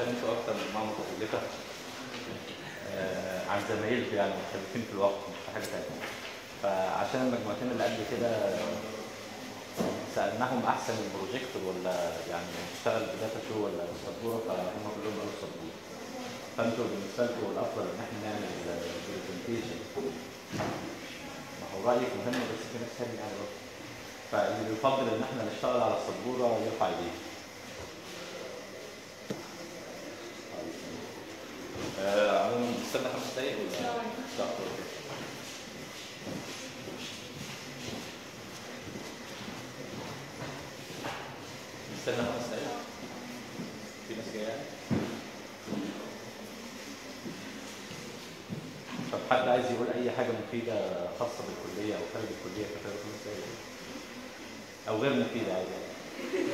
عشان انتوا اكتر مجموعه متكلفه آه، عن زمايلكم يعني مختلفين في الوقت مش في حاجه ثانيه فعشان المجموعتين اللي قبل كده سالناهم احسن البروجيكتور ولا يعني نشتغل بداتا شو ولا سبوره فهم كلهم قالوا سبوره فانتوا بالنسبه لكم الافضل ان احنا نعمل برزنتيشن ما هو رايك مهم بس في ناس ثانيه يعني برضه. فاللي يفضل ان احنا نشتغل على السبوره يرفع ايديه آه، عموما نستنى خمس دقايق ولا لا نستنى خمس دقايق في ناس جايه يعني؟ طب حد عايز يقول اي حاجه مفيده خاصه بالكليه او خارج الكليه في خلال خمس دقايق او غير مفيده عادي يعني.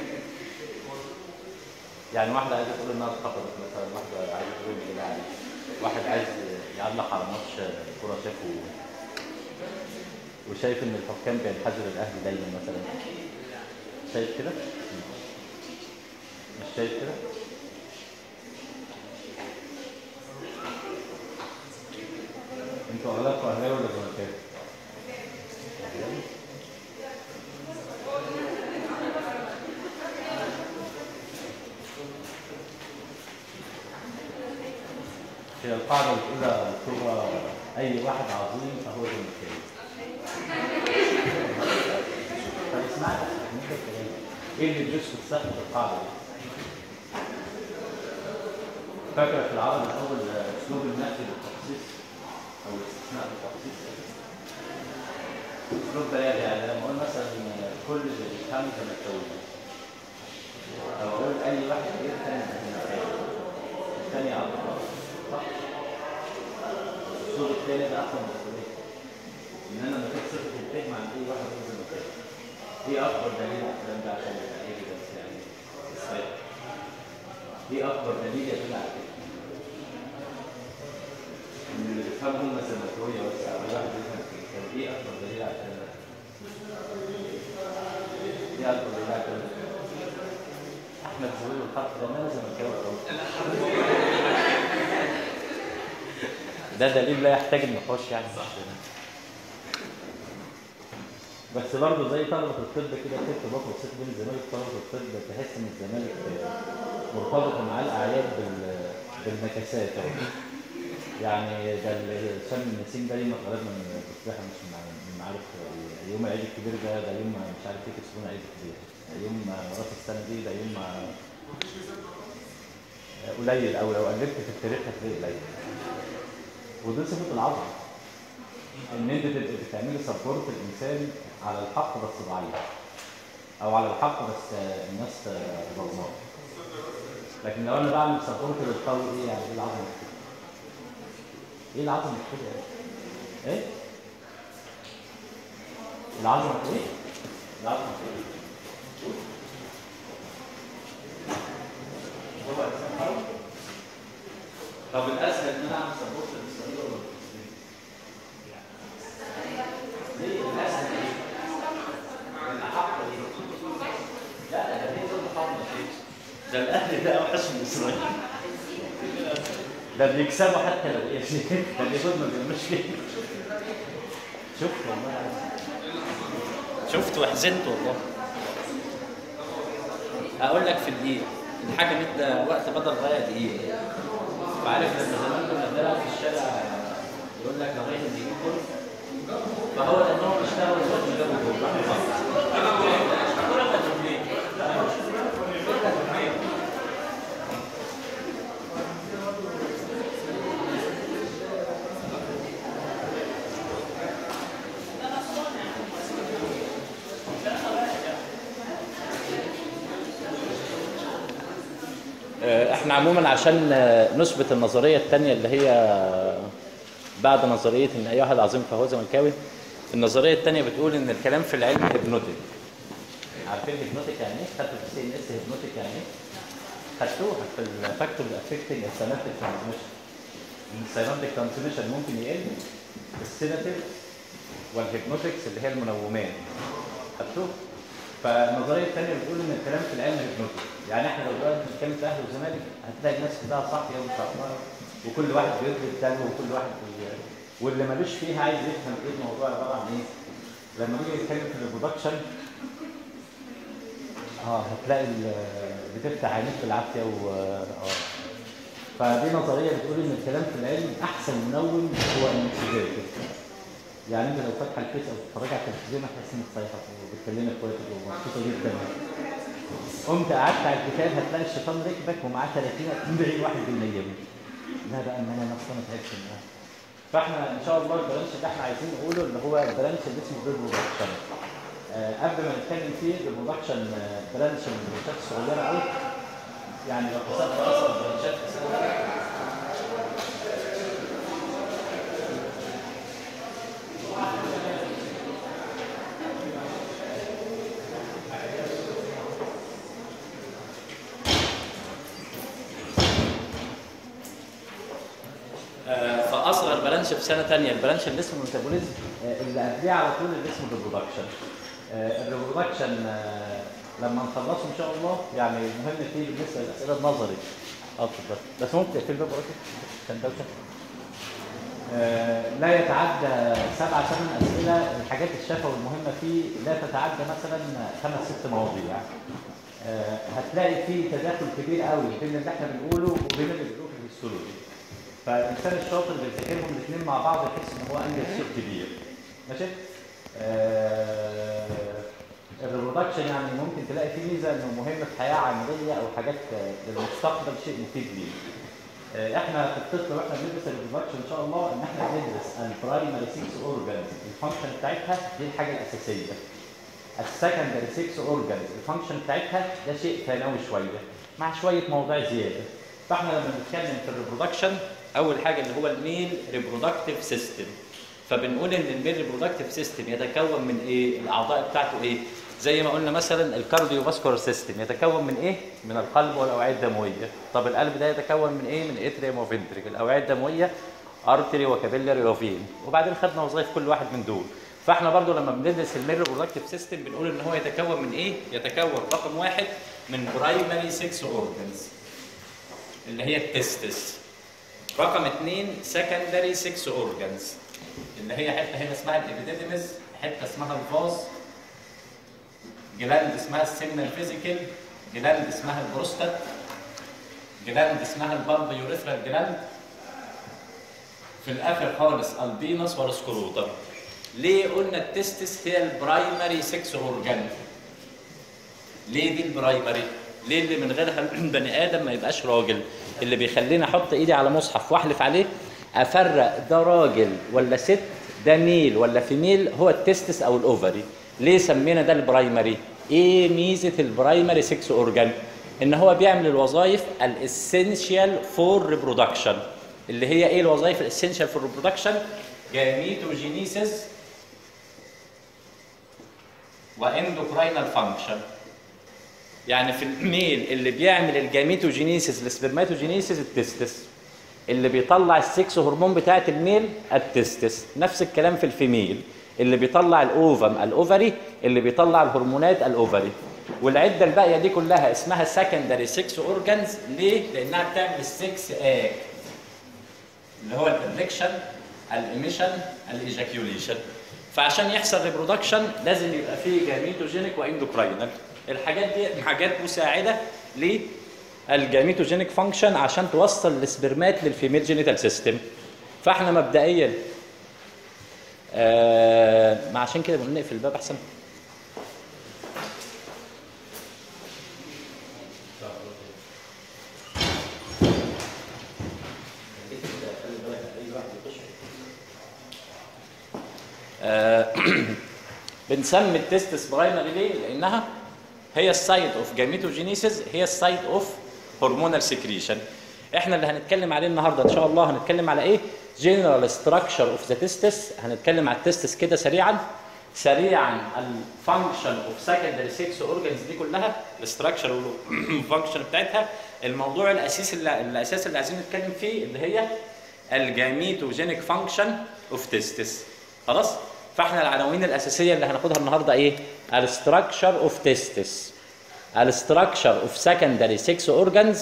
يعني واحدة عايزة تقول إنها اتخطبت مثلا، واحدة عايزة تقول إن يعني واحد عايز يعلق على ماتش كورة شافه وشايف إن الحكام بينحازوا للأهلي دايما مثلا. شايف كده؟ مش شايف كده؟ انتوا اغلبكم اهلاوي ولا زملكاوي؟ أهلاوي؟ هي القاعدة بتقول مكتوبة أي واحد عظيم فهو زملكاوي. طب اسمعني انت الكلام ايه اللي بيسكت سقف القاعدة دي؟ فاكر في العرب الأول أسلوب النفي للتخصيص أو الاستثناء للتخصيص أسلوب بلاغي يعني لما أقول مثلا كل اللي بيفهموا زملكاوي أو أقول أي واحد بيفهم زملكاوي الثاني عبد الله صح؟ الأسلوب الثاني ده أحسن من الأسلوبين إن أنا لما كنت صفة الفهم عن أي واحد يقول زملكاوي إيه أكبر دليل على الكلام ده عشان يبقى إيفيدنس يعني إثبات ايه اكبر دليل يدل على كده ان اللي بيفهموا هم الزملكاويه بس او الواحد بيفهم كده ايه اكبر دليل على الكلام ده ايه اكبر دليل على الكلام ده احمد زويل الخط ده انا زملكاوي أوي. ده دليل لا يحتاج النقاش يعني بس برضه زي طلبة الطب كده كنت باخد ست بين الزمالك طلبة الطب تحس ان الزمالك مرتبطة مع الأعياد بال- بالمكاسات يعني ده اللي شم النسيم ده يوم اتولدنا من التفاحة مش من من معارف يوم العيد الكبير ده ده يوم مش عارف ايه كسبونا عيد الكبير يوم راس السنة دي ده يوم قليل أو لو قلبت في التاريخ هتلاقي قليل ودي صفة العظمة ان انت تبقى بتعملي سبورت الانسان على الحق بس ضعيف او على الحق بس آه، الناس آه، ظلماه لكن لو انا بعمل سبورت للقوي ايه يعني ايه العظمه في كده؟ ايه العظمه في كده يعني؟ ايه العظمه في ايه العظمه في ايه هو الإنسان حر؟ طب الاسهل ان انا اعمل سبورت للاسرائيل ولا للفلسطيني؟ ليه الاسهل ايه؟ الاحق ايه؟ لا لا ده ليه ظل حرب يا شيخ ده الاهلي ده اوحش من اسرائيل ده بيكسبوا حتى لو ايه ده اليهود ما بيعملوش كده شفت والله شفت وحزنت والله اقول لك في الدقيقه الحاجه مدة وقت بدل غايه دقيقه فعارف لما زمان كنا بنلعب في الشارع يقول لك لغايه الدقيقه كله فهو لانهم اشتغلوا لغايه ما جابوا جول راحوا خلاص آه، احنا عموما عشان آه، نثبت النظريه الثانيه اللي هي بعد نظريه ان اي واحد عظيم فهو زملكاوي النظريه الثانيه بتقول ان الكلام في العلم هيبنوتيك عارفين هيبنوتيك يعني ايه؟ خدتوا في السي ان اس هيبنوتيك يعني ايه؟ خدتوها في الفاكتور افكتنج السينابتيك ترانسميشن السينابتيك ترانسميشن ممكن يقل السيناتيف والهيبنوتكس اللي هي المنومات خدتوه فالنظريه الثانيه بتقول ان الكلام في العلم هيبنوتيك يعني احنا لو دلوقتي بنتكلم في اهلي وزمالك هتلاقي الناس كلها صاحيه ومصحصحه وكل واحد بيرضي الثاني وكل واحد بي... واللي ملوش فيها عايز يفهم ايه الموضوع عباره عن ايه لما نيجي نتكلم في البرودكشن اه هتلاقي ال- بتفتح عينيك بالعافيه و اه فدي نظريه بتقول ان الكلام في العلم احسن منوم هو انك تذاكر يعني انت لو فاتحه الفيس او بتتفرج على التلفزيون هتحس انك صايحه وبتكلمك كويس ومبسوطه جدا قمت قعدت على الكتاب هتلاقي الشيطان ركبك ومعاه 30 40 واحد بينيمك لا بقى ان انا نفسي ما تعبتش منها فاحنا ان شاء الله البرانش اللي احنا عايزين نقوله اللي هو البرانش اللي اسمه بيل برودكشن آه قبل ما نتكلم فيه البرودكشن آه، برانش من البرانشات الصغيره قوي يعني لو حسبت اصلا برانشات في سنه آه، فاصغر برانش في سنه ثانيه البرانش اللي اسمه ميتابوليزم آه، اللي قبليه على طول اللي اسمه الريبرودكشن الريبرودكشن لما نخلصه ان شاء الله يعني المهم فيه بالنسبه للاسئله النظري اه اتفضل بس ممكن تقفل الباب وراك عشان دوشه آه، لا يتعدى سبعة ثمان أسئلة الحاجات الشفوي المهمة فيه لا تتعدى مثلا خمس ست مواضيع آه، هتلاقي فيه تداخل كبير قوي بين اللي احنا بنقوله وبين اللي بنقوله في الهيستولوجي فالانسان الشاطر اللي بيذاكرهم الاثنين مع بعض يحس ان هو انجز شيء كبير ماشي آه الريبرودكشن يعني ممكن تلاقي فيه ميزه انه مهم في حياه عمليه او حاجات آه، للمستقبل شيء مفيد ليه آه، احنا في الطب واحنا بندرس الريبرودكشن ان شاء الله ان احنا بندرس البرايمري 6 اورجانز الفانكشن بتاعتها دي الحاجه الاساسيه السكندري 6 اورجانز الفانكشن بتاعتها ده شيء ثانوي شويه مع شويه مواضيع زياده فاحنا لما بنتكلم في الريبرودكشن اول حاجه اللي هو الميل ريبرودكتيف سيستم فبنقول ان الميل ريبرودكتيف سيستم يتكون من ايه الاعضاء بتاعته ايه زي ما قلنا مثلا الكارديو فاسكولار سيستم يتكون من ايه من القلب والاوعيه الدمويه طب القلب ده يتكون من ايه من اتريوم وفنتريك الاوعيه الدمويه ارتري وكابيلاري وفين وبعدين خدنا وظائف كل واحد من دول فاحنا برضو لما بندرس الميل ريبرودكتيف سيستم بنقول ان هو يتكون من ايه يتكون رقم واحد من برايمري 6 اورجانز اللي هي التستس رقم اثنين سكندري 6 اورجانز اللي هي حته هنا اسمها الابيديديمز حته اسمها الفاز جلاند اسمها السيمنال فيزيكال جلاند اسمها البروستات جلاند اسمها البلب يوريثرال جلاند في الاخر خالص البينس والسكروتر ليه قلنا التستس هي البرايمري 6 اورجان ليه دي البرايمري ليه اللي من غيرها البني ادم ما يبقاش راجل اللي بيخليني احط ايدي على مصحف واحلف عليه افرق ده راجل ولا ست ده ميل ولا فيميل هو التستس او الاوفري ليه سمينا ده البرايمري ايه ميزه البرايمري 6 اورجان ان هو بيعمل الوظائف الاسينشال فور ريبرودكشن اللي هي ايه الوظائف الاسينشال فور ريبرودكشن جاميتوجينيسيس واندوكراينال فانكشن يعني في الميل اللي بيعمل الجاميتوجينيسيس السبرماتوجينيسيس التستس اللي بيطلع السكس هرمون بتاعت الميل التستس نفس الكلام في الفيميل اللي بيطلع الاوفم الاوفري اللي بيطلع الهرمونات الاوفري والعده الباقيه دي كلها اسمها سكندري 6 اورجانز ليه؟ لانها بتعمل السكس اك اللي هو الابلكشن الاميشن الايجاكيوليشن فعشان يحصل ريبرودكشن لازم يبقى فيه جاميتوجينيك واندوكراينال الحاجات دي حاجات مساعده للجاميتوجينيك فانكشن عشان توصل السبرمات للفيميل جينيتال سيستم فاحنا مبدئيا آه ما عشان كده بنقفل الباب احسن آه، بنسمي التستس برايمري ليه؟ لانها هي السايت اوف جاميتوجينيسيس هي السايت اوف هرمونال سكريشن احنا اللي هنتكلم عليه النهارده ان شاء الله هنتكلم على ايه؟ جنرال ستراكشر اوف ذا تستس هنتكلم على التستس كده سريعا سريعا الفانكشن اوف سكندري 6 اورجانز دي كلها الاستراكشر والفانكشن بتاعتها الموضوع الاساسي اللي الاساس اللي عايزين نتكلم فيه اللي هي الجاميتوجينيك فانكشن اوف تستس خلاص فاحنا العناوين الاساسيه اللي هناخدها النهارده ايه الستراكشر اوف تيستس الستراكشر اوف سكندري 6 اورجانز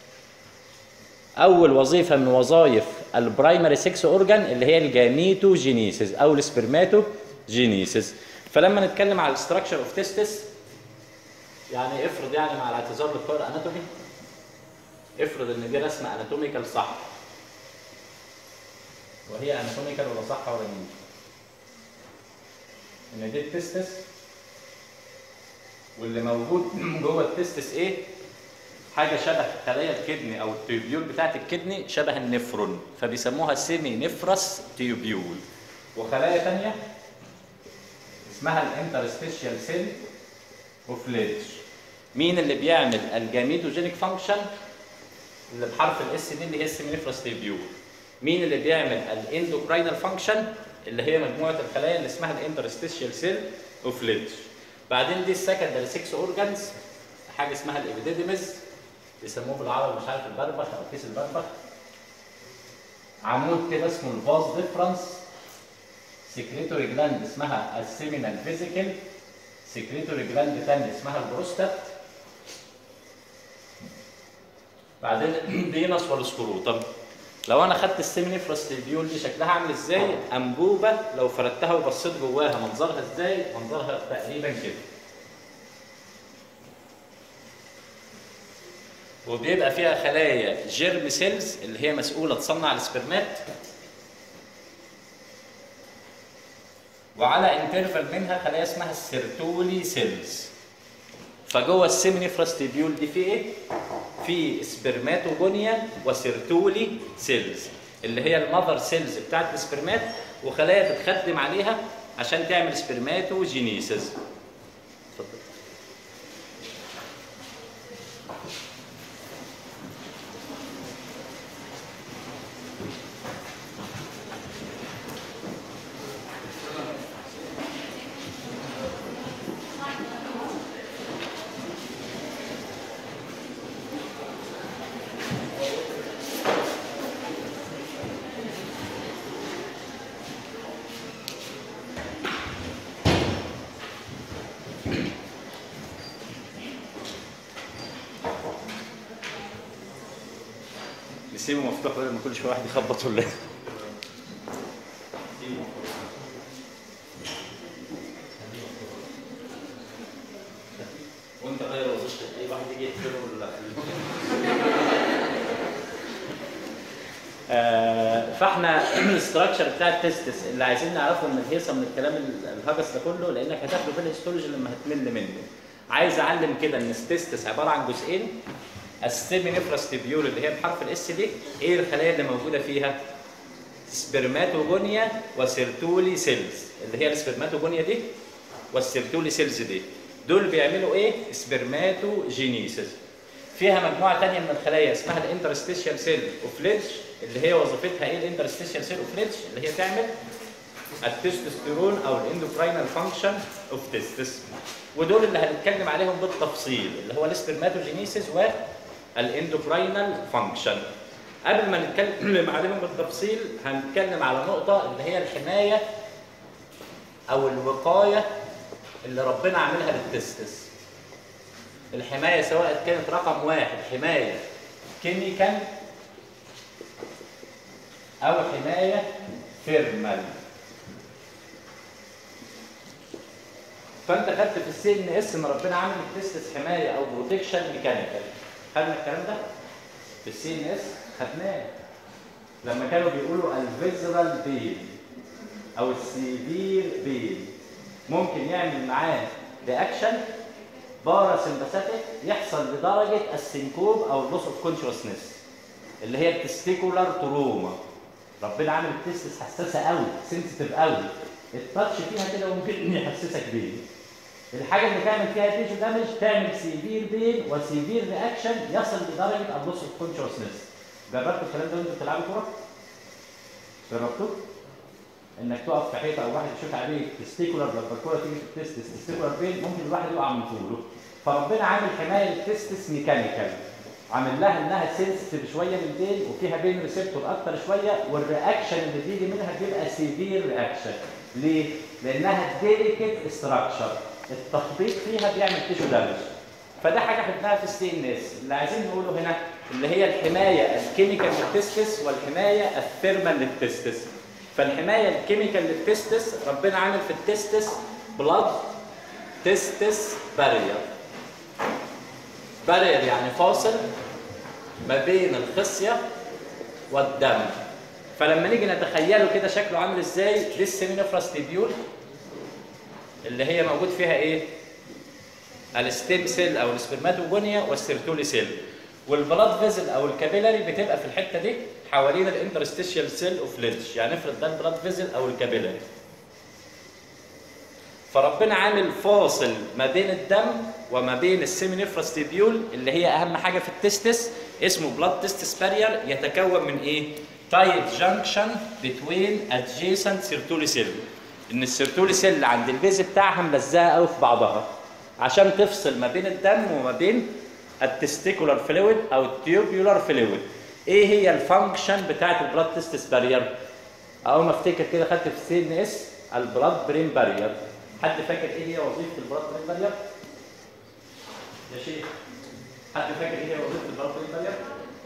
اول وظيفه من وظائف البرايمري 6 اورجان اللي هي الجاميتوجينيسيس او السبرماتوجينيسيس فلما نتكلم على الستراكشر اوف تيستس يعني افرض يعني مع الاعتذار لبتوع الاناتومي افرض ان دي رسمه اناتوميكال صح وهي اناتوميكال ولا صح ولا مين ان دي التستس واللي موجود جوه التستس ايه حاجه شبه خلايا الكدني او التيوبيول بتاعت الكدني شبه النفرون فبيسموها سيمي نفرس تيوبيول وخلايا ثانيه اسمها الانترستيشيال سيل اوف ليدج مين اللي بيعمل الجاميتوجينيك فانكشن اللي بحرف الاس دي اللي هي السيمينيفرس تيبيول مين اللي بيعمل الاندوكراينال فانكشن اللي هي مجموعه الخلايا اللي اسمها الانترستيشيال سيل اوف ليدج بعدين دي السكندري 6 اورجانز حاجه اسمها الابيديديمز بيسموه بالعربي مش عارف البربخ او كيس البربخ عمود كده اسمه الفاز ديفرنس سكريتوري جلاند اسمها السيمينال فيزيكال سكريتوري جلاند ثانيه اسمها البروستات بعدين الفينس والسكروتم لو انا خدت السيمينيفرس تيبيول دي شكلها عامل ازاي انبوبه لو فردتها وبصيت جواها منظرها ازاي منظرها تقريبا كده وبيبقى فيها خلايا جيرم سيلز اللي هي مسؤوله تصنع السبرمات وعلى انترفال منها خلايا اسمها السيرتولي سيلز فجوه السيمينيفرس تيبيول دي في ايه؟ في سبرماتوجونيا وسيرتولي سيلز اللي هي المذر سيلز بتاعت السبرمات وخلايا بتخدم عليها عشان تعمل سبرماتوجينيسيس اتفضل نسيبه مفتوح بدل ما كل شويه واحد يخبط ولا إيه؟ وانت غير وظيفتك اي واحد يجي يقفله ولا آه، فاحنا الاستراكشر بتاع التستس اللي عايزين نعرفه من الهيصه من الكلام ال- الهجس ده كله لانك هتاخده في الهيستولوجي لما هتمل منه عايز اعلم كده ان التستس عباره عن جزئين السيمينيفرس تيبيول اللي هي بحرف الاس دي ايه الخلايا اللي موجوده فيها سبرماتوجونيا وسيرتولي سيلز اللي هي السبرماتوجونيا دي والسيرتولي سيلز دي دول بيعملوا ايه سبرماتوجينيسيس فيها مجموعه ثانيه من الخلايا اسمها الانترستيشيال سيل اوف ليدج اللي هي وظيفتها ايه الانترستيشيال سيل اوف ليدج اللي هي تعمل التستوستيرون او الاندوكراينال فانكشن اوف تستس ودول اللي هنتكلم عليهم بالتفصيل اللي هو السبرماتوجينيسيس والاندوكراينال فانكشن قبل ما نتكلم عليهم بالتفصيل هنتكلم على نقطة اللي هي الحماية أو الوقاية اللي ربنا عاملها للتستس. الحماية سواء كانت رقم واحد حماية كيميكال أو حماية ثيرمال. فأنت خدت في السي ان اس إن ربنا عامل التستس حماية أو بروتكشن ميكانيكال. خدنا الكلام ده؟ في السي ان اس خدناه لما كانوا بيقولوا الفيزرال بين او السيفير بين ممكن يعمل معاه رياكشن باراسمباثيك يحصل لدرجه السنكوب او اللوس اوف كونشسنس اللي هي التستيكولار تروما ربنا عامل التستس حساسه قوي سنسيتيف قوي التاتش فيها كده ممكن يحسسك بيه الحاجه اللي تعمل فيها تيشو دامج تعمل سيفير بين وسيفير رياكشن يصل لدرجه اللوس اوف كونشسنس جربتوا الكلام ده وانتوا بتلعبوا كوره؟ جربتوه؟ انك تقف في حيطه او واحد يشوف عليك تستيكولار لما الكوره تيجي في التستس تستيكولار بين ممكن الواحد يقع من طوله فربنا عامل حمايه للتستس ميكانيكال عامل لها انها سنسيتيف شويه من بين وفيها بين ريسبتور اكتر شويه والرياكشن اللي بيجي منها بيبقى سيفير رياكشن ليه؟ لانها ديليكت استراكشر التخبيط فيها بيعمل تيشو دامج فده حاجه خدناها في السي ان اس اللي عايزين نقوله هنا اللي هي الحمايه الكيميكال للتستس والحمايه الثيرمال للتستس فالحمايه الكيميكال للتستس ربنا عامل في التستس بلاد تستس بارير بارير يعني فاصل ما بين الخصيه والدم فلما نيجي نتخيله كده شكله عامل ازاي دي السيمينوفراس تيبيول اللي هي موجود فيها ايه الستيم سيل او السبرماتوجونيا والسيرتولي سيل والبلاد فيزل او الكابيلاري بتبقى في الحته دي حوالين الانترستيشيال سيل اوف ليدج يعني افرض ده البلاد فيزل او الكابيلاري فربنا عامل فاصل ما بين الدم وما بين السيمينيفراس تيبيول اللي هي اهم حاجه في التستس اسمه بلاد تستس بارير يتكون من ايه تايت جانكشن بتوين ادجيسنت سيرتولي سيل ان السيرتولي سيل عند البيز بتاعها ملزقه قوي في بعضها عشان تفصل ما بين الدم وما بين التستيكولار فلويد او التيوبيولار فلويد ايه هي الفانكشن بتاعت البلاد تستس بارير اول ما افتكر كده خدت في سي ان اس البلاد برين بارير حد فاكر ايه هي وظيفه البلاد برين بارير يا شيخ حد فاكر ايه هي وظيفه البلاد برين بارير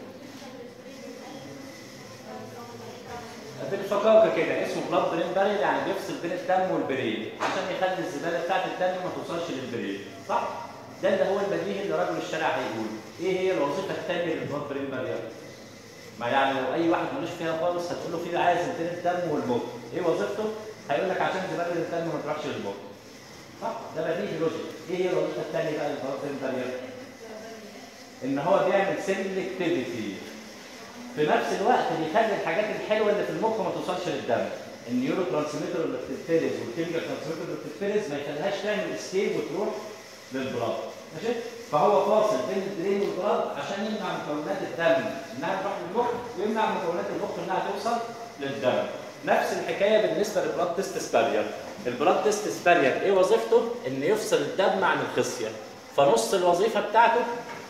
بالفقاقه كده اسمه بلاد برين بارير يعني بيفصل بين الدم والبرين عشان يخلي الزباله بتاعت الدم ما توصلش للبرين صح ده اللي هو البديهي اللي رجل الشارع هيقول ايه هي الوظيفه الثانيه للبلاد برين بارير ما يعني لو اي واحد ملوش فيها خالص هتقول له في عازل بين الدم والمخ ايه وظيفته هيقول لك عشان زباله الدم ما تروحش للمخ صح ده بديهي لوجيك ايه هي الوظيفه الثانيه بقى للبلاد برين بارير ان هو بيعمل سيلكتيفيتي في نفس الوقت بيخلي الحاجات الحلوه اللي في المخ ما توصلش للدم النيورو ترانسميتر اللي بتتفرز والكيميكال ترانسميتر اللي بتتفرز ما يخليهاش تعمل اسكيب وتروح للبلاد ماشي فهو فاصل بين البرين والبلاد عشان يمنع مكونات الدم انها تروح للمخ ويمنع مكونات المخ انها توصل للدم نفس الحكايه بالنسبه للبلاد تيست بارير البلاد تيست بارير ايه وظيفته ان يفصل الدم عن الخصيه فنص الوظيفه بتاعته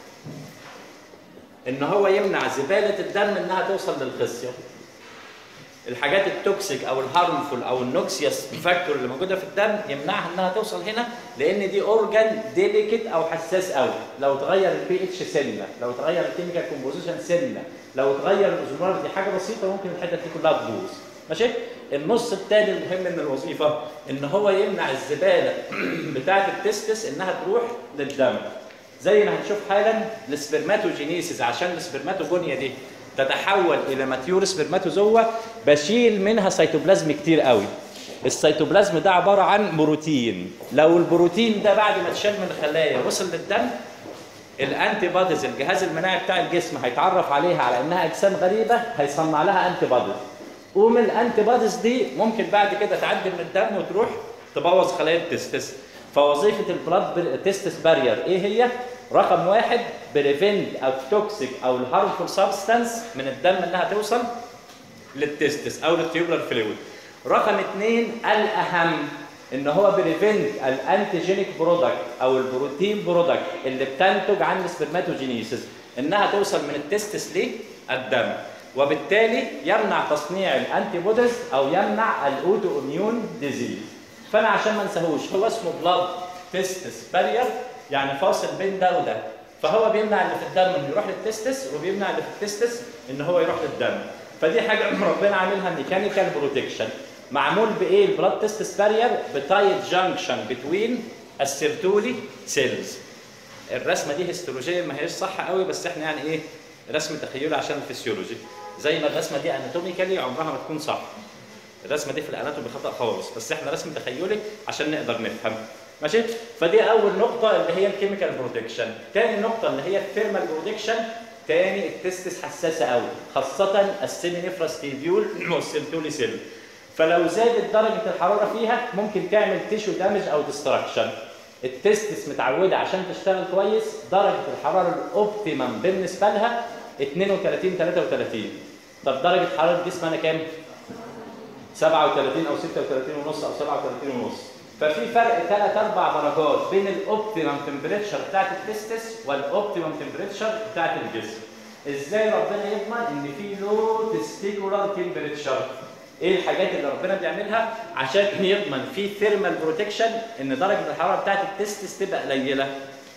ان هو يمنع زباله الدم انها توصل للخصيه الحاجات التوكسيك او الهارمفول او النوكسيوس فاكتور اللي موجوده في الدم يمنعها انها توصل هنا لان دي اورجان ديليكت او حساس قوي لو تغير البي اتش سنه لو تغير الكيميكال كومبوزيشن سنه لو تغير الاوزمولار دي حاجه بسيطه ممكن الحته دي كلها تبوظ ماشي النص الثاني المهم من الوظيفه ان هو يمنع الزباله بتاعه التستس انها تروح للدم زي ما هنشوف حالا السبرماتوجينيسيس عشان السبرماتوجونيا دي تتحول الى ماتيور سبرماتوزوا بشيل منها سيتوبلازم كتير قوي السيتوبلازم ده عباره عن بروتين لو البروتين ده بعد ما اتشال من الخلايا وصل للدم الانتي بوديز الجهاز المناعي بتاع الجسم هيتعرف عليها على انها اجسام غريبه هيصنع لها انتي بوديز ومن الانتي بوديز دي ممكن بعد كده تعدي من الدم وتروح تبوظ خلايا التستس فوظيفه البلاد تيستس بارير ايه هي؟ رقم واحد بريفنت او توكسيك او الهارمفول سبستانس من الدم انها توصل للتستس او للتيوبلر فلويد. رقم اثنين الاهم ان هو بريفنت الانتيجينيك برودكت او البروتين برودكت اللي بتنتج عن السبرماتوجينيسيس انها توصل من التستس للدم وبالتالي يمنع تصنيع الانتي بوديز او يمنع الاوتو اميون ديزيز. فانا عشان ما انساهوش هو اسمه بلاد تستس بارير يعني فاصل بين ده وده فهو بيمنع اللي في الدم انه يروح للتستس وبيمنع اللي في التستس ان هو يروح للدم فدي حاجه ربنا عاملها ميكانيكال بروتكشن معمول بايه البلاد تستس بارير بتايت جانكشن بتوين السيرتولي سيلز الرسمه دي هيستولوجيا ما هيش صح قوي بس احنا يعني ايه رسم تخيلي عشان الفسيولوجي زي ما الرسمه دي اناتوميكالي عمرها ما تكون صح الرسمه دي في الاناتومي خطا خالص بس احنا رسم تخيلي عشان نقدر نفهم ماشي فدي اول نقطه اللي هي الكيميكال بروتكشن تاني نقطه اللي هي الثيرمال بروتكشن تاني التستس حساسه قوي خاصه السيمينيفراس تيبيول والسيرتولي سيل فلو زادت درجه الحراره فيها ممكن تعمل تيشو دامج او ديستراكشن التستس متعوده عشان تشتغل كويس درجه الحراره الاوبتيمم بالنسبه لها 32 33 طب درجه حراره جسمنا كام 37 او 36 ونص او 37 ونص ففي فرق ثلاث اربع درجات بين الاوبتيمم تمبريتشر بتاعت التستس والاوبتيمم تمبريتشر بتاعت الجسم ازاي ربنا يضمن ان في لو تستيكولار تمبريتشر ايه الحاجات اللي ربنا بيعملها عشان يضمن في ثيرمال بروتكشن ان درجه الحراره بتاعت التستس تبقى قليله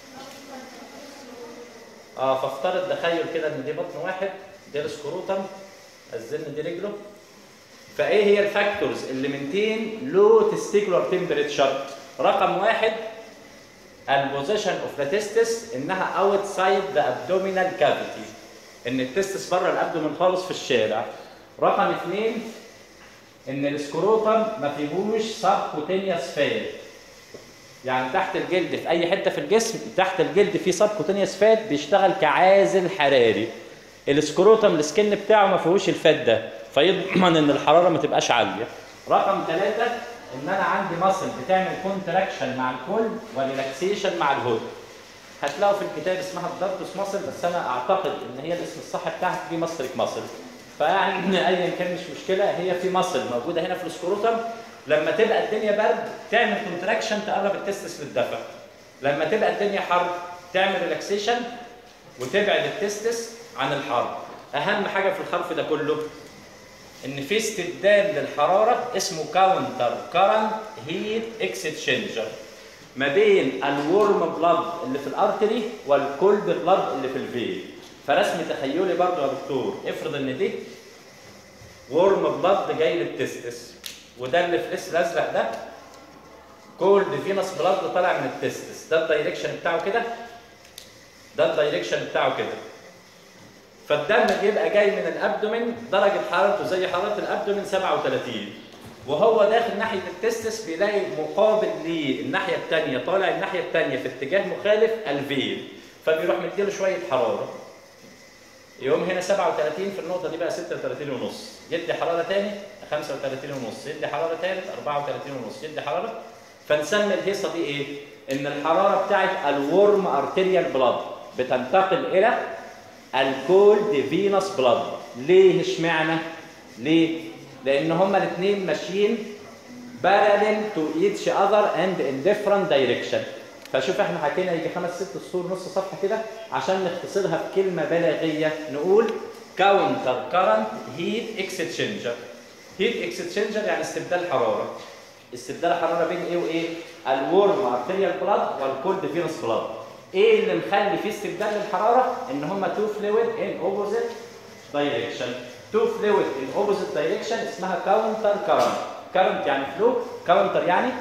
اه فافترض تخيل كده ان دي بطن واحد دي السكروتم الزن دي رجله فايه هي الفاكتورز اللي منتين لو تستيكولار تمبريتشر رقم واحد البوزيشن اوف ذا تستس انها اوتسايد ذا ابدومينال كافيتي ان التستس بره الابدومين خالص في الشارع رقم اثنين ان السكروتم ما فيهوش سبكوتينيوس فات يعني تحت الجلد في اي حته في الجسم تحت الجلد في سبكوتينيوس فات بيشتغل كعازل حراري السكروتم السكن بتاعه ما فيهوش الفات ده فيضمن ان الحراره ما تبقاش عاليه رقم ثلاثة ان انا عندي مصل بتعمل كونتراكشن مع الكل وريلاكسيشن مع الهود هتلاقوا في الكتاب اسمها الدارتوس مصل بس انا اعتقد ان هي الاسم الصح بتاعها في مصرك مصل فيعني ايا كان مش مشكله هي في مصل موجوده هنا في السكروتم لما تبقى الدنيا برد تعمل كونتراكشن تقرب التستس للدفع لما تبقى الدنيا حر تعمل ريلاكسيشن وتبعد التستس عن الحر اهم حاجه في الحرف ده كله ان في استبدال للحراره اسمه كاونتر كارنت هيت اكستشينجر ما بين الورم بلاد اللي في الارتري والكولد بلاد اللي في الفين فرسم تخيلي برضو يا دكتور افرض ان دي ورم بلاد جاي للتستس وده اللي في الاسم الازرق ده كولد فينس بلاد طالع من التستس ده الدايركشن بتاعه كده ده الدايركشن بتاعه كده فالدم بيبقى جاي من الابدومين درجه حرارته زي حراره الابدومين 37 وهو داخل ناحيه التستس بيلاقي مقابل ليه الناحيه الثانيه طالع الناحيه الثانيه في اتجاه مخالف الفين فبيروح مديله شويه حراره يوم هنا 37 في النقطه دي بقى 36 ونص يدي حراره ثاني 35 ونص يدي حراره ثالث 34 ونص يدي حراره فنسمي الهيصه دي ايه؟ ان الحراره بتاعت الورم ارتيريال بلاد بتنتقل الى الكولد فينوس بلاد ليه اشمعنى؟ ليه؟ لان هما الاثنين ماشيين parallel to each other and in different direction فشوف احنا حكينا يجي خمس ست سطور نص صفحه كده عشان نختصرها في كلمه بلاغيه نقول كاونتر كارنت هيت اكستشينجر هيت اكستشينجر يعني استبدال حراره استبدال حراره بين ايه وايه؟ الورم ارتيريال بلاد والكولد فينوس بلاد ايه اللي مخلي فيه استبدال للحراره؟ ان هما تو فلويد ان اوبوزيت دايركشن تو فلويد ان اوبوزيت دايركشن اسمها كاونتر كارنت كارنت يعني فلو كاونتر يعني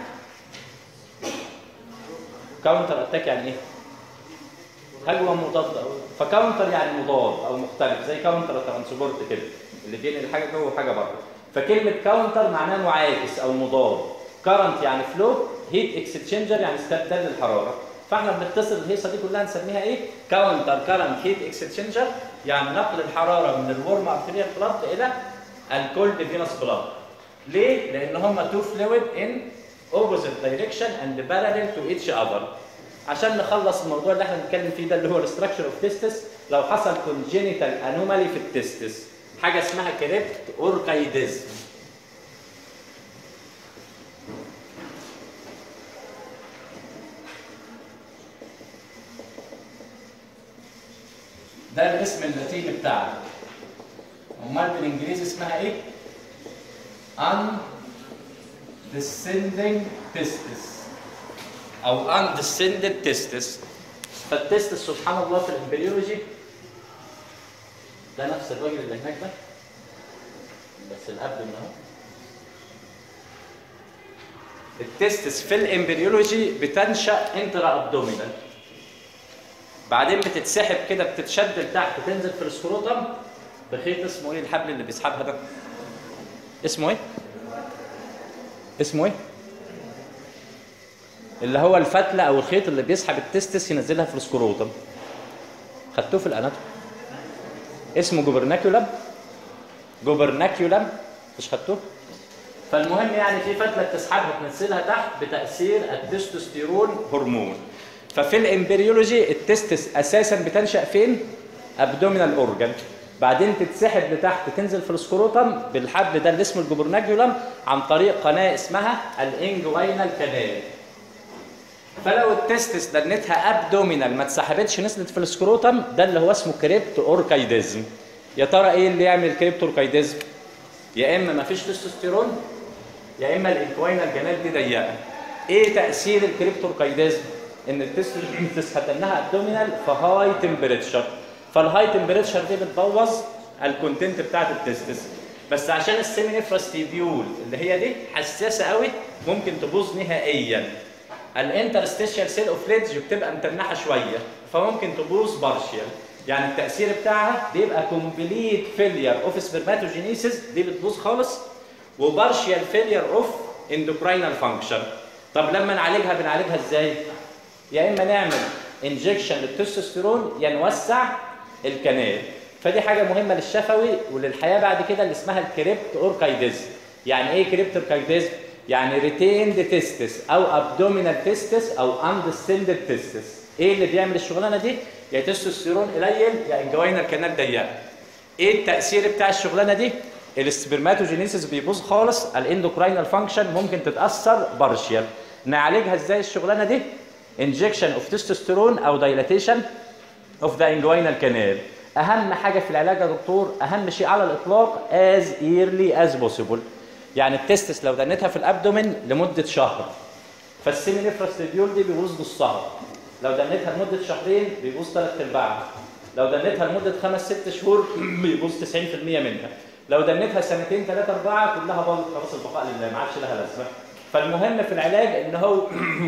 كاونتر اتاك يعني ايه؟ هجوه مضاده فكاونتر يعني مضاد او مختلف زي كاونتر ترانسبورت كده اللي بينقل حاجه جوه وحاجه بره فكلمه كاونتر معناه معاكس او مضاد كارنت يعني فلو هيت اكستشينجر يعني استبدال للحراره فاحنا بنختصر الهيصه دي كلها نسميها ايه؟ كاونتر كارنت هيت اكستشينجر يعني نقل الحراره من الورم ارتيريال بلاد الى الكولد فينوس بلاد ليه؟ لان هما تو فلويد ان opposite direction and parallel to each other عشان نخلص الموضوع اللي احنا بنتكلم فيه ده اللي هو الاستراكشر اوف تيستس لو حصل congenital anomaly في التستس حاجه اسمها كريبت اوركايديزم ده الاسم اللاتيني بتاعنا امال بالانجليزي اسمها ايه؟ undescending testis او undescended testis فالتستس سبحان الله في الامبريولوجي ده نفس الراجل اللي هناك ده بس الاب من اهو التستس في الامبريولوجي بتنشا انترا ابدومينال بعدين بتتسحب كده بتتشد لتحت تنزل في السكروتم بخيط اسمه ايه الحبل اللي بيسحبها ده اسمه ايه اسمه ايه اللي هو الفتله او الخيط اللي بيسحب التستس ينزلها في السكروتم خدتوه في الاناتوم اسمه جوبرناكيولم جوبرناكيولم مش خدتوه فالمهم يعني في فتله بتسحبها تنزلها تحت بتاثير التستوستيرون هرمون ففي الامبريولوجي التستس اساسا بتنشا فين ابدومينال اورجان بعدين تتسحب لتحت تنزل في السكروتم بالحبل ده اللي اسمه الجوبرناكيولم عن طريق قناه اسمها الانجوينال كانال فلو التستس دنتها ابدومينال ما اتسحبتش نزلت في السكروتم ده اللي هو اسمه كريبت اوركايديزم يا ترى ايه اللي يعمل كريبت اوركايديزم يا اما ما فيش تستوستيرون يا اما الانكوينال جانال دي ضيقه ايه تاثير الكريبتوركايدازم ان التستوستيرون انها ابدومينال في هاي تمبريتشر فالهاي تمبريتشر دي بتبوظ الكونتنت بتاعت التستس بس عشان السيمي نفرس تيبيول اللي هي دي حساسه قوي ممكن تبوظ نهائيا الانترستيشال سيل اوف ليدج بتبقى متنحه شويه فممكن تبوظ بارشيال يعني التاثير بتاعها بيبقى كومبليت فيلير اوف سبرماتوجينيسيس دي بتبوظ خالص وبارشيال فيلير اوف اندوكراينال فانكشن طب لما نعالجها بنعالجها ازاي يا اما نعمل انجكشن للتستوستيرون يا نوسع الكنال فدي حاجه مهمه للشفوي وللحياه بعد كده اللي اسمها الكريبت اوركايديزم يعني ايه كريبت اوركايديزم يعني ريتيند تيستس او ابدومينال تيستس او اندستندد تيستس ايه اللي بيعمل الشغلانه دي يا تستوستيرون قليل يا انجوينال كانال ضيقه ايه التاثير بتاع الشغلانه دي السبرماتوجينيسيس بيبوظ خالص الاندوكراينال فانكشن ممكن تتاثر بارشيال نعالجها ازاي الشغلانه دي انجكشن اوف تستوستيرون او دايلاتيشن اوف ذا انجوينال كانال اهم حاجه في العلاج يا دكتور اهم شيء على الاطلاق از ايرلي از بوسيبل يعني التستس لو دنتها في الابدومين لمده شهر فالسيمي نفرس تيبيول دي بيبوظ نصها لو دنتها لمده شهرين بيبوظ ثلاث ارباعها لو دنتها لمده خمس ست شهور بيبوظ 90% منها لو دنتها سنتين ثلاثه اربعه كلها باظت خلاص البقاء لله ما عادش لها لازمه فالمهم في العلاج ان هو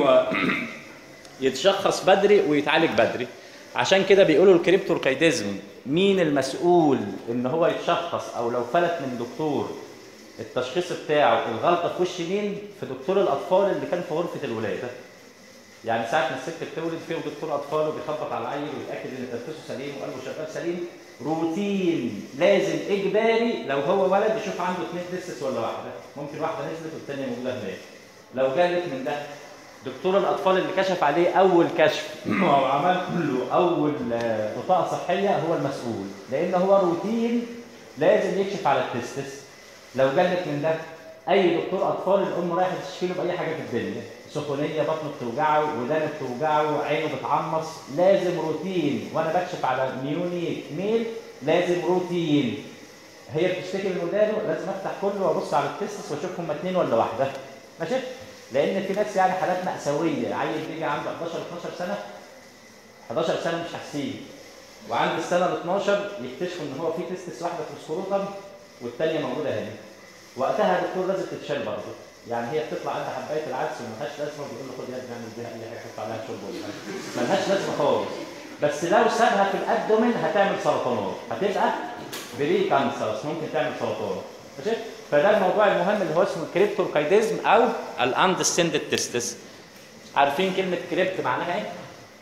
يتشخص بدري ويتعالج بدري عشان كده بيقولوا الكريبتوركايديزم مين المسؤول ان هو يتشخص او لو فلت من دكتور التشخيص بتاعه الغلطه في وش مين في دكتور الاطفال اللي كان في غرفه الولاده يعني ساعه ما الست بتولد فيه دكتور اطفال وبيخبط على العيل ويتاكد ان تنفسه سليم وقلبه شغال سليم روتين لازم اجباري لو هو ولد يشوف عنده اثنين تستس ولا واحده ممكن واحده نزلت والثانيه موجوده هناك لو جالت من ده دكتور الاطفال اللي كشف عليه اول كشف وعمل له اول بطاقه صحيه هو المسؤول لان هو روتين لازم يكشف على التستس لو جالك من ده اي دكتور اطفال الام رايحه تشفي له باي حاجه في الدنيا سخونيه بطنه بتوجعه ودانه بتوجعه عينه بتعمص لازم روتين وانا بكشف على نيونيت ميل لازم روتين هي بتشتكي من ودانه لازم افتح كله وابص على التستس واشوف هم اثنين ولا واحده ماشي لان في ناس يعني حالات ماساويه عيل بيجي عنده 11 12 سنه 11 سنه مش حاسين وعند السنه ال 12 يكتشفوا ان هو في تستس واحده في السكروتم والثانيه موجوده هنا وقتها الدكتور لازم تتشال برضه يعني هي بتطلع عندها حبايه العدس وملهاش لازمه بيقول له خد يا ابني اعمل بيها اي حاجه حط عليها شرب ولا حاجه ملهاش لازمه خالص بس لو سابها في الابدومين هتعمل سرطانات هتبقى بري كانسرس ممكن تعمل سرطان ماشي فده الموضوع المهم اللي هو اسمه الكريبتوركايديزم او الاندستندد تيستس عارفين كلمه كريبت معناها ايه؟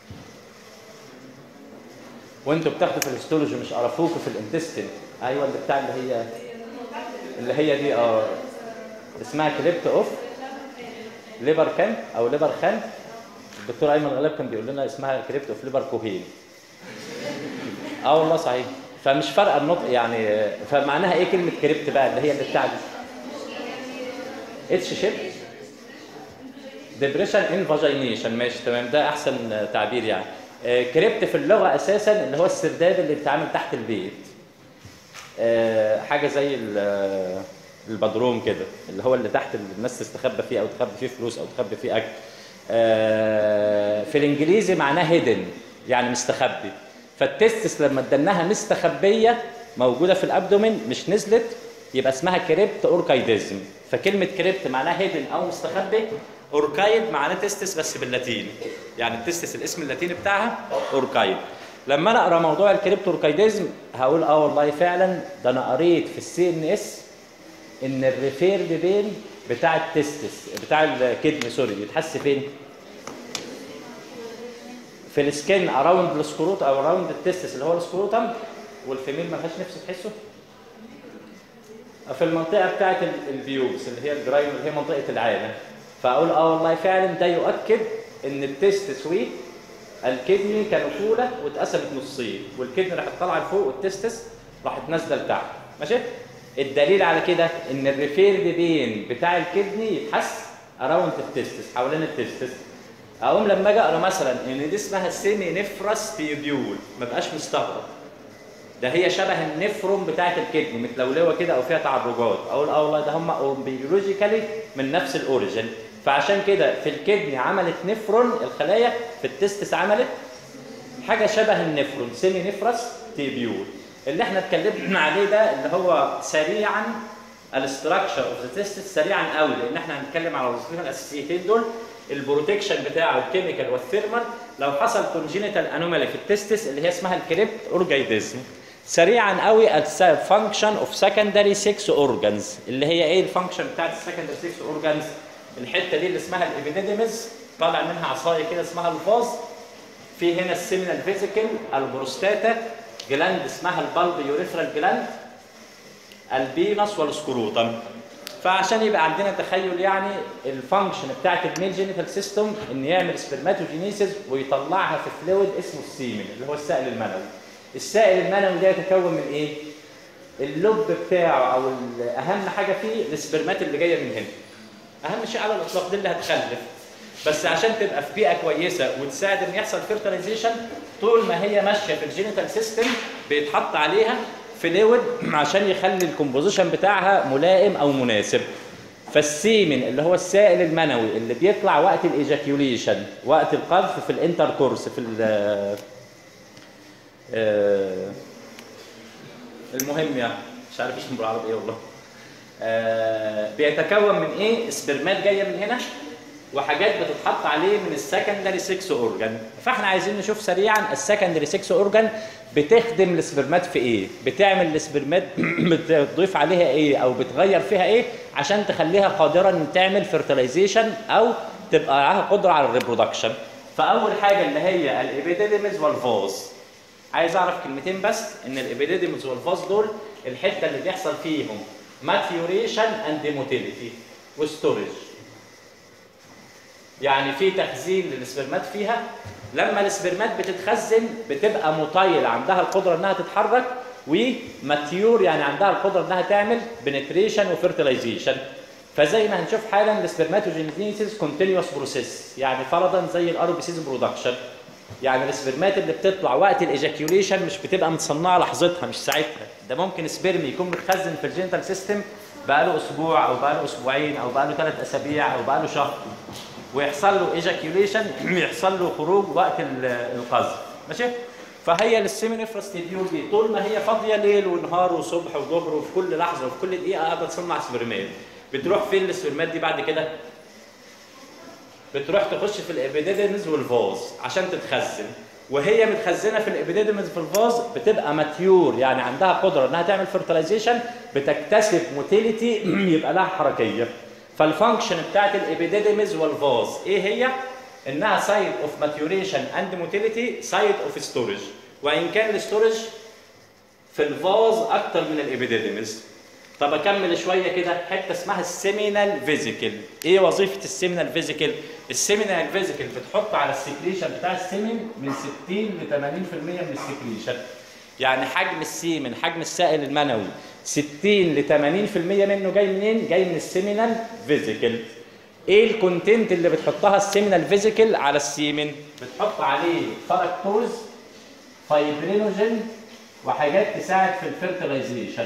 وانتوا بتاخدوا في الهيستولوجي مش عرفوكوا في الانتستين ايوه اللي بتاع اللي هي اللي هي دي اه اسمها كريبت اوف ليبر كان او ليبر خان الدكتور ايمن غلاب كان بيقول لنا اسمها كريبت اوف ليبر كوهين اه والله صحيح فمش فارقه النطق يعني فمعناها ايه كلمه كريبت بقى اللي هي اللي بتاع دي اتش شيب ديبريشن ان فاجينيشن ماشي تمام ده احسن تعبير يعني آه، كريبت في اللغه اساسا اللي هو السرداب اللي بيتعمل تحت البيت آه، حاجه زي ال- البدروم كده اللي هو اللي تحت اللي الناس تستخبى فيه او تخبي فيه فلوس او تخبي فيه اكل آه، في الانجليزي معناه هيدن يعني مستخبي فالتستس لما ادناها مستخبيه موجوده في الابدومين مش نزلت يبقى اسمها كريبت اوركايديزم فكلمه كريبت معناها هيدن او مستخبي اوركايد معناه تستس بس باللاتيني يعني التستس الاسم اللاتيني بتاعها اوركايد لما انا اقرا موضوع الكريبت اوركايديزم هقول اه والله فعلا ده انا قريت في السي ان اس ان الريفيرد بين بتاع التستس بتاع الكدن سوري بيتحس فين؟ في السكين اراوند السكروت او اراوند التستس اللي هو السكروتم والفيميل ما لهاش نفس تحسه في المنطقه بتاعه ال- البيوبس اللي هي الجرايم اللي هي منطقه العانه فاقول اه والله فعلا ده يؤكد ان التستس ويت الكدني كانوا فوله واتقسمت نصين والكدني راحت طالعه لفوق والتستس راحت نازله لتحت ماشي الدليل على كده ان الريفيرد بين بتاع الكدني يتحس اراوند التستس حوالين التستس اقوم لما اجي اقرا مثلا ان دي اسمها سيمي نفرس تيبيول ما بقاش مستغرب ده هي شبه النفرون بتاعه الكدني متلولوه كده او فيها تعرجات اقول اه والله ده هم بيولوجيكالي من نفس الاوريجن فعشان كده في الكدني عملت نفرون الخلايا في التستس عملت حاجه شبه النفرون سيمي نفرس تيبيول اللي احنا اتكلمنا عليه ده اللي هو سريعا الاستراكشر اوف ذا تيستس سريعا قوي لان احنا هنتكلم على الوظيفتين الاساسيتين دول البروتكشن بتاعه الكيميكال والثيرمال لو حصل كونجينيتال انومالي في التستس اللي هي اسمها الكريبت اورجايديزم سريعا قوي فانكشن اوف سكندري 6 اورجانز اللي هي ايه الفانكشن بتاعت السكندري 6 اورجانز الحته دي اللي اسمها الابيديديمز طالع منها عصايه كده اسمها الفاز في هنا السيمينال فيزيكل البروستاتا جلاند اسمها البلب يوريثرال جلاند البينس والسكروتم فعشان يبقى عندنا تخيل يعني الفانكشن بتاعت الميل جينيتال سيستم ان يعمل سبرماتوجينيسيس ويطلعها في فلويد اسمه السيمن اللي هو السائل المنوي السائل المنوي ده يتكون من ايه اللب بتاعه او اهم حاجه فيه السبرمات اللي جايه من هنا اهم شيء على الاطلاق دي اللي هتخلف بس عشان تبقى في بيئه كويسه وتساعد ان يحصل فيرتلايزيشن طول ما هي ماشيه في الجينيتال سيستم بيتحط عليها فلويد عشان يخلي الكومبوزيشن بتاعها ملائم او مناسب فالسيمن اللي هو السائل المنوي اللي بيطلع وقت الايجاكيوليشن وقت القذف في الانتركورس في ال آه، المهم يعني مش عارف اسمه بالعربي ايه والله آه، بيتكون من ايه سبرمات جايه من هنا وحاجات بتتحط عليه من السكندري 6 اورجان فاحنا عايزين نشوف سريعا السكندري 6 اورجان بتخدم السبرمات في ايه بتعمل السبرمات بتضيف عليها ايه او بتغير فيها ايه عشان تخليها قادره ان تعمل فيرتلايزيشن او تبقى معاها قدره على الريبرودكشن فاول حاجه اللي هي الابيديديمز والفاز عايز اعرف كلمتين بس ان الابيديديمز والفاز دول الحته اللي بيحصل فيهم ماتيوريشن اند موتيليتي وستورج يعني في تخزين للسبرمات فيها لما السبرمات بتتخزن بتبقى مطيل عندها القدره انها تتحرك وماتيور يعني عندها القدره انها تعمل بنتريشن وفيرتلايزيشن فزي ما هنشوف حالا السبرماتوجينيسيس كونتينوس بروسيس يعني فرضا زي الار بي سيز برودكشن يعني السبرمات اللي بتطلع وقت الايجاكيوليشن مش بتبقى متصنعه لحظتها مش ساعتها ده ممكن سبرم يكون متخزن في الجينيتال سيستم بقاله اسبوع او بقاله اسبوعين او بقاله ثلاث اسابيع او بقاله شهر ويحصل له ايجاكيوليشن يحصل له خروج وقت ال- القذف ماشي فهي السيمينيفرس تيبيول دي طول ما هي فاضيه ليل ونهار وصبح وظهر وفي كل لحظه وفي كل دقيقه قاعده تصنع سبرمات بتروح فين السبرمات دي بعد كده بتروح تخش في الابيديديمز والفاز عشان تتخزن وهي متخزنه في الابيديديمز في الفاز بتبقى ماتيور يعني عندها قدره انها تعمل فيرتلايزيشن بتكتسب موتيليتي يبقى لها حركيه فالفانكشن بتاعت الابيديديمز والفاز ايه هي؟ انها سايت اوف ماتيوريشن اند موتيليتي سايت اوف ستورج وان كان الستورج في الفاز اكتر من الابيديديمز طب اكمل شويه كده حته اسمها السيمينال فيزيكل ايه وظيفه السيمينال فيزيكل السيمينال فيزيكل بتحط على السكريشن بتاع السيمن من 60 ل 80% من السكريشن يعني حجم السيمن حجم السائل المنوي 60 ل 80% منه جاي منين جاي من السيمينال فيزيكل ايه الكونتنت اللي بتحطها السيمينال فيزيكل على السيمن بتحط عليه فركتوز فايبرينوجين وحاجات تساعد في الفيرتلايزيشن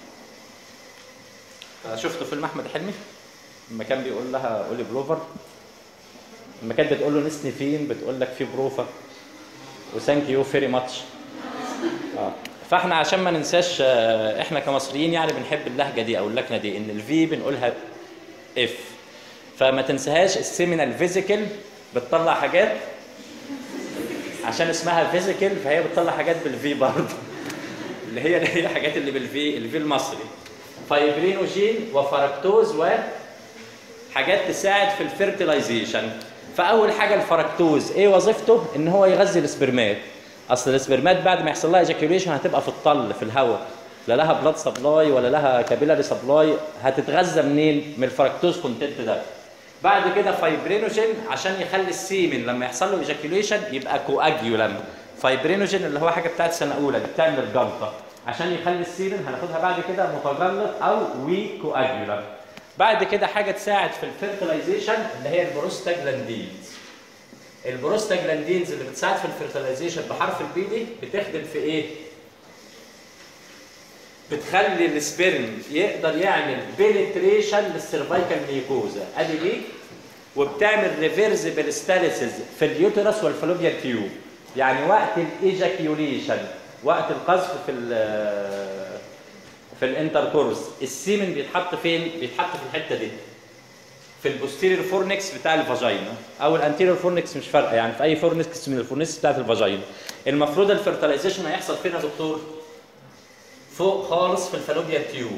شفته فيلم احمد حلمي لما كان بيقول لها قولي بلوفر لما كانت بتقول له نسني فين بتقول لك في بروفا وثانك يو فيري ماتش اه فاحنا عشان ما ننساش آه، احنا كمصريين يعني بنحب اللهجه دي او اللكنه دي ان الفي بنقولها اف فما تنساهاش السيمينال فيزيكال بتطلع حاجات عشان اسمها فيزيكال فهي بتطلع حاجات بالفي برضه اللي هي اللي هي الحاجات اللي بالفي الفي المصري فايبرينوجين وفركتوز وحاجات تساعد في الفيرتلايزيشن فاول حاجه الفركتوز ايه وظيفته ان هو يغذي السبرمات اصل السبرمات بعد ما يحصل لها ايجاكيوليشن هتبقى في الطل في الهواء لا لها بلاد سبلاي ولا لها كابيلاري سبلاي هتتغذى منين من الفركتوز كونتنت ده بعد كده فايبرينوجين عشان يخلي السيمن لما يحصل له ايجاكيوليشن يبقى كواجيولم فايبرينوجين اللي هو حاجه بتاعت سنه اولى دي بتعمل الجلطه عشان يخلي السيمن هناخدها بعد كده متجلط او وي كواجيولم بعد كده حاجه تساعد في الفيرتلايزيشن اللي هي البروستاجلاندينز البروستاجلاندينز اللي بتساعد في الفيرتلايزيشن بحرف البي دي بتخدم في ايه بتخلي السبرم يقدر يعمل بينتريشن للسيرفايكال ميكوزا ادي دي وبتعمل ريفرسبل ستاليسيس في اليوترس والفالوبيان تيوب يعني وقت الايجاكيوليشن وقت القذف في ال في الانتركورس السيمن بيتحط فين بيتحط في الحته دي في البوستيريور فورنكس بتاع الفاجينا او الانتيريور فورنكس مش فارقه يعني في اي فورنكس من الفورنكس بتاعت الفاجينا المفروض الفيرتلايزيشن هيحصل فين يا دكتور فوق خالص في الفالوبيان تيوب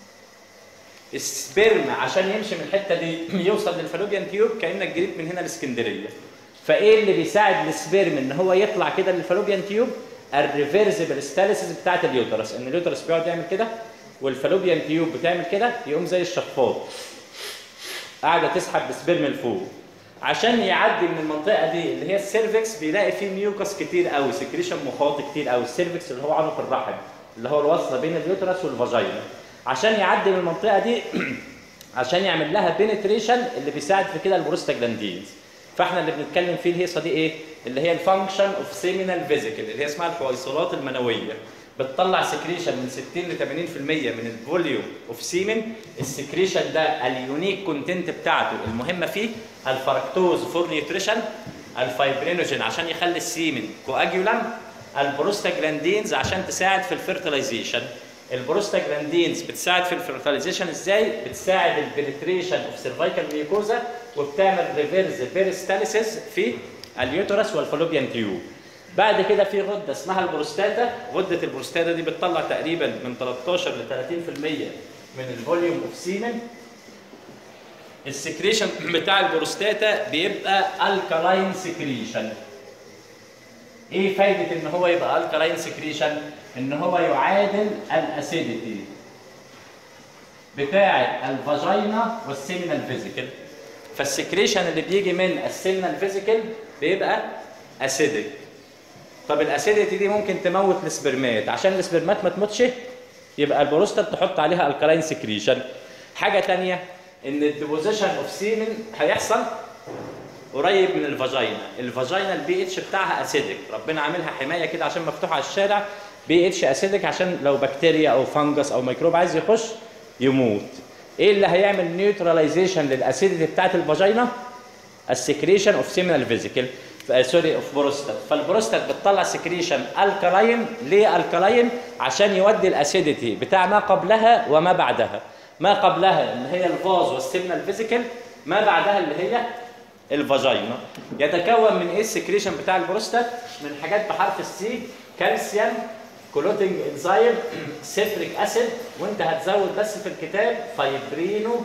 السبرم عشان يمشي من الحته دي يوصل للفالوبيان تيوب كانك جريت من هنا لاسكندريه فايه اللي بيساعد السبرم ان هو يطلع كده للفالوبيان تيوب الريفرسبل ستاليسيس بتاعت اليوترس ان اليوترس بيقعد يعمل كده والفالوبيان تيوب بتعمل كده يقوم زي الشفاط قاعده تسحب السبرم لفوق عشان يعدي من المنطقه دي اللي هي السيرفكس بيلاقي فيه ميوكس كتير قوي سكريشن مخاطي كتير قوي السيرفكس اللي هو عنق الرحم اللي هو الوصله بين اليوترس والفاجينا عشان يعدي من المنطقه دي عشان يعمل لها بينتريشن اللي بيساعد في كده البروستاجلاندينز فاحنا اللي بنتكلم فيه الهيصه دي ايه اللي هي الفانكشن اوف سيمينال فيزيكال اللي هي اسمها الحويصلات المنويه بتطلع سكريشن من 60 ل 80% من الفوليوم اوف سيمن السكريشن ده اليونيك كونتنت بتاعته المهمه فيه الفركتوز فور نيوتريشن الفايبرينوجين عشان يخلي السيمن كواجيولم البروستاجلاندينز عشان تساعد في الفيرتلايزيشن البروستاجلاندينز بتساعد في الفيرتلايزيشن ازاي بتساعد البنتريشن اوف سيرفايكال ميوكوزا وبتعمل ريفيرز بيريستاليسيس في اليوترس والفالوبيان تيوب بعد كده في غده اسمها البروستاتا غده البروستاتا دي بتطلع تقريبا من 13 ل 30% من الفوليوم اوف سيمن السكريشن بتاع البروستاتا بيبقى الكالاين سكريشن ايه فايده ان هو يبقى الكالاين سكريشن ان هو يعادل الاسيديتي بتاع الفاجينا والسيمينال فيزيكال فالسكريشن اللي بيجي من السيمينال فيزيكال بيبقى اسيدك طب الاسيديتي دي ممكن تموت السبرمات عشان السبرمات ما تموتش يبقى البروستات تحط عليها الكالاين سكريشن حاجه تانية ان الديبوزيشن اوف سيمن هيحصل قريب من الفاجينا الفاجينا البي اتش بتاعها اسيدك ربنا عاملها حمايه كده عشان مفتوحه على الشارع بي اتش اسيدك عشان لو بكتيريا او فنجس او ميكروب عايز يخش يموت ايه اللي هيعمل نيوتراليزيشن للاسيديتي بتاعت الفاجينا السكريشن اوف سيمينال فيزيكال سوري اوف بروستات فالبروستات بتطلع سكريشن الكلاين ليه الكلاين عشان يودي الاسيديتي بتاع ما قبلها وما بعدها ما قبلها اللي هي الفاز والسيمنال فيزيكال ما بعدها اللي هي الفاجينا يتكون من ايه السكريشن بتاع البروستات من حاجات بحرف السي كالسيوم كلوتنج انزيم سيتريك اسيد وانت هتزود بس في الكتاب فايبرينو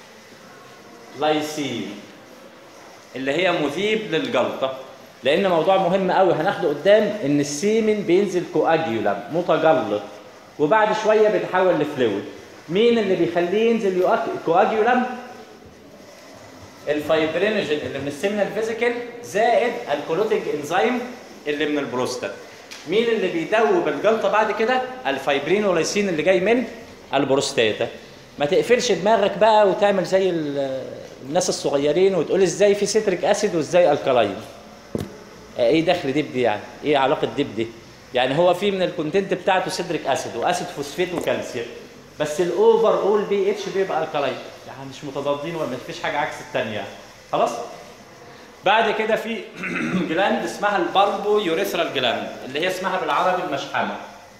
لايسين اللي هي مذيب للجلطه لان موضوع مهم قوي هناخده قدام ان السيمن بينزل كواجيولم متجلط وبعد شويه بيتحول لفلويد مين اللي بيخليه ينزل يؤك- كواجيولم الفايبرينوجين اللي من السيمنال فيزيكال زائد الكولوتيك انزيم اللي من البروستات مين اللي بيدوب الجلطه بعد كده الفايبرينولايسين اللي جاي من البروستاتا ما تقفلش دماغك بقى وتعمل زي ال- الناس الصغيرين وتقول ازاي في سيتريك اسيد وازاي الكلاين ايه دخل دب دي يعني ايه علاقه دب دي يعني هو في من الكونتنت بتاعته سيتريك اسيد واسيد فوسفيت وكالسيوم بس الاوفر اول بي اتش بيبقى الكلاين يعني مش متضادين ولا مفيش حاجه عكس الثانيه يعني. خلاص بعد كده في جلاند اسمها البالبو يوريثرال جلاند اللي هي اسمها بالعربي المشحمه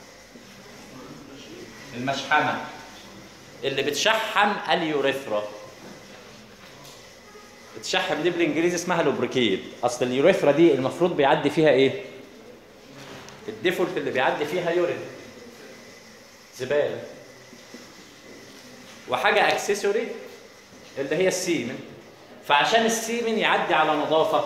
المشحمه اللي بتشحم اليوريثرا بتشحم دي بالانجليزي اسمها لوبريكيت اصل اليوريثرا دي المفروض بيعدي فيها ايه الديفولت اللي بيعدي فيها يورين زباله وحاجه اكسسوري اللي هي السيمن فعشان السيمن يعدي على نظافه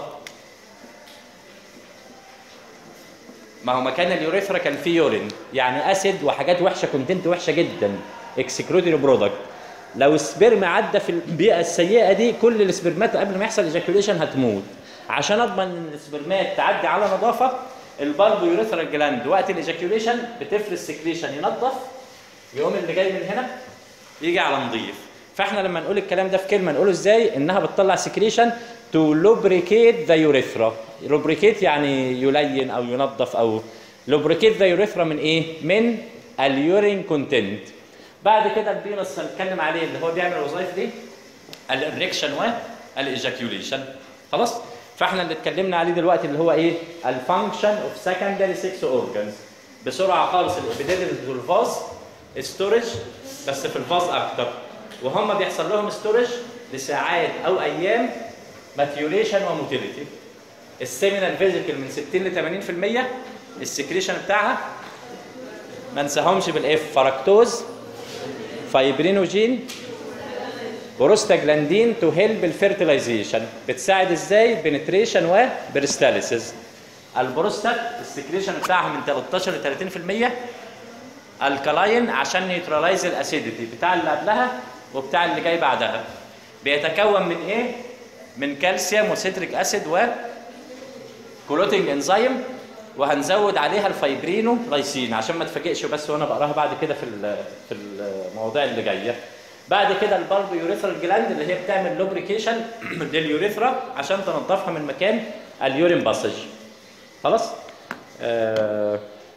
ما هو مكان اليوريثرا كان فيه يورين يعني اسيد وحاجات وحشه كونتنت وحشه جدا اكسكرودري برودكت لو السبرم عدى في البيئه السيئه دي كل السبرمات قبل ما يحصل ايجاكيوليشن هتموت عشان اضمن ان السبرمات تعدي على نظافه البالبو يوريثرال جلاند وقت الايجاكيوليشن بتفرز سكريشن ينظف يقوم اللي جاي من هنا يجي على نظيف فاحنا لما نقول الكلام ده في كلمه نقوله ازاي انها بتطلع سكريشن تو لوبريكيت ذا يوريثرا لوبريكيت يعني يلين او ينظف او لوبريكيت ذا يوريثرا من ايه من اليورين كونتنت بعد كده الفينوس هنتكلم عليه اللي هو بيعمل الوظائف دي الاريكشن والايجاكيوليشن خلاص فاحنا اللي اتكلمنا عليه دلوقتي اللي هو ايه الفانكشن اوف سكندري 6 اورجانز بسرعه خالص الابيديدمز والفاز ستورج بس في الفاز اكتر وهم بيحصل لهم ستورج لساعات او ايام ماتيوريشن وموتيليتي السيمينال فيزيكال من 60 ل 80% السكريشن بتاعها ما ننساهمش بالاف فركتوز فايبرينوجين بروستاجلاندين تو هيلب الفيرتلايزيشن بتساعد ازاي بنتريشن وبريستاليسيس البروستات السكريشن بتاعها من 13 ل 30% الكلاين عشان نيوتراليز الاسيديتي بتاع اللي قبلها وبتاع اللي جاي بعدها بيتكون من ايه من كالسيوم وسيتريك اسيد و كلوتنج انزيم وهنزود عليها الفايبرينو لايسين عشان ما تفاجئش بس وانا بقراها بعد كده في ال- في المواضيع اللي جايه بعد كده البالب يوريثرال جلاند اللي هي بتعمل لوبريكيشن لليوريثرا عشان تنضفها من مكان اليورين باسج خلاص آه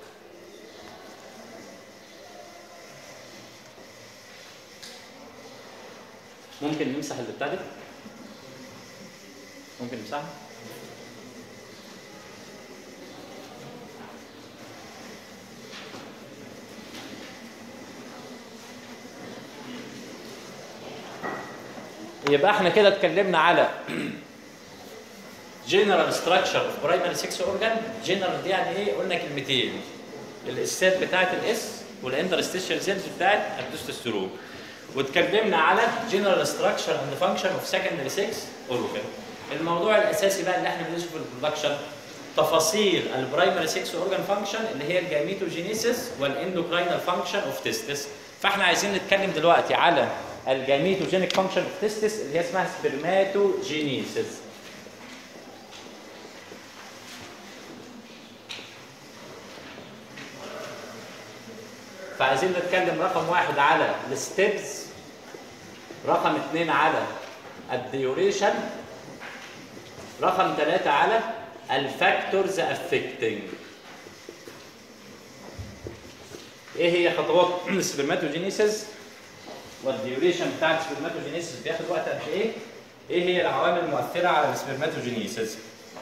ممكن نمسح اللي بتاع ده ممكن نمسحها يبقى احنا كده اتكلمنا على جنرال ستراكشر اوف برايمري 6 اورجان جنرال دي يعني ايه قلنا كلمتين الاستات بتاعت الاس والانترستيشال سيلز بتاعت التستوستيرون واتكلمنا على جنرال ستراكشر اند فانكشن اوف سكندري 6 اورجان الموضوع الاساسي بقى اللي احنا بندرسه في البرودكشن تفاصيل البرايمري 6 اورجان فانكشن اللي هي الجاميتوجينيسيس والاندوكراينال فانكشن اوف تيستس فاحنا عايزين نتكلم دلوقتي على الجاميتوجينيك فانكشن اوف تيستس اللي هي اسمها سبرماتوجينيسيس فعايزين نتكلم رقم واحد على الستبس رقم اثنين على الديوريشن رقم ثلاثة على الفاكتورز افكتنج ايه هي خطوات السبرماتوجينيسيس والديوريشن بتاع السبرماتوجينيسيس بياخد وقت قد ايه ايه هي العوامل المؤثرة على السبرماتوجينيسيس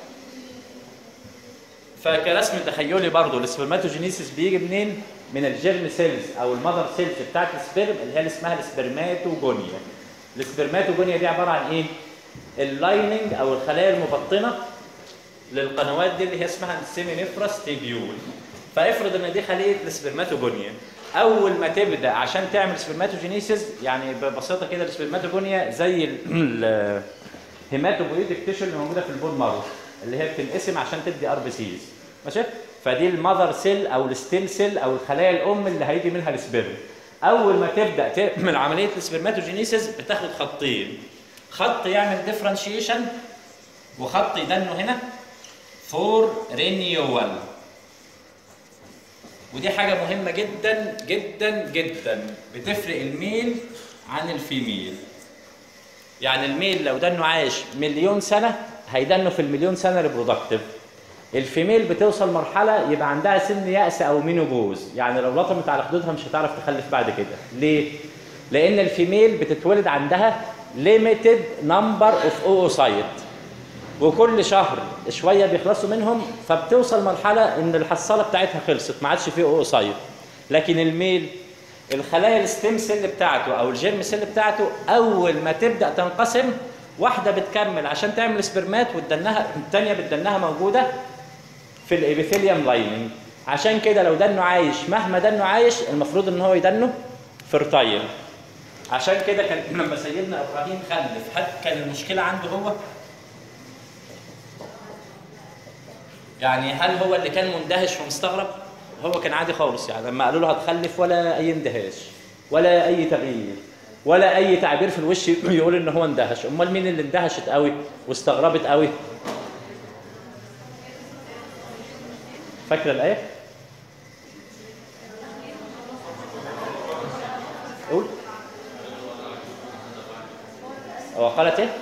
فكرسم تخيلي برضو السبرماتوجينيسيس بيجي منين؟ من الجيرم سيلز او المذر سيلز بتاعت السبرم اللي هي اللي اسمها السبرماتوجونيا. السبرماتوجونيا دي عباره عن ايه؟ اللايننج او الخلايا المبطنه للقنوات دي اللي هي اسمها السيمينيفراس تيبيول. فافرض ان دي خليه السبرماتوجونيا اول ما تبدا عشان تعمل سبرماتوجينيسيس يعني ببساطه كده السبرماتوجونيا زي الهيماتوبويتيك تيشو اللي موجوده في البون مارو اللي هي بتنقسم عشان تدي ار بي سيز ماشي فدي المذر سيل او الستيم سيل او الخلايا الام اللي هيجي منها السبرم اول ما تبدا تعمل عمليه السبرماتوجينيسيس بتاخد خطين خط يعمل ديفرنشيشن وخط يدنه هنا فور رينيوال ودي حاجة مهمة جدا جدا جدا بتفرق الميل عن الفيميل يعني الميل لو دنه عايش مليون سنة هيدنه في المليون سنة ريبرودكتيف الفيميل بتوصل مرحلة يبقى عندها سن يأس أو مينوبوز يعني لو لطمت على خدودها مش هتعرف تخلف بعد كده ليه؟ لأن الفيميل بتتولد عندها limited number of oocyte وكل شهر شويه بيخلصوا منهم فبتوصل مرحله ان الحصاله بتاعتها خلصت ما عادش فيه اوسايت لكن الميل الخلايا الستيم سيل بتاعته او الجيرم سيل بتاعته اول ما تبدا تنقسم واحده بتكمل عشان تعمل سبرمات والدنها الثانيه بتدنها موجوده في الابيثيليوم لايننج عشان كده لو دنه عايش مهما دنه عايش المفروض ان هو يدنه فيرتايل عشان كده كان لما سيدنا ابراهيم خلف حد كان المشكله عنده هو يعني هل هو اللي كان مندهش ومستغرب؟ هو كان عادي خالص يعني لما قالوا له هتخلف ولا اي اندهاش ولا اي تغيير ولا اي تعبير في الوش يقول ان هو اندهش، امال مين اللي اندهشت قوي واستغربت قوي؟ فاكره الايه؟ قول هو قالت ايه؟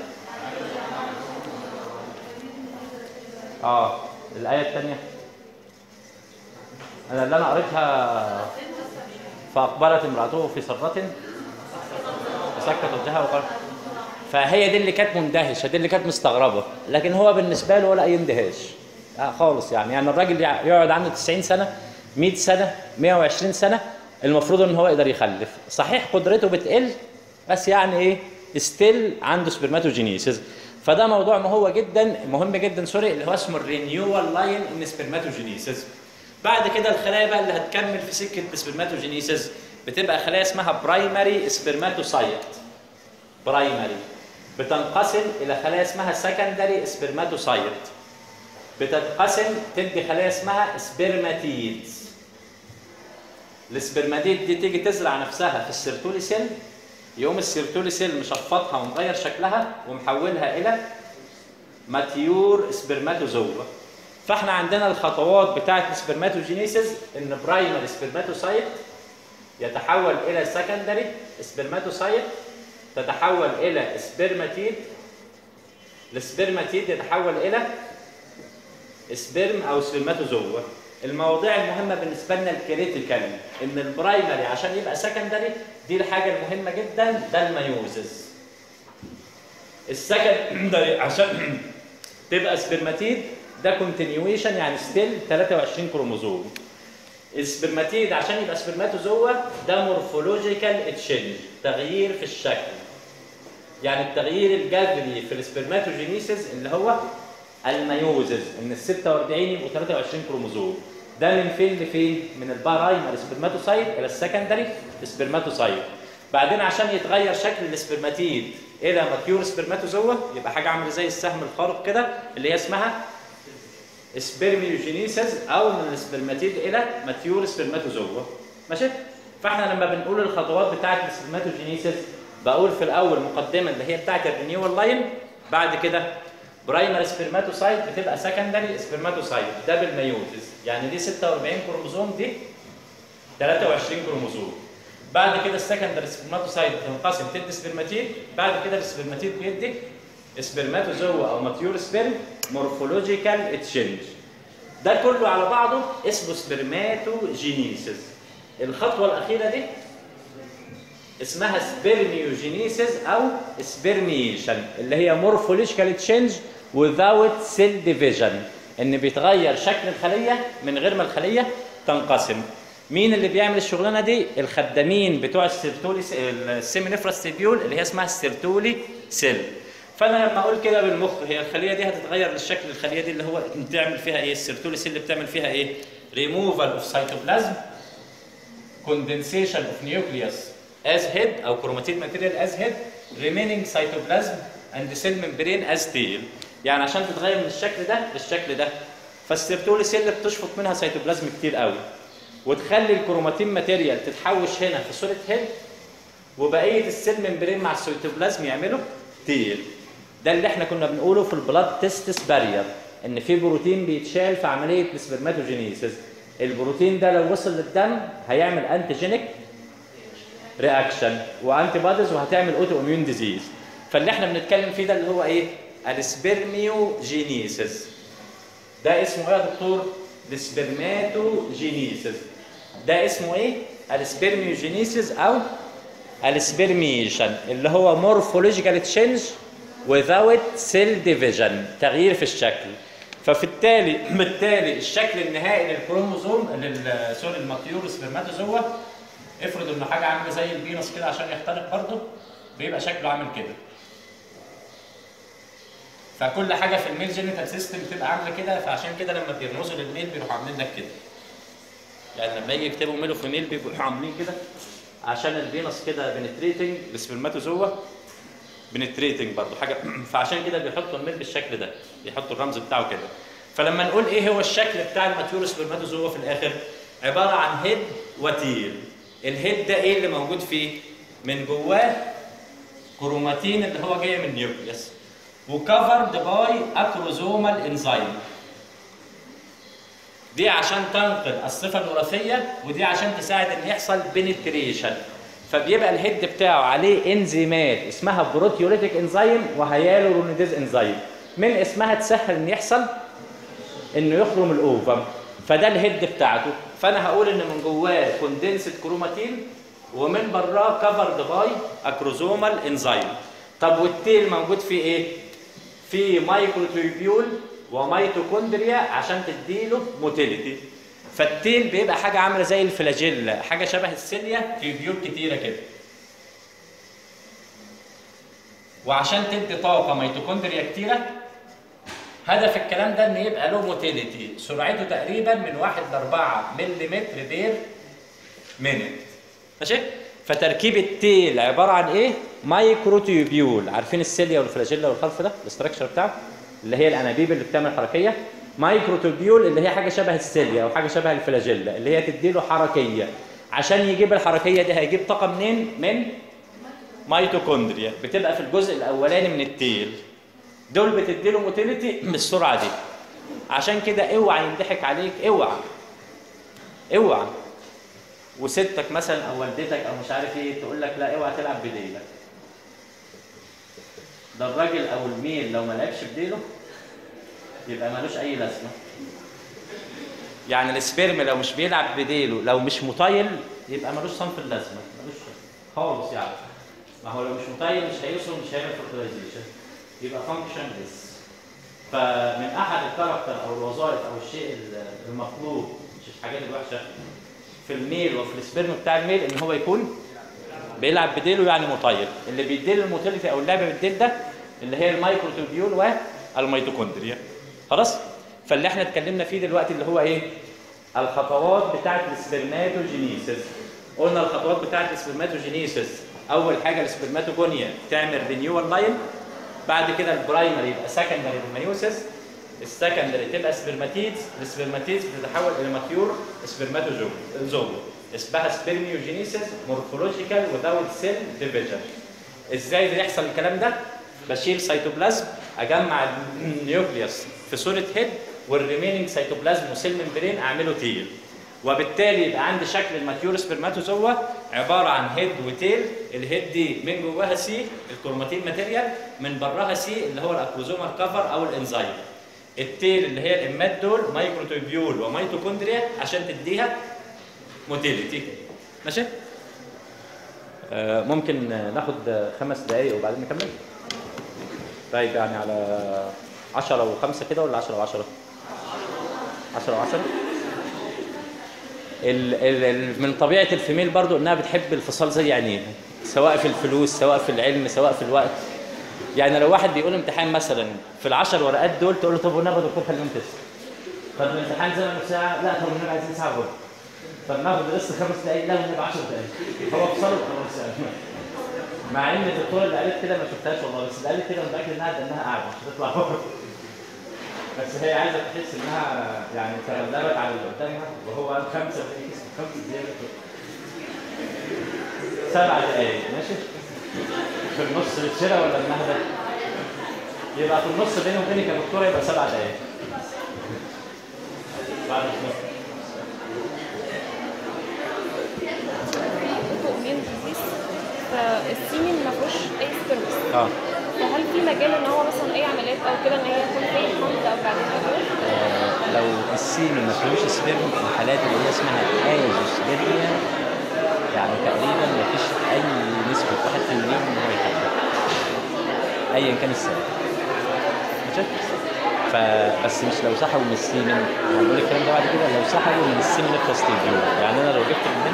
اه الآية الثانية أنا اللي أنا قريتها فاقبلت امراته في سره فسكت وجهها وقال فهي دي اللي كانت مندهشه دي اللي كانت مستغربه لكن هو بالنسبه له ولا اي اندهاش آه خالص يعني يعني الراجل يع- يقعد عنده 90 سنه 100 سنه 120 سنه المفروض ان هو يقدر يخلف صحيح قدرته بتقل بس يعني ايه ستيل عنده سبرماتوجينيسيس فده موضوع مهو جدا مهم جدا سوري اللي هو اسمه الرينيوال لاين ان سبرماتوجينيسيس بعد كده الخلايا بقى اللي هتكمل في سكه السبرماتوجينيسيس بتبقى خلايا اسمها برايمري سبرماتوسايت برايمري بتنقسم الى خلايا اسمها سكندري سبرماتوسايت بتتقسم تدي خلايا اسمها سبرماتيدز السبرماتيد دي تيجي تزرع نفسها في السيرتولي سيل يقوم السيرتولي سيل مشفطها ومغير شكلها ومحولها الى ماتيور سبرماتوزوا فاحنا عندنا الخطوات بتاعه السبرماتوجينيسيس ان برايمري سبرماتوسايت يتحول الى سكندري سبرماتوسايت تتحول الى سبرماتيد السبرماتيد يتحول الى سبرم او سبرماتوزوا المواضيع المهمه بالنسبه لنا الكريتيكال ان البرايمري عشان يبقى سكندري دي الحاجه المهمه جدا ده الميوزز السكندري عشان تبقى سبرماتيد ده كونتينيويشن يعني ستيل 23 كروموزوم السبرماتيد عشان يبقى سبرماتوزوا ده مورفولوجيكال تشينج تغيير في الشكل يعني التغيير الجذري في السبرماتوجينيسيس اللي هو الميوزز ان ال 46 يبقوا 23 كروموزوم ده من فين لفين؟ من البارايمر سبرماتوسايت الى السكندري سبرماتوسايت بعدين عشان يتغير شكل السبرماتيد الى ماتيور سبرماتوزوا يبقى حاجه عامله زي السهم الخارق كده اللي هي اسمها سبرميوجينيسيس او من السبرماتيد الى ماتيور سبرماتوزوا ماشي فاحنا لما بنقول الخطوات بتاعه السبرماتوجينيسيس بقول في الاول مقدمه اللي هي بتاعه الرينيوال لاين بعد كده برايمري سبرماتوسايت بتبقى سكندري سبرماتوسايت ده بالميوزز يعني دي 46 كروموزوم دي 23 كروموزوم بعد كده السكندري سبرماتوسايت بتنقسم تدي سبرماتيد بعد كده السبرماتيد بيدي سبرماتوزوا او ماتيور سبرم مورفولوجيكال تشينج ده كله على بعضه اسمه سبرماتوجينيسيس الخطوه الاخيره دي اسمها سبرميوجينيسيس او سبرميشن اللي هي مورفولوجيكال تشينج without cell division ان بيتغير شكل الخليه من غير ما الخليه تنقسم مين اللي بيعمل الشغلانه دي الخدامين بتوع السيرتولي السيمينيفراس سيبيول اللي هي اسمها السيرتولي سيل فانا لما اقول كده بالمخ هي الخليه دي هتتغير للشكل الخليه دي اللي هو بتعمل فيها ايه السيرتولي سيل اللي بتعمل فيها ايه ريموفال اوف سيتوبلازم condensation of nucleus as head او chromatin material as head remaining cytoplasm and cell membrane as tail يعني عشان تتغير من الشكل ده للشكل ده فالسيرتولي سيل بتشفط منها سيتوبلازم كتير قوي وتخلي الكروماتين ماتيريال تتحوش هنا في صوره هيد وبقيه السيل ممبرين مع السيتوبلازم يعملوا تيل ده اللي احنا كنا بنقوله في البلاد تيستس بارير ان في بروتين بيتشال في عمليه السبرماتوجينيسيس البروتين ده لو وصل للدم هيعمل انتيجينيك رياكشن وانتي بوديز وهتعمل اوتو اميون ديزيز فاللي احنا بنتكلم فيه ده اللي هو ايه السبرميوجينيسيس ده اسمه ايه يا دكتور السبرماتوجينيسيس ده اسمه ايه السبرميوجينيسيس او السبرميشن اللي هو مورفولوجيكال تشينج without cell division تغيير في الشكل ففي التالي بالتالي الشكل النهائي للكروموزوم لل سوري الماتيور سبرماتوزوا افرض انه حاجه عامله زي الفينوس كده عشان يخترق برضه بيبقى شكله عامل كده فكل حاجه في الميل جينيتال سيستم بتبقى عامله كده فعشان كده لما بيرمزوا للميل بيروحوا عاملين لك كده يعني لما يجي يكتبوا ميل في ميل بيبقوا عاملين كده عشان الفينوس كده بنتريتنج السبرماتوزوا بنتريتنج برضه حاجه فعشان كده بيحطوا الميل بالشكل ده بيحطوا الرمز بتاعه كده فلما نقول ايه هو الشكل بتاع الماتيور سبرماتوزوا في الاخر عباره عن هيد وتيل الهيد ده ايه اللي موجود فيه من جواه كروماتين اللي هو جاي من النيوكليوس وكفرد باي اكروزومال انزيم دي عشان تنقل الصفه الوراثيه ودي عشان تساعد ان يحصل بنتريشن فبيبقى الهيد بتاعه عليه انزيمات اسمها بروتيوليتيك انزيم وهيالورونيديز انزيم من اسمها تسهل ان يحصل انه يخرم الاوفم فده الهيد بتاعته فانا هقول ان من جواه كوندنسد كروماتين ومن براه كفرد باي اكروزومال انزيم طب والتيل موجود فيه ايه في مايكروتوبيول وميتوكوندريا عشان تديله موتيليتي فالتيل بيبقى حاجه عامله زي الفلاجيلا حاجه شبه السيليا تيوبيول كتيره كده وعشان تدي طاقه ميتوكوندريا كتيره هدف الكلام ده ان يبقى له موتيليتي سرعته تقريبا من 1 ل 4 ملم بير مينت ماشي فتركيب التيل عباره عن ايه مايكروتيوبيول عارفين السيليا والفلاجيلا والخلف ده الاستراكشر بتاعه اللي هي الانابيب اللي بتعمل حركيه مايكروتوبيول اللي هي حاجه شبه السيليا او حاجه شبه الفلاجيلا اللي هي تديله حركيه عشان يجيب الحركيه دي هيجيب طاقه منين من ميتوكوندريا بتبقى في الجزء الاولاني من التيل دول بتديله موتيليتي بالسرعه دي عشان كده اوعى ينضحك عليك اوعى اوعى وستك مثلا او والدتك او مش عارف ايه تقول لك لا اوعى تلعب بديلك ده الراجل او الميل لو ما لعبش بديله يبقى ملوش اي لازمه يعني السبرم لو مش بيلعب بديله لو مش مطيل يبقى ملوش صنف اللازمه ملوش خالص يعني ما هو لو مش مطيل مش هيوصل مش هيعمل فيرتلايزيشن يبقى فانكشن ليس فمن احد الكاركتر او الوظائف او الشيء المطلوب مش الحاجات الوحشه في الميل وفي السبرم بتاع الميل ان هو يكون بيلعب بديله يعني مطيل اللي بيديل الموتيليتي او اللعب بالديل ده اللي هي الميكروتوبيول والميتوكوندريا خلاص فاللي احنا اتكلمنا فيه دلوقتي اللي هو ايه الخطوات بتاعه السبرماتوجينيسيس قلنا الخطوات بتاعه السبرماتوجينيسيس اول حاجه السبرماتوجونيا تعمل رينيوال لاين بعد كده البرايمري يبقى سكندري مايوسيس السكندري تبقى سبرماتيدز السبرماتيدز بتتحول الى ماتيور سبرماتوزوم اسمها سبرميوجينيسيس مورفولوجيكال وذاوت سيل ديفيجن ازاي بيحصل الكلام ده بشيل سيتوبلازم اجمع النيوكليوس في صوره هيد والريميننج سيتوبلازم وسيل ممبرين اعمله تيل وبالتالي يبقى عندي شكل الماتيور سبرماتوزوا عباره عن هيد وتيل الهيد دي من جواها سي الكروماتين ماتيريال من براها سي اللي هو الاكروزومال كفر او الانزيم التيل اللي هي الامات دول مايكروتوبيول وميتوكوندريا عشان تديها موتيليتي ماشي آه ممكن ناخد خمس دقايق وبعدين نكمل طيب يعني على 10 و5 كده ولا 10 و10 10 و10 ال ال ال من طبيعه الفيميل برضو انها بتحب الفصال زي عينيها سواء في الفلوس سواء في العلم سواء في الوقت يعني لو واحد بيقول امتحان مثلا في العشر ورقات دول تقول له طب والنبي يا دكتور خليهم تسع طب الامتحان زمنه ساعه لا طب والنبي عايزين ساعه وربع طب ناخد ريست خمس دقايق لا والنبي 10 دقايق هو فصل خلاص يعني مع ان الدكتور اللي قالت كده ما شفتهاش والله بس اللي قالت كده متاكد انها انها قاعده مش هتطلع بره بس هي عايزه تحس انها يعني تغلبت على اللي قدامها وهو قال خمسه دقايق خمس دقايق سبع دقايق ماشي في النص الشراء ولا النهضه يبقى في النص بيني وبينك يا دكتوره يبقى سبع دقايق بعد النص مين ديزيز فالسيمين ما فيهوش اي سبيرمز اه فهل في مجال ان هو مثلا اي عمليات او كده ان هي يكون في حمل او بعد كده آه، لو السيمن ما فيهوش سبيرم الحالات اللي هي اسمها ايزوسبيرميا يعني تقريبا ما فيش اي نسبه واحد في المليون ان هو يحقق ايا كان السبب ماشي فبس مش لو سحبوا من السيمن هنقول الكلام ده بعد كده لو سحبوا من السيمن فاستيديو يعني انا لو جبت من هنا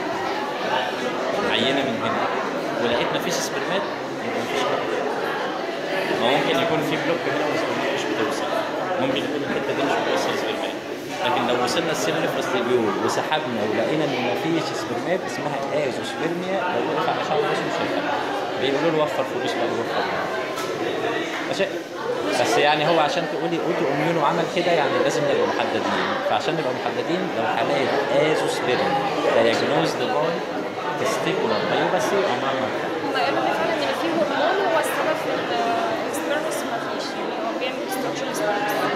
عينه من هنا ولقيت ما فيش سبرمات يبقى ما فيش ما ممكن يكون في بلوك هنا والسبرمات مش بتوصل ممكن يكون الحته دي مش بتوصل سبرمات لكن لو وصلنا السيل فاستيبيول وسحبنا ولقينا ان ما فيش سبرمات اسمها ايزوسبرميا لو وقف على شعر مش مش هيفرق بيقولوا له وفر فلوس بقى وفر ماشي بس يعني هو عشان تقولي اوتو اميون وعمل كده يعني لازم نبقى محددين فعشان نبقى محددين لو حالات ايزوسبرم دايجنوزد باي تستيكولار بايوباسي عمرها ما هم قالوا لي فعلا ان في هرمون هو السبب في السبيرمز ما فيش يعني هو بيعمل ديستركشن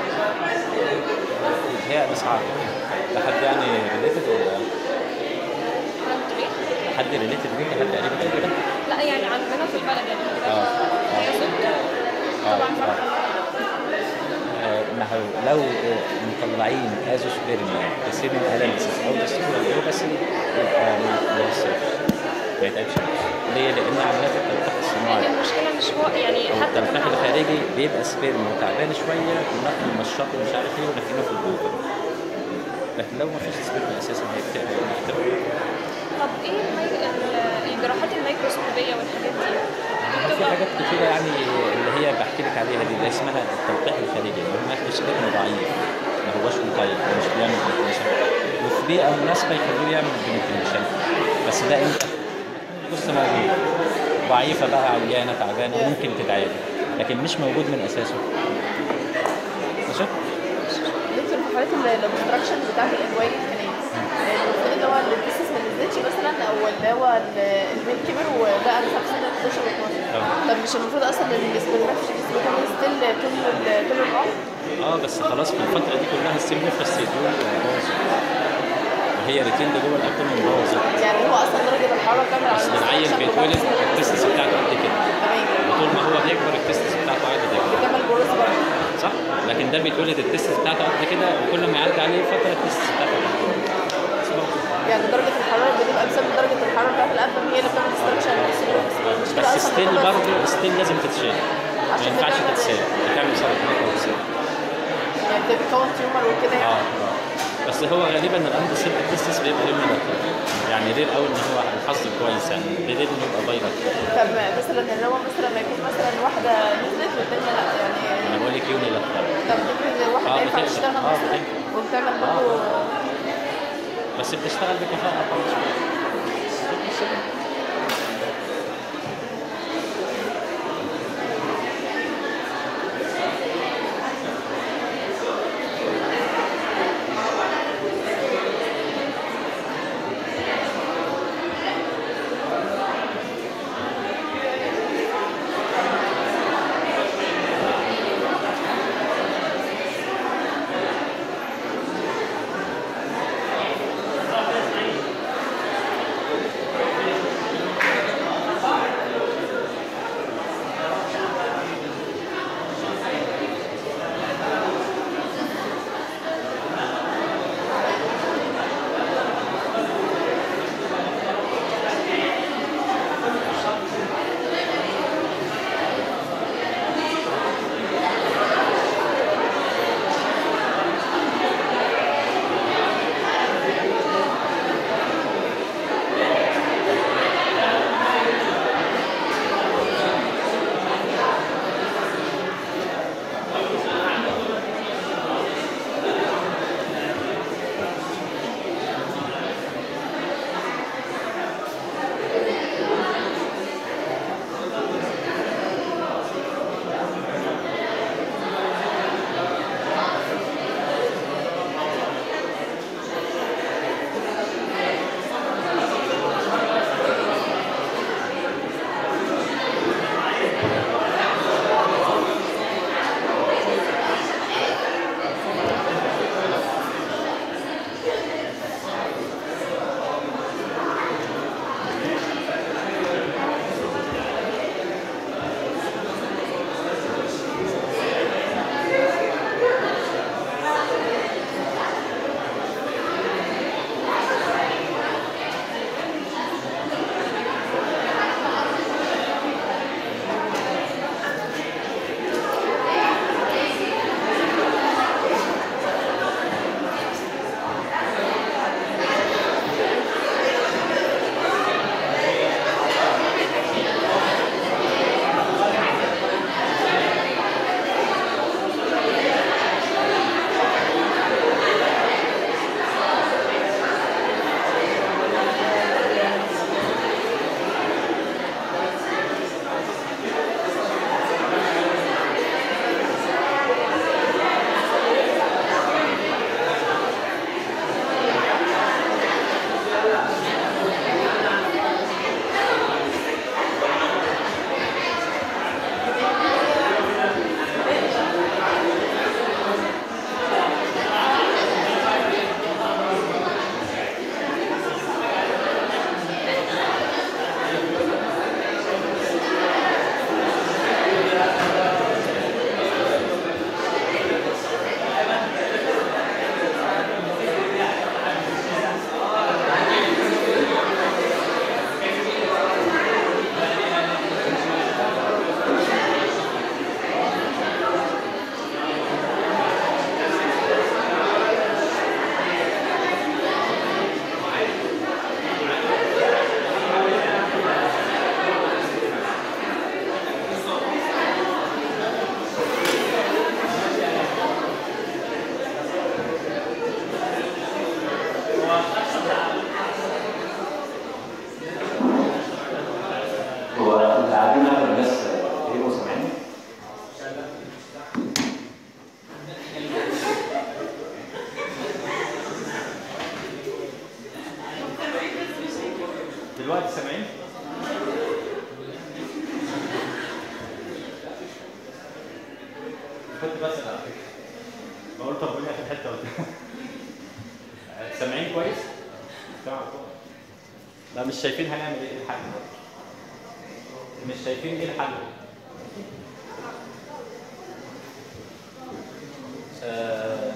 هي اسعار ده حد يعني ريليتد ولا حد ريليتد بيك حد قريب كده لا يعني عندنا في البلد يعني اه هي اه زوجته اه طبعا اه فرحة آه، ما ما هو لو مطلعين ازوسبيرم كثير من الاناليسيس او تستوى الجلوباسي يبقى ما ما يصيرش ما يتعبش نفسه. ليه؟ لان عمليات التلقيح لكن الصناعي المشكله مش هو يعني او حتى التلقيح لما- الخارجي بيبقى سبيرم وتعبان شويه ونقل مشاط ومش عارف ايه وداخلينه في الجوجل لكن لو ما فيش سبيرم اساسا هيبتدي طب ايه المي... ال- الجراحات الميكروسكوبيه والحاجات دي؟ دي في بتبقى حاجات كتيرة يعني اللي هي بحكي لك عليها دي اللي اسمها التلقيح الخارجي اللي هو ماكروس سبيرم ضعيف ما هوش مطيب مش بيعمل بنتريشن وفي بيئة مناسبة يخلوه يعمل بنتريشن بس ده امتى؟ لسه موجود ضعيفة بقى عيانة تعبانة ممكن تتعالج لكن مش موجود من أساسه ماشي؟ دكتور في حالات الاوبستراكشن بتاعت الانواع الكنائس المفروض ان هو التستس ما نزلتش مثلا او اللي هو ال- البيت كبر وبقى مثلا في سنه 11 و 12 اه. طب مش المفروض اصلا ان السبرماتوجينيس بيكون ستيل طول ال- طول العمر اه بس خلاص في الفترة دي كلها السيل نفس السيدول باظت وهي ريتين ده جوه الأكل باظت يعني هو اصلا درجه الحراره كامله على اصل العيل الobstruction بيتولد بتاعت التستس بتاعته قد كده تمام وطول ما هو بيكبر التستس بتاعته عادي تكبر بيكمل جروث برضه صح لكن ده بيتولد التستس بتاعته قد كده وكل ما يعدي عليه فتره التستس بتاعته قد كده. اسمه. يعني درجه الحراره بتبقى بسبب درجه الحراره بتاعت الابدن هي اللي بتعمل ديستراكشن المشكله بس اصلا ستيل بتبقى- برضه ستيل لازم تتشال ما عشان ينفعش بتعمل- تتسال بتعمل سرطانات او تسال يعني بتكون تيومر وكده اه يعني اه بس هو غالبا الاند سيل التستس بيبقى يوم يعني رير قوي ان هو الحظ كويس يعني رير انه يبقى فيروس طب مثلا اللي هو مثلا ما يكون مثلا واحده نزلت والتانيه لا يعني انا بقول لك يوني لا طب ممكن واحده آه، ينفع بتقدر. تشتغل آه، مثلا بتقدر. وبتعمل آه. برضه بس بتشتغل بكفاءه برضه. هو اللي قاعدين اغلب الناس يبقوا سامعيني؟ دلوقتي سامعين؟ كنت بسأل على فكرة بقول طب قولي آخر حتة قلت سامعين كويس؟ سامع كويس لا مش شايفين هنعمل ايه الحل مش شايفين ايه الحل آه،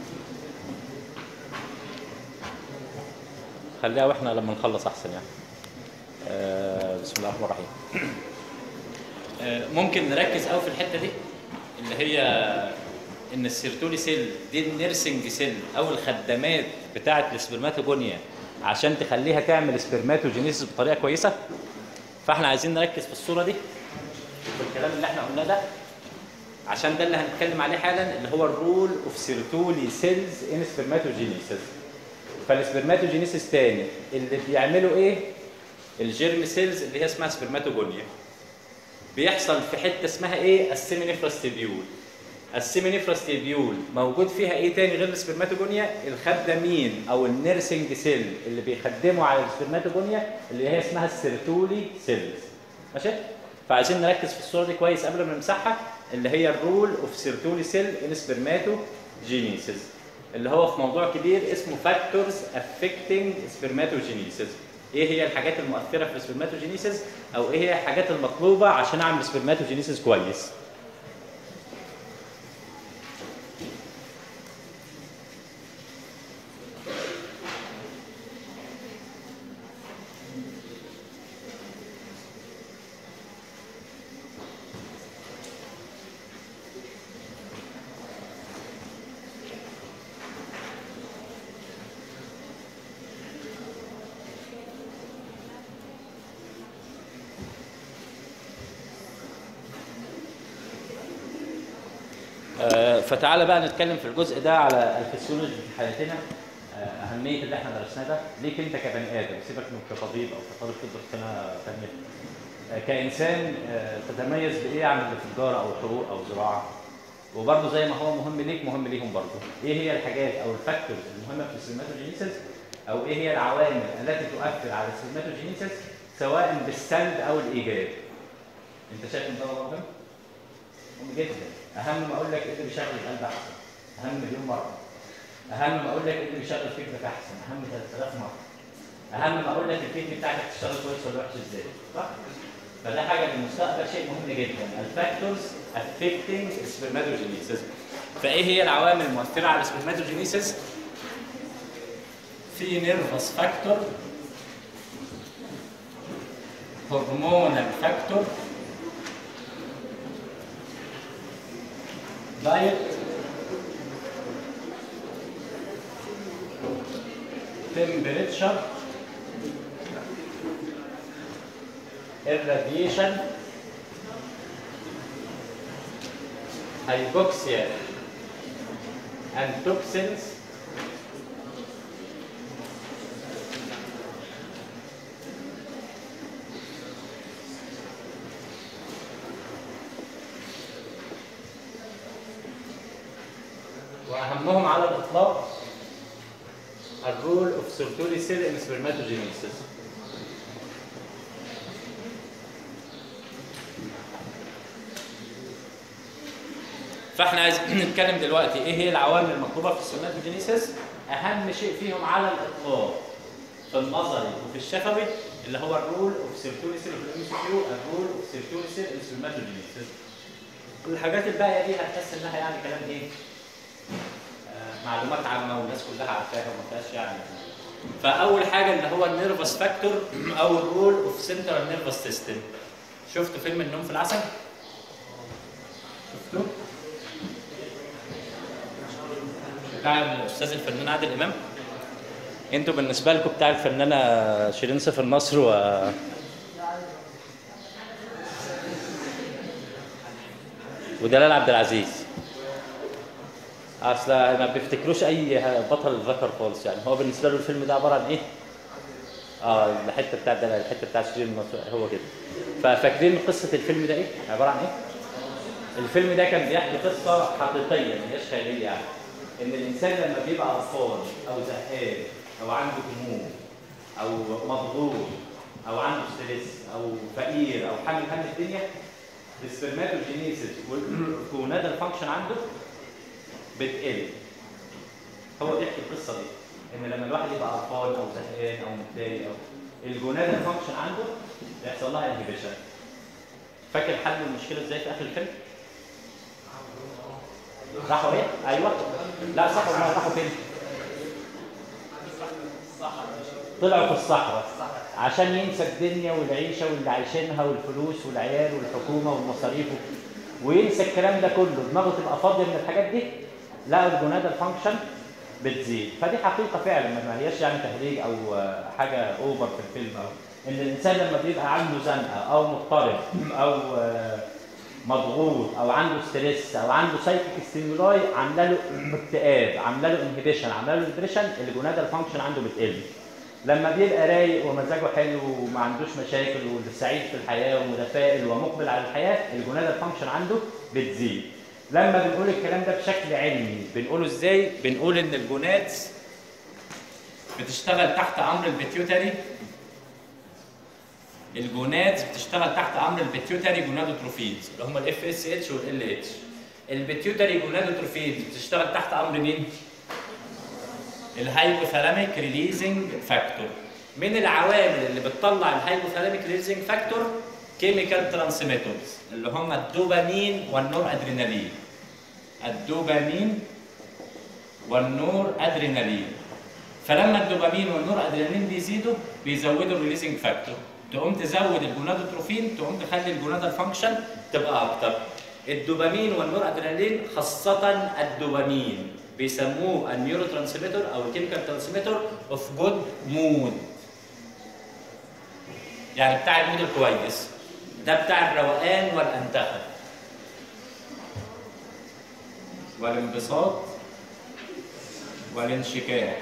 خليها واحنا لما نخلص احسن يعني آه، بسم الله الرحمن الرحيم آه، ممكن نركز قوي في الحته دي اللي هي ان السيرتولي سيل دي النيرسنج سيل او الخدامات بتاعه السبرماتوجونيا عشان تخليها تعمل سبرماتوجينيسيس بطريقه كويسه فاحنا عايزين نركز في الصوره دي في الكلام اللي احنا قلناه ده عشان ده اللي هنتكلم عليه حالا اللي هو الرول اوف سيرتولي سيلز ان سبرماتوجينيسيس فالسبرماتوجينيسيس تاني اللي بيعملوا ايه الجيرم سيلز اللي هي اسمها سبرماتوجونيا بيحصل في حته اسمها ايه السيمينيفراس تيبيول السيمينيفراس تيبيول موجود فيها ايه تاني غير السبرماتوجونيا الخدامين او النيرسنج سيل اللي بيخدموا على السبرماتوجونيا اللي هي اسمها السيرتولي سيلز ماشي فعايزين نركز في الصوره دي كويس قبل ما نمسحها اللي هي الرول اوف سيرتولي سيل ان سبرماتوجينيسيس اللي هو في موضوع كبير اسمه فاكتورز افكتنج سبرماتوجينيسيس ايه هي الحاجات المؤثره في السبرماتوجينيسيس او ايه هي الحاجات المطلوبه عشان اعمل سبرماتوجينيسيس كويس آه، فتعالى بقى نتكلم في الجزء ده على الفسيولوجي في حياتنا آه، اهميه اللي احنا درسناه ده ليك انت كبني ادم سيبك من كطبيب او كطالب طب في سنه ثانيه آه، كانسان آه، تتميز بايه عن اللي في تجاره او حقوق او زراعه وبرضه زي ما هو مهم ليك مهم ليهم برضه ايه هي الحاجات او الفاكتورز المهمه في السيرماتوجينيسيس او ايه هي العوامل التي تؤثر على السيرماتوجينيسيس سواء بالسلب او الايجاب انت شايف ان ده موضوع مهم مهم جدا اهم ما اقول لك ايه اللي بيشغل القلب احسن اهم مليون مره اهم ما اقول لك ايه اللي بيشغل فكرك احسن اهم 3000 مره اهم ما اقول لك الفكر بتاعتك تشتغل كويس ولا وحش ازاي صح فده حاجه للمستقبل شيء مهم جدا الفاكتورز افكتنج سبرماتوجينيسيس فايه هي العوامل المؤثره على السبرماتوجينيسيس في نيرفس فاكتور هرمونال فاكتور diet temperature irradiation hypoxia and toxins واهمهم على الاطلاق الرول اوف سيرتولي سيل ان سبرماتوجينيسيس فاحنا عايزين نتكلم دلوقتي ايه هي العوامل المطلوبه في السبرماتوجينيسيس اهم شيء فيهم على الاطلاق في النظري وفي الشفوي اللي هو الرول اوف سيرتولي سيل في الام سي كيو الرول اوف سيرتولي سيل ان سبرماتوجينيسيس الحاجات الباقيه دي هتحس انها يعني كلام ايه آه، معلومات عامه والناس كلها عارفاها وما فيهاش يعني فاول حاجه اللي هو النيرفس فاكتور او الرول اوف سنترال نيرفس سيستم شفتوا فيلم النوم في العسل شفتوه بتاع الاستاذ الفنان عادل امام انتوا بالنسبه لكم بتاع الفنانه شيرين سيف النصر و ودلال عبد العزيز اصل ما بيفتكروش اي بطل ذكر خالص يعني هو بالنسبه له الفيلم ده عباره عن ايه؟ اه الحته بتاعت ده الحته بتاعت شيرين المصري هو كده ففاكرين قصه الفيلم ده ايه؟ عباره عن ايه؟ الفيلم ده كان بيحكي قصه حقيقيه ما هياش خياليه يعني ان الانسان لما بيبقى قرفان او زهقان او عنده هموم او مضغوط او عنده ستريس او فقير او حامل هم الدنيا السبرماتوجينيسيس والجونادال فانكشن عنده بتقل هو بيحكي القصه دي ان لما الواحد يبقى قرفان او زهقان او متضايق او الجونادال فانكشن عنده بيحصل لها انهبيشن فاكر حل المشكله ازاي في اخر الفيلم؟ راحوا ايه؟ ايوه لا صح ولا راحوا فين؟ طلعوا في الصحراء عشان ينسى الدنيا والعيشه واللي عايشينها والفلوس والعيال والحكومه والمصاريف وينسى الكلام ده كله دماغه تبقى فاضيه من الحاجات دي لقوا الجونادال فانكشن بتزيد فدي حقيقه فعلا ما هياش يعني تهريج او آه، حاجه اوفر في الفيلم او ان الانسان لما بيبقى عنده زنقه او مضطرب او آه، مضغوط او عنده ستريس او عنده سايكيك ستيمولاي عامله له اكتئاب عامله له انهبيشن عامله له ديبريشن الجونادال فانكشن عنده بتقل لما بيبقى رايق ومزاجه حلو وما عندوش مشاكل وسعيد في الحياه ومتفائل ومقبل على الحياه الجونادال فانكشن عنده بتزيد لما بنقول الكلام ده بشكل علمي بنقوله ازاي بنقول ان الجونادز بتشتغل تحت امر البيتيوتري الجونادز بتشتغل تحت امر البيتيوتري جونادوتروفينز اللي هم الاف اس اتش والال اتش البيتيوتري جونادوتروفينز بتشتغل تحت امر مين؟ الهايبوثالاميك ريليزنج فاكتور من العوامل اللي بتطلع الهايبوثالاميك ريليزنج فاكتور كيميكال ترانسميترز اللي هم الدوبامين والنور ادرينالين الدوبامين والنور ادرينالين فلما الدوبامين والنور ادرينالين بيزيدوا بيزودوا الريليزنج فاكتور تقوم تزود الجونادوتروفين تقوم تخلي الجونادال فانكشن تبقى اكتر الدوبامين والنور ادرينالين خاصه الدوبامين بيسموه النيورو ترانسميتر او الكيميكال ترانسميتر اوف جود مود يعني بتاع المود الكويس ده بتاع الروقان والانتخاب والانبساط والانشكاح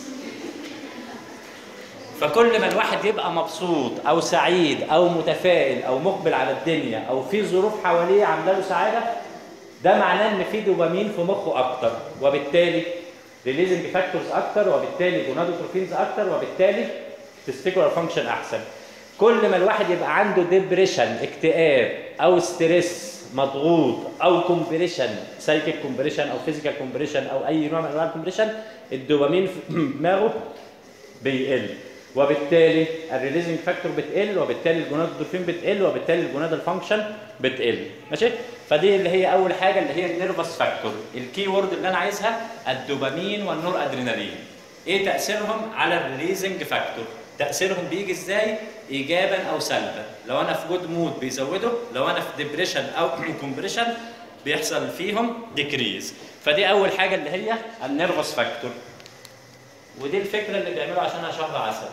فكل ما الواحد يبقى مبسوط او سعيد او متفائل او مقبل على الدنيا او في ظروف حواليه عامله له سعاده ده معناه ان في دوبامين في مخه اكتر وبالتالي ريليزنج فاكتورز اكتر وبالتالي جونادوتروفينز اكتر وبالتالي تستيكولار فانكشن احسن كل ما الواحد يبقى عنده ديبريشن اكتئاب او ستريس مضغوط او كومبريشن سايكيك كومبريشن او فيزيكال كومبريشن او اي نوع من انواع الكومبريشن الدوبامين في دماغه بيقل وبالتالي الريليزنج فاكتور بتقل وبالتالي الجونادوتروفين بتقل وبالتالي الجونادال فانكشن بتقل ماشي فدي اللي هي اول حاجه اللي هي النيرفس فاكتور الكي وورد اللي انا عايزها الدوبامين والنور ادرينالين ايه تاثيرهم على الريليزنج فاكتور تاثيرهم بيجي ازاي ايجابا او سلبا لو انا في جود مود بيزوده لو انا في ديبريشن او كومبريشن بيحصل فيهم ديكريز فدي اول حاجه اللي هي النيرفس فاكتور ودي الفكره اللي بيعملوا عشانها شهر عسل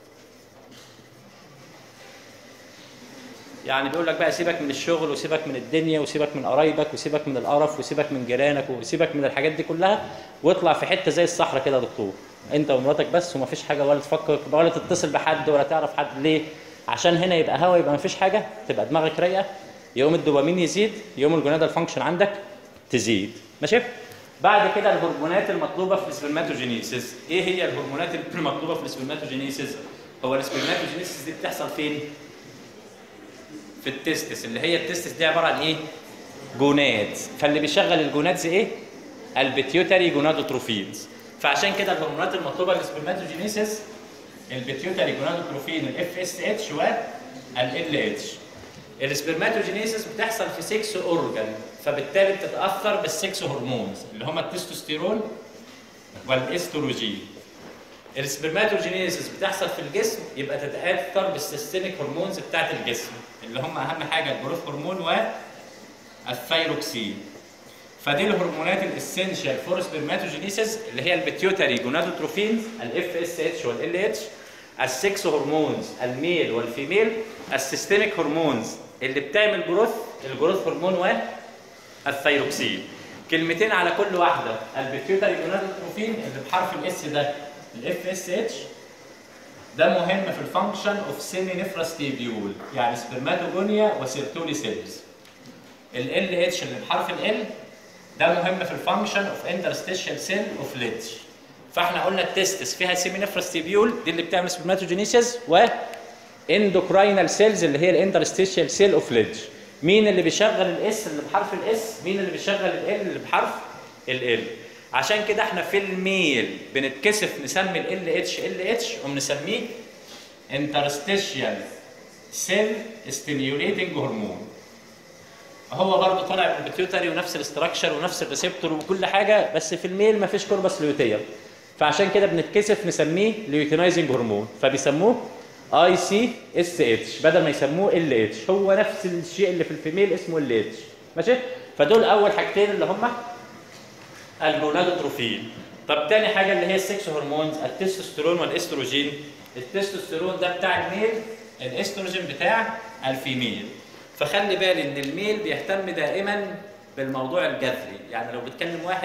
يعني بيقول لك بقى سيبك من الشغل وسيبك من الدنيا وسيبك من قرايبك وسيبك من القرف وسيبك من جيرانك وسيبك من الحاجات دي كلها واطلع في حته زي الصحراء كده يا دكتور انت ومراتك بس ومفيش حاجه ولا تفكر ولا تتصل بحد ولا تعرف حد ليه عشان هنا يبقى هوا يبقى مفيش حاجه تبقى دماغك رايقه يوم الدوبامين يزيد يوم الجونادال فانكشن عندك تزيد ماشي بعد كده الهرمونات المطلوبه في السبرماتوجينيسيس ايه هي الهرمونات المطلوبه في السبرماتوجينيسيس هو السبرماتوجينيسيس دي بتحصل فين في التستس اللي هي التستس دي عباره عن ايه جونادز فاللي بيشغل الجونادز ايه البيتيوتري جونادوتروفينز فعشان كده الهرمونات المطلوبه للسبرماتوجينيسيس البيتيوتري جونادوتروفين الاف اس اتش والال اتش السبرماتوجينيسيس بتحصل في 6 اورجان فبالتالي بتتاثر بالسكس هرمونز اللي هم التستوستيرون والاستروجين السبرماتوجينيسيس بتحصل في الجسم يبقى تتاثر بالسيستميك هرمونز بتاعت الجسم اللي هم اهم حاجه الجروث هرمون والثايروكسين فدي الهرمونات الاسينشال فور سبرماتوجينيسيس اللي هي البيتيوتري جونادوتروفينز الاف اس اتش والال اتش السكس هرمونز الميل والفيميل السيستميك هرمونز اللي بتعمل جروث الجروث هرمون والثايروكسين كلمتين على كل واحده البيتيوتري جونادوتروفين اللي بحرف الاس ده الاف اس اتش ده مهم في الفانكشن اوف سيمي نفرس تيبيول يعني سبرماتوجونيا وسيرتولي سيلز ال ال اتش اللي بحرف ال ده مهم في الفانكشن اوف انترستيشال سيل اوف ليدج فاحنا قلنا التستس فيها سيمي نفرس تيبيول دي اللي بتعمل سبرماتوجينيسيس و اندوكراينال سيلز اللي هي الانترستيشال سيل اوف ليدج مين اللي بيشغل الاس اللي بحرف الاس مين اللي بيشغل ال اللي بحرف ال عشان كده احنا في الميل بنتكسف نسمي ال اتش ال اتش وبنسميه انترستيشال سيل ستيميوليتنج هرمون هو برضه طالع من البيتيوتري ونفس الاستراكشر ونفس الريسبتور وكل حاجه بس في الميل ما فيش كوربس ليوتيا فعشان كده بنتكسف نسميه ليوتينايزنج هرمون فبيسموه اي سي اس اتش بدل ما يسموه ال اتش هو نفس الشيء اللي في الفيميل اسمه ال اتش ماشي فدول اول حاجتين اللي هم الجونادوتروفين طب تاني حاجه اللي هي السكس هرمونز التستوستيرون والاستروجين التستوستيرون ده بتاع الميل الاستروجين بتاع الفيميل فخلي بالي ان الميل بيهتم دائما بالموضوع الجذري يعني لو بتكلم واحد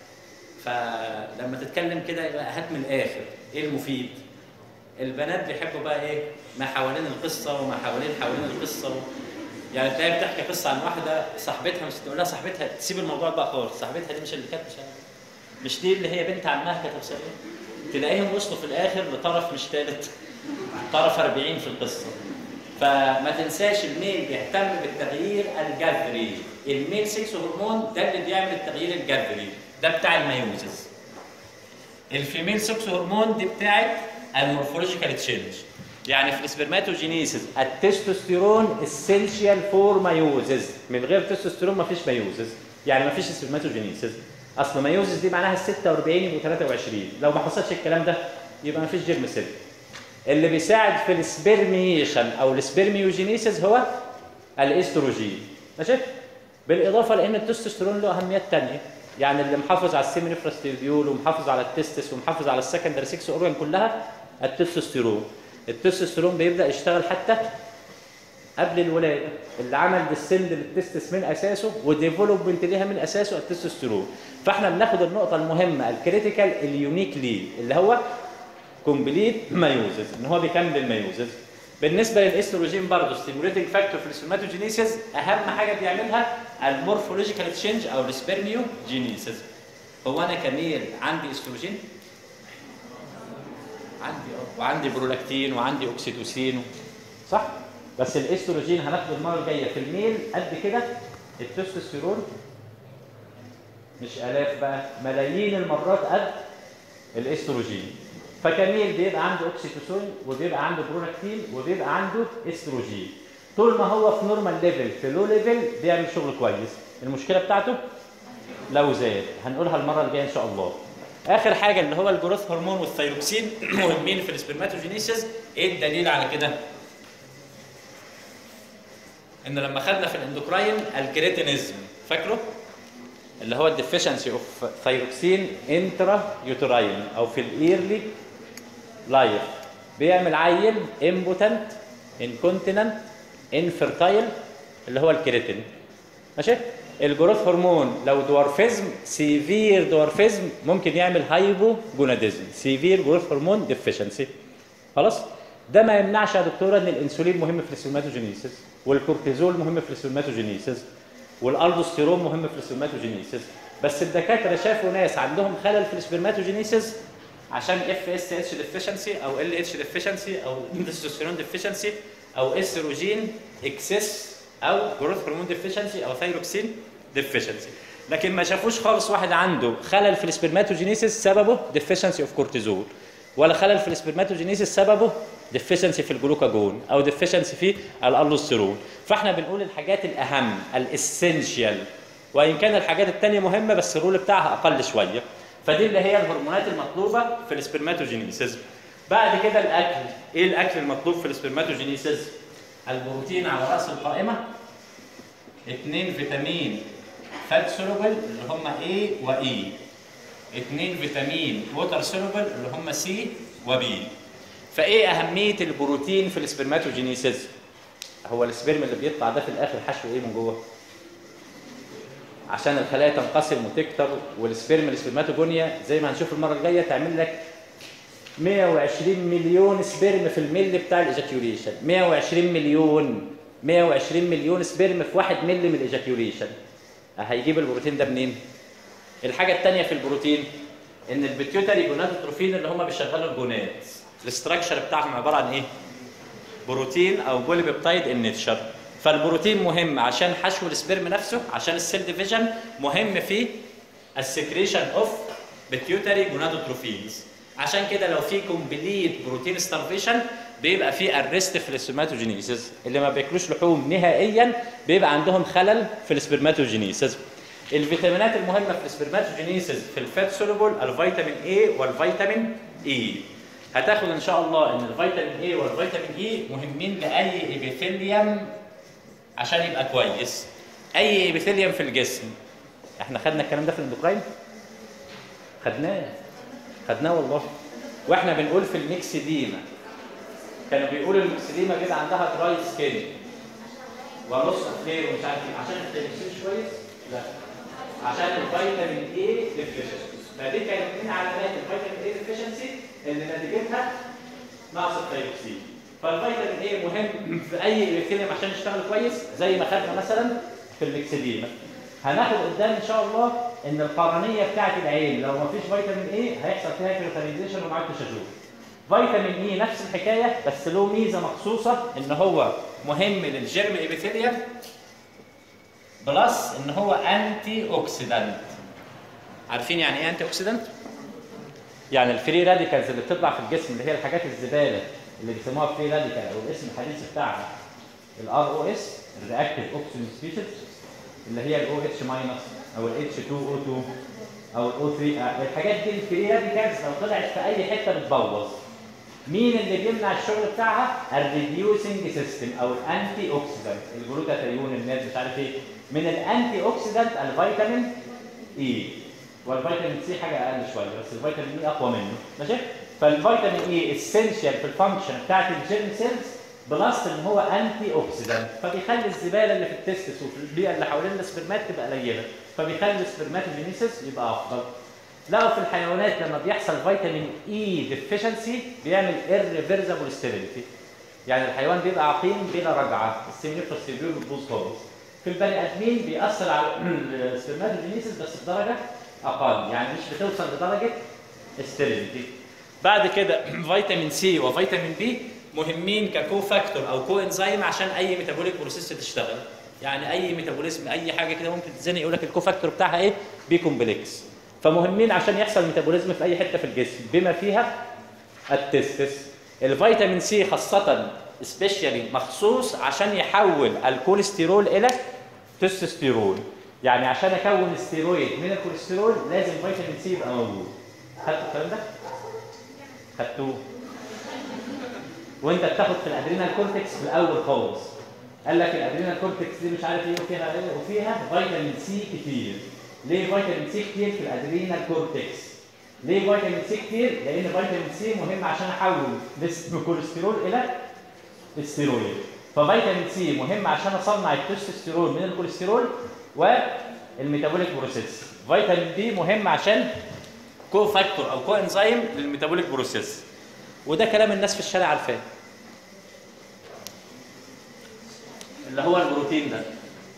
فلما تتكلم كده يبقى هات من الاخر ايه المفيد البنات بيحبوا بقى ايه ما حوالين القصه وما حوالين حوالين القصه و... يعني تلاقي بتحكي قصه عن واحده صاحبتها مش تقول لها صاحبتها تسيب الموضوع بقى خالص صاحبتها دي مش اللي كانت مش مش دي اللي هي بنت عمها كانت مسويه تلاقيهم وصلوا في الاخر لطرف مش ثالث طرف 40 في القصه فما تنساش الميل بيهتم بالتغيير الجذري الميل 6 هرمون ده اللي بيعمل التغيير الجذري ده بتاع الميوزز الفيميل 6 هرمون دي بتاعت المورفولوجيكال تشينج يعني في السبرماتوجينيسيس التستوستيرون اسينشال فور مايوزز من غير تستوستيرون مفيش مايوزز يعني مفيش سبرماتوجينيسيس اصل مايوزز دي معناها ال 46 يبقوا 23 لو ما حصلش الكلام ده يبقى مفيش جيرم سيل اللي بيساعد في السبرميشن او السبرميوجينيسيس هو الاستروجين ماشي بالاضافه لان التستوستيرون له اهميات ثانيه يعني اللي محافظ على السيمينيفرس تيبيول ومحافظ على التستس ومحافظ على السكندري 6 اورجان كلها التستوستيرون التستوستيرون بيبدا يشتغل حتى قبل الولاده اللي عمل ديسند للتستس من اساسه وديفلوبمنت ليها من اساسه التستوستيرون فاحنا بناخد النقطه المهمه الكريتيكال اليونيك ليه اللي هو كومبليت مايوزز ان هو بيكمل المايوزز بالنسبه للاستروجين برضه ستيموليتنج فاكتور في السوماتوجينيسيس اهم حاجه بيعملها المورفولوجيكال تشينج او السبرميوجينيسيس هو انا كميل عندي استروجين عندي اه وعندي برولاكتين وعندي اوكسيتوسين صح بس الاستروجين هناخده المره الجايه في الميل قد كده التستوستيرون مش الاف بقى ملايين المرات قد الاستروجين فكميل بيبقى عنده اوكسيتوسين وبيبقى عنده برولاكتين وبيبقى عنده استروجين طول ما هو في نورمال ليفل في لو ليفل بيعمل شغل كويس المشكله بتاعته لو زاد هنقولها المره الجايه ان شاء الله اخر حاجه اللي هو الجروث هرمون والثيروكسين مهمين في السبرماتوجينيسيس ايه الدليل على كده ان لما خدنا في الاندوكراين الكريتينيزم فاكره اللي هو الديفيشنسي اوف ثيروكسين انترا يوتراين او في الايرلي لايف بيعمل عيل امبوتنت انكونتيننت انفيرتايل اللي هو الكريتين ماشي الجروث هرمون لو دوارفيزم سيفير دوارفيزم ممكن يعمل هايبو جوناديزم سيفير جروث هرمون ديفيشنسي خلاص ده ما يمنعش يا دكتوره ان الانسولين مهم في السوماتوجينيسيس والكورتيزول مهم في السوماتوجينيسيس والالدوستيرون مهم في السبرماتوجينيسيس بس الدكاتره شافوا ناس عندهم خلل في السبرماتوجينيسيس عشان اف اس اتش ديفيشنسي او ال اتش ديفيشنسي او تستوستيرون ديفيشنسي او استروجين اكسس او جروث هرمون ديفيشنسي او ثايروكسين ديفيشنسي لكن ما شافوش خالص واحد عنده خلل في السبرماتوجينيسيس سببه ديفيشنسي اوف كورتيزول ولا خلل في السبرماتوجينيسيس سببه ديفيشنسي في الجلوكاجون او ديفيشنسي في الالوستيرون فاحنا بنقول الحاجات الاهم الاسينشال وان كان الحاجات الثانيه مهمه بس الرول بتاعها اقل شويه فدي اللي هي الهرمونات المطلوبه في السبرماتوجينيسيس بعد كده الاكل ايه الاكل المطلوب في السبرماتوجينيسيس البروتين على راس القائمه اثنين فيتامين فات سولوبل اللي هم A و E اثنين فيتامين ووتر سولوبل اللي هم C و B فايه اهميه البروتين في السبرماتوجينيسيس هو السبرم اللي بيطلع ده في الاخر حشو ايه من جوه عشان الخلايا تنقسم وتكتر والسبرم السبرماتوجونيا زي ما هنشوف المره الجايه تعمل لك 120 مليون سبرم في الملي بتاع الايجاكيوليشن 120 مليون 120 مليون سبرم في 1 ملي من الايجاكيوليشن هيجيب البروتين ده منين؟ الحاجه الثانيه في البروتين ان البيتيوتري جونادوتروفين اللي هم بيشغلوا الجونات الاستراكشر بتاعهم عباره عن ايه؟ بروتين او بولي بيبتايد النيتشر فالبروتين مهم عشان حشو السبرم نفسه عشان السيل ديفيجن مهم في السكريشن اوف بيتيوتري جونادوتروفينز عشان كده لو في كومبليت بروتين ستارفيشن بيبقى في ارست في السبرماتوجينيسيس اللي ما بياكلوش لحوم نهائيا بيبقى عندهم خلل في السبرماتوجينيسيس الفيتامينات المهمه في السبرماتوجينيسيس في الفات سولوبل الفيتامين اي والفيتامين اي هتاخد ان شاء الله ان الفيتامين اي والفيتامين اي مهمين لاي ايبيثيليوم عشان يبقى كويس اي ايبيثيليوم في الجسم احنا خدنا الكلام ده في الاندوكراين خدناه خدناه والله واحنا بنقول في الميكسيديما كانوا بيقولوا الميكسيديما بيبقى عندها دراي سكين ونص خير ومش عارف ايه عشان التلفزيون كويس لا عشان الفيتامين اي ديفيشنسي فدي كانت من علامات الفيتامين اي ديفيشنسي اللي نتيجتها نقص الثيروكسين فالفيتامين اي مهم في اي ايبيثيليوم عشان يشتغل كويس زي ما خدنا مثلا في الميكسيديما هناخد قدام ان شاء الله ان القرنيه بتاعت العين لو ما فيش فيتامين اي هيحصل فيها كريتاليزيشن ومعاك تشجع فيتامين اي نفس الحكايه بس له ميزه مخصوصه ان هو مهم للجيرم ايبيثيليوم بلس ان هو انتي اوكسيدانت عارفين يعني ايه انتي اوكسيدانت يعني الفري راديكالز اللي بتطلع في الجسم اللي هي الحاجات الزباله اللي بيسموها فري راديكال او الاسم الحديث بتاعها الار او اس الرياكتيف اوكسجين سبيشيز اللي هي الاو اتش ماينس او الاتش 2 او 2 او الاو 3 الحاجات دي الفري راديكالز لو طلعت في اي حته بتبوظ مين اللي بيمنع الشغل بتاعها؟ الريديوسنج سيستم او الانتي اوكسيدانت الجلوتاثيون الناس مش عارف ايه من الانتي اوكسيدانت الفيتامين اي والفيتامين سي حاجه اقل شويه بس الفيتامين اي اقوى منه ماشي فالفيتامين اي اسينشال في الفانكشن بتاعت الجيرم سيلز بلس ان هو انتي اوكسيدانت فبيخلي الزباله اللي في التستس وفي البيئه اللي حوالين السبرمات تبقى قليله فبيخلي السبرماتوجينيسيس يبقى افضل لقوا في الحيوانات لما بيحصل فيتامين اي ديفيشنسي بيعمل irreversible sterility يعني الحيوان بيبقى عقيم بلا رجعه السيمينيفروس تيبيول بتبوظ خالص في البني ادمين بيأثر على السبرماتوجينيسيس بس بدرجه اقل يعني مش بتوصل لدرجه sterility بعد كده فيتامين سي وفيتامين بي مهمين ككو فاكتور او كو انزيم عشان اي ميتابوليك بروسيس تشتغل يعني اي ميتابوليزم اي حاجه كده ممكن تتزنق يقول لك الكو فاكتور بتاعها ايه بي كومبلكس فمهمين عشان يحصل ميتابوليزم في اي حته في الجسم بما فيها التستس الفيتامين سي خاصه سبيشالي مخصوص عشان يحول الكوليسترول الى تستوستيرون يعني عشان اكون ستيرويد من الكوليسترول لازم فيتامين سي يبقى موجود خدتوا الكلام ده خدتوه وانت بتاخد في الادرينال كورتكس في الاول خالص قال لك الادرينال كورتكس دي مش عارف ايه وفيها ايه وفيها فيتامين سي كتير ليه فيتامين سي كتير في الادرينال كورتكس ليه فيتامين سي كتير لان فيتامين سي مهم عشان احول الكوليسترول الى الستيرويد ففيتامين سي مهم عشان اصنع التستوستيرون من الكوليسترول والميتابوليك بروسيس فيتامين بي مهم عشان كو فاكتور او كو انزيم للميتابوليك بروسيس وده كلام الناس في الشارع عارفاه اللي هو البروتين ده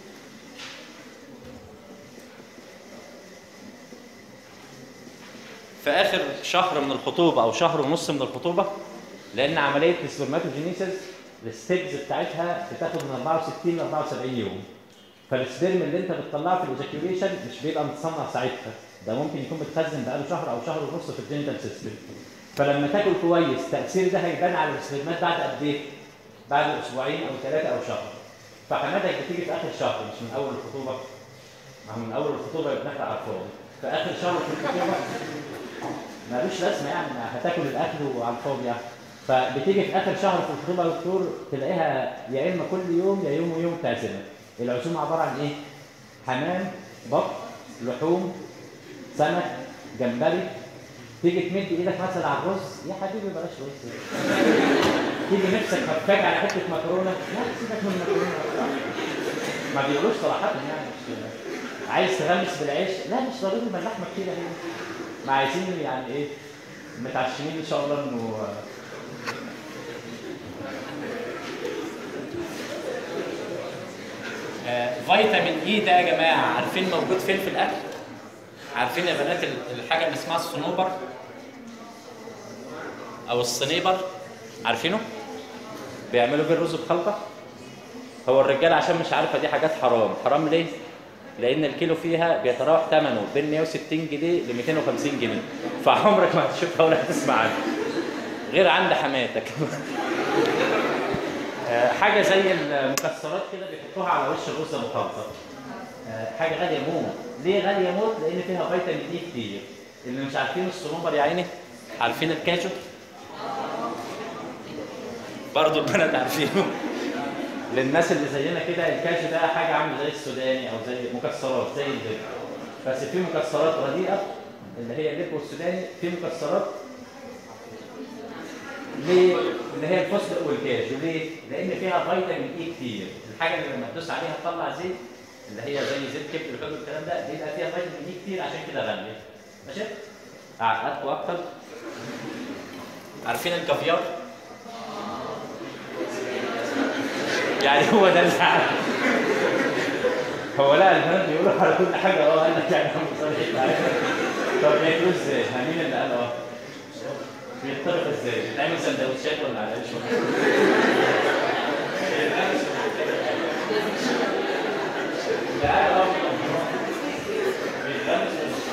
في اخر شهر من الخطوبه او شهر ونص من الخطوبه لان عمليه السبرماتوجينيسيس الستيبز بتاعتها بتاخد من 64 ل 74 يوم فالسبرم اللي انت بتطلعه في الايجاكيوليشن مش بيبقى متصنع ساعتها ده ممكن يكون متخزن بقاله شهر او شهر ونص في الجينيتال سيستم فلما تاكل كويس تاثير ده هيبان على السبرمات بعد قد ايه؟ بعد اسبوعين او ثلاثه او شهر فحماتك بتيجي في اخر الشهر مش من اول الخطوبه ما هو من اول الخطوبه يبقى بنحرق على الفاضي في اخر شهر في الخطوبه ملوش لازمه يعني هتاكل الاكل وعلى الفاضي يعني فبتيجي في اخر شهر في الخطوبه يا دكتور تلاقيها يا اما كل يوم يا يوم ويوم تعزمك العزومه عباره عن ايه؟ حمام بط لحوم سمك جمبري تيجي تمد ايدك مثلا على الرز يا حبيبي بلاش رز تيجي نفسك هتفاجئ على حته مكرونه لا سيبك من المكرونه ما بيقولوش صراحه يعني مش عايز تغمس بالعيش لا مش ضروري ما اللحمه كتير اهي ما عايزين يعني ايه متعشمين ان شاء الله انه آه، فيتامين اي ده يا جماعه عارفين موجود فين في الاكل؟ عارفين يا بنات ال- الحاجه اللي اسمها الصنوبر او الصنيبر عارفينه؟ بيعملوا بيه الرز بخلطه هو الرجاله عشان مش عارفه دي حاجات حرام حرام ليه؟ لان الكيلو فيها بيتراوح ثمنه بين 160 جنيه ل 250 جنيه فعمرك ما هتشوفها ولا هتسمع عنها غير عند حماتك آه، حاجه زي المكسرات كده بيحطوها على وش الرز المخلطه آه، حاجه غاليه موت ليه غاليه موت لان فيها فيتامين اي كتير اللي مش عارفين الصنوبر يا عيني عارفين الكاجو برضه البنات عارفينه للناس اللي زينا كده الكاجو ده حاجه عامله زي السوداني او زي مكسرات زي اللب بس في مكسرات رديئه اللي هي اللب والسوداني في مكسرات ليه؟ اللي هي الفستق والكاجو ليه؟ لان فيها فيتامين اي كتير الحاجه اللي لما تدوس عليها تطلع زيت اللي هي زي زيت كبد والكبد والكلام ده بيبقى فيها فيتامين اي كتير عشان كده غاليه ماشي؟ اعقدكم اكتر عارفين الكافيار؟ يعني هو ده اللي عارف. هو لا البنات بيقولوا على كل حاجه اه قال لك يعني هم صريح طب بياكلوه ازاي؟ مين اللي قال اه؟ بيتطبخ ازاي؟ بيتعمل سندوتشات ولا على ايش؟ لا اه بيتغمس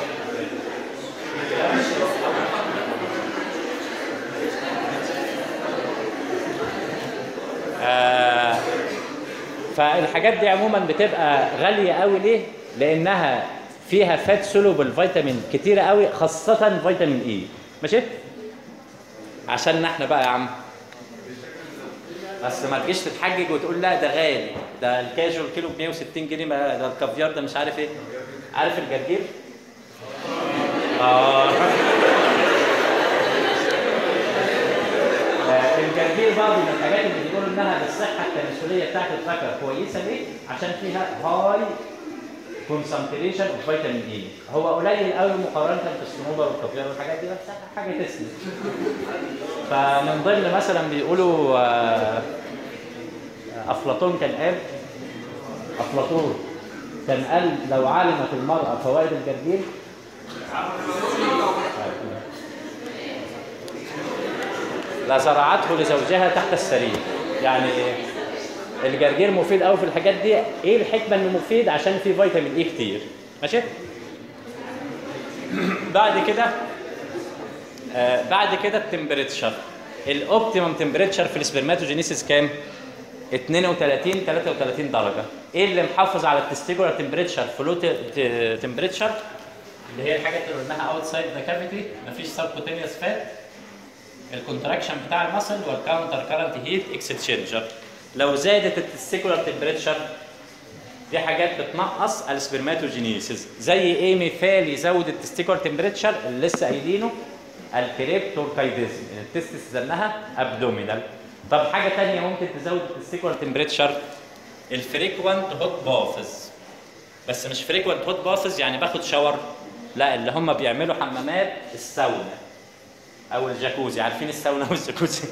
آه فالحاجات دي عموما بتبقى غاليه قوي ليه؟ لانها فيها فات سولوبل فيتامين كتيره قوي خاصه فيتامين اي ماشي؟ عشان احنا بقى يا عم بس ما تجيش تتحجج وتقول لا ده غالي ده الكاجو الكيلو ب 160 جنيه ما ده الكافيار ده مش عارف ايه عارف الجرجير؟ اه آه، الجرجير برضه من الحاجات اللي بيقولوا انها للصحه التناسليه بتاعت الذكر كويسه ليه؟ عشان فيها هاي كونسنتريشن اوف فيتامين اي هو قليل قوي مقارنه بالصنوبر والكافيار والحاجات دي بس حاجه تسند فمن ضمن مثلا بيقولوا آه، افلاطون كان قال افلاطون كان قال لو علمت المراه فوائد الجرجير لزرعته لزوجها تحت السرير يعني الجرجير مفيد قوي في الحاجات دي ايه الحكمه انه مفيد عشان فيه فيتامين اي كتير ماشي بعد كده آه بعد كده التمبريتشر الاوبتيمم تمبريتشر في السبرماتوجينيسيس كام 32 33 درجه ايه اللي محافظ على التستيجولار تمبريتشر فلو تمبريتشر اللي هي الحاجات اللي قلناها اوتسايد ذا كافيتي مفيش سبكوتينيوس فات الكونتراكشن بتاع المسل والكاونتر كارنت هيت اكستشينجر لو زادت التستيكولار تمبريتشر دي حاجات بتنقص السبرماتوجينيسيس زي ايه مثال يزود التستيكولار تمبريتشر اللي لسه قايلينه الكريبتوركايديزم التستس زنها ابدومينال طب حاجه ثانيه ممكن تزود التستيكولار تمبريتشر الفريكوانت هوت بافز بس مش فريكوانت هوت بافز يعني باخد شاور لا اللي هم بيعملوا حمامات الساونا او الجاكوزي عارفين الساونا والجاكوزي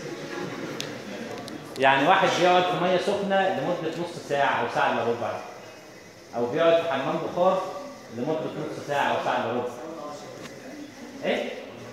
يعني واحد بيقعد في ميه سخنه لمده نص ساعه او ساعه الا ربع او بيقعد في حمام بخار لمده نص ساعه او ساعه الا ربع ايه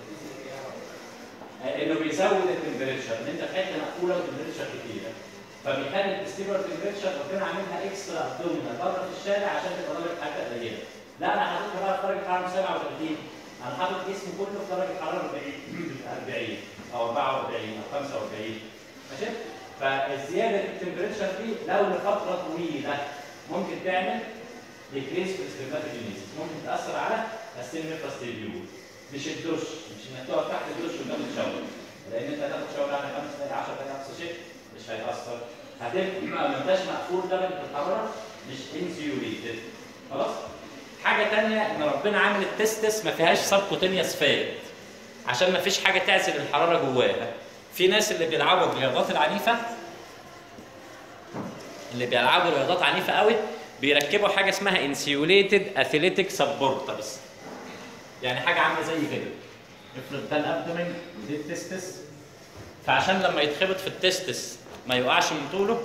آه، انه بيزود التمبريتشر ان انت في حته مقفوله وتمبريتشر كتيره فبيخلي التستيبر تمبريتشر ربنا عاملها اكسترا ابدومينال بره في الشارع عشان تبقى درجه حراره قليله لا انا حاططها بقى في درجه حراره 37 انا حاطط جسمي كله في درجه حراره 40 40 او 44 او 45 ماشي فالزياده في التمبريتشر دي لو لفتره طويله ممكن تعمل ديكريس في السبرماتوجينيسيس ممكن تاثر على السيميفاس تيبيول مش الدش مش انك تقف تحت الدش وتاخد شاور لان انت هتاخد شاور بعد 5 دقائق 10 دقائق اقصى شيء مش هيأثر هتبقى ما انتش مقفول درجه الحراره مش انسيوليتد خلاص حاجه تانية ان ربنا عامل التستس ما فيهاش سبكوتينيوس فات عشان ما فيش حاجه تعزل الحراره جواها في ناس اللي بيلعبوا الرياضات العنيفه اللي بيلعبوا رياضات عنيفه قوي بيركبوا حاجه اسمها انسيوليتد اثليتيك سبورترز يعني حاجه عامله زي كده افرض ده الابدومين ودي التستس فعشان لما يتخبط في التستس ما يقعش من طوله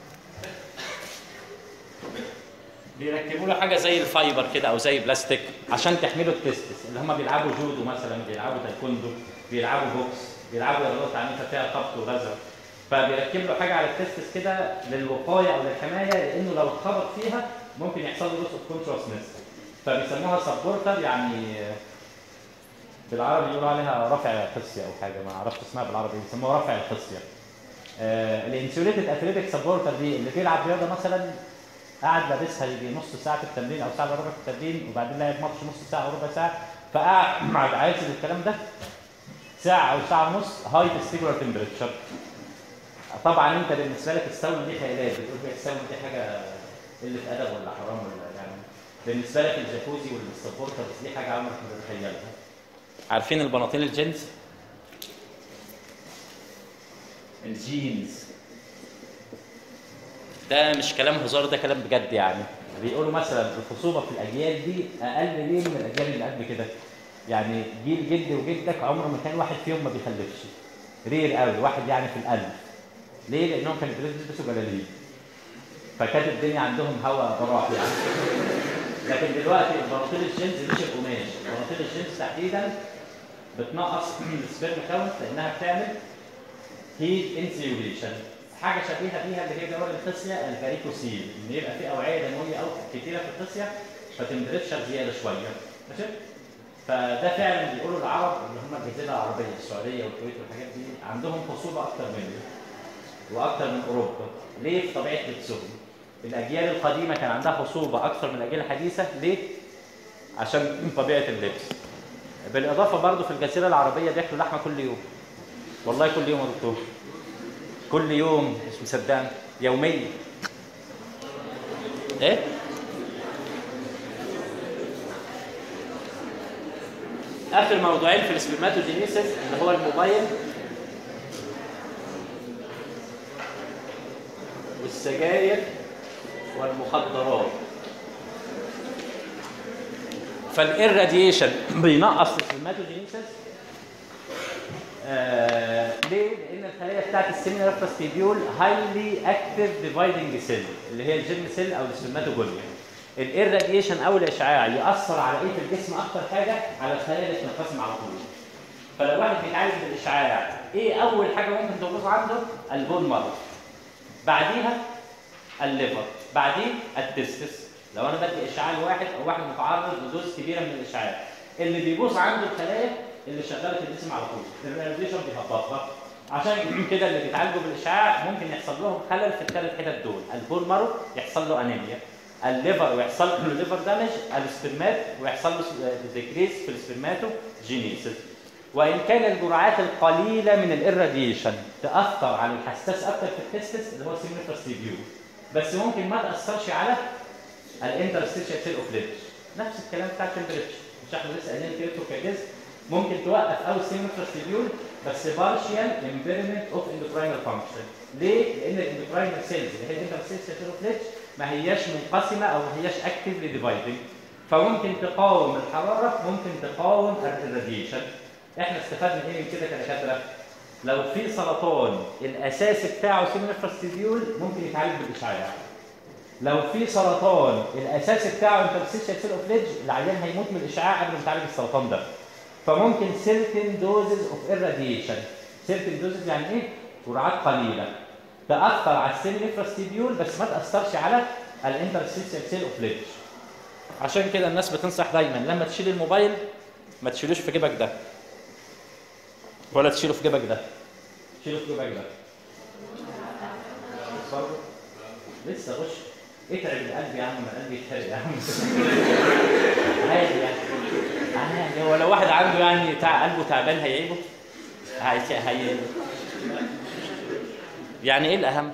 بيركبوا له حاجه زي الفايبر كده او زي بلاستيك عشان تحمله التستس اللي هم بيلعبوا جودو مثلا بيلعبوا تايكوندو بيلعبوا بوكس بيلعبوا رياضات عنيفه فيها خبط ورزع فبيركب له حاجه على التستس كده للوقايه او للحمايه لانه لو اتخبط فيها ممكن يحصل له لوس اوف كونتراسنس فبيسموها سبورتر يعني بالعربي يقولوا عليها رفع خصيه او حاجه ما اعرفش اسمها بالعربي بيسموها رفع الخصيه آه الانسوليتد اثليتيك سبورتر دي اللي بيلعب رياضه مثلا قعد لابسها يجي نص ساعه في التمرين او ساعه الا ربع في التمرين وبعدين لعب ماتش نص ساعه او ربع ساعه فقعد مع عايز الكلام ده ساعه او ساعه ونص هاي تستيجولار تمبريتشر طبعا انت بالنسبه لك الساونا دي خيالات بتقول لي الساونا دي حاجه قله ادب ولا حرام ولا يعني بالنسبه لك الجاكوزي والسبورترز دي حاجه عمرك ما تتخيلها عارفين البناطيل الجينز الجينز ده مش كلام هزار ده كلام بجد يعني بيقولوا مثلا الخصوبه في الاجيال دي اقل ليه من الاجيال اللي قبل كده يعني جيل جدي وجدك عمره ما كان واحد فيهم ما بيخلفش رير قوي واحد يعني في الالف ليه لانهم كانوا بيلبسوا جلاليب فكانت الدنيا عندهم هوا براح يعني لكن دلوقتي البناطيل الجينز مش القماش البناطيل الجينز تحديدا بتنقص السبيرم كاونت لانها بتعمل هيت انسيوليشن حاجه شبيهه بيها اللي هي دورة الخصيه الفاريكوسيل ان يبقى في اوعيه دمويه او كتيره في الخصيه فتمبريتشر زياده شويه ماشي فده فعلا بيقولوا العرب اللي هم الجزيره العربيه السعوديه والكويت والحاجات دي عندهم خصوبه اكتر مننا واكتر من اوروبا ليه في طبيعه لبسهم الاجيال القديمه كان عندها خصوبه اكثر من الاجيال الحديثه ليه عشان من طبيعه اللبس بالاضافه برضو في الجزيره العربيه بياكلوا لحمه كل يوم والله كل يوم يا دكتور كل يوم مش مصدقني يوميا ايه اخر موضوعين في السبرماتوجينيسيس اللي هو الموبايل والسجاير والمخدرات فالإراديشن بينقص السبرماتوجينيسيس آه ليه؟ لأن الخلايا بتاعت السيمينال فاستيبيول هايلي اكتف ديفايدنج سيل اللي هي الجيرم سيل أو السبرماتوجونيا. الإراديشن أو الإشعاع يأثر على إيه في الجسم أكتر حاجة؟ على الخلايا اللي بتنقسم على طول. فلو واحد بيتعالج بالإشعاع إيه أول حاجة ممكن تبوظ عنده؟ البون مارو. بعديها الليفر، بعدين التستس. لو أنا بدي إشعاع لواحد أو واحد متعرض لدوز كبيرة من الإشعاع. اللي بيبوظ عنده الخلايا اللي شغاله في الجسم على طول الراديشن بيهبطها عشان كده اللي بيتعالجوا بالاشعاع ممكن يحصل لهم خلل في الثلاث حتت دول البون مارو يحصل له انيميا الليفر ويحصل له ليفر دامج السبرمات ويحصل له ديكريس في السبرماتو جينيسيس وان كان الجرعات القليله من الاراديشن تاثر على الحساس اكتر في التستس اللي هو سيمينوفاستيبيول بس ممكن ما تاثرش على الانترستيشال سيل اوف نفس الكلام بتاع التمبريتشر مش احنا لسه قايلين كده كجزء ممكن توقف او السيموتراستيبيول بس بارشيال امبيرمنت اوف اندوكراينال فانكشن ليه؟ لان الاندوكراينال سيلز اللي هي الانترسيلز ما هياش منقسمه او ما هياش اكتفلي ديفايدنج فممكن تقاوم الحراره ممكن تقاوم الراديشن احنا استفدنا ايه من كده كدكاتره؟ لو في سرطان الاساس بتاعه سيموتراستيبيول ممكن يتعالج بالاشعاع لو في سرطان الاساس بتاعه انترسيشن سيل اوف ليدج العيان هيموت من الاشعاع قبل ما يتعالج السرطان ده فممكن certain doses of irradiation certain doses يعني ايه؟ جرعات قليله تاثر على السيل نفرستيبيول بس ما تاثرش على الانترسيستيال سيل اوف ليدج عشان كده الناس بتنصح دايما لما تشيل الموبايل ما تشيلوش في جيبك ده ولا تشيله في جيبك ده شيله في جيبك ده برضه لسه غش اتعب القلب يا عم ما القلب يتحرق يا عم عادي يعني عادي هو لو واحد عنده يعني تع... قلبه تعبان هيعيبه هي... هي... يعني ايه الاهم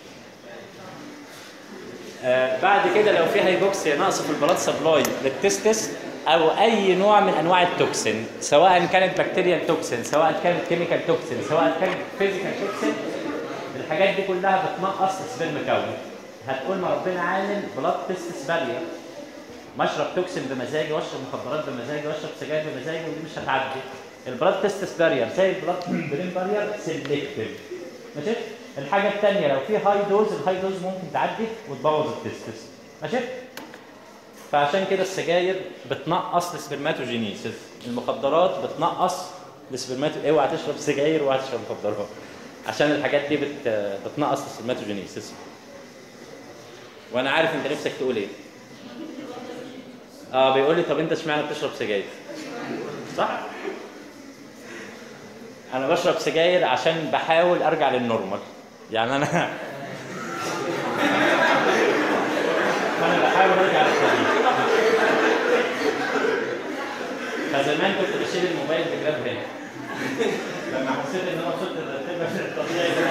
آه بعد كده لو في هايبوكسيا نقص في البلاد سبلاي للتستس او اي نوع من انواع التوكسين سواء كانت بكتيريال توكسين سواء كانت كيميكال توكسين سواء كانت فيزيكال توكسين الحاجات دي كلها بتنقص السبرم كاونت هتقول ما ربنا عامل بلاد تيست بارير مشرب توكسين بمزاجي واشرب مخدرات بمزاجي واشرب سجاير بمزاجي ودي مش هتعدي البلاد تيست بارير زي البلاد برين بارير سيلكتيف ماشي الحاجه الثانيه لو في هاي دوز الهاي دوز ممكن تعدي وتبوظ التستس ماشي فعشان كده السجاير بتنقص السبرماتوجينيسيس المخدرات بتنقص السبرماتو اوعى تشرب سجاير واوعى تشرب مخدرات عشان الحاجات دي بت... بتنقص السبرماتوجينيسيس وانا عارف انت نفسك تقول ايه اه بيقول لي طب انت اشمعنى بتشرب سجاير صح انا بشرب سجاير عشان بحاول ارجع للنورمال يعني انا انا بحاول ارجع للطبيعي فزمان كنت بشيل الموبايل بجراب هنا لما حسيت ان انا وصلت للرتبه الطبيعي ده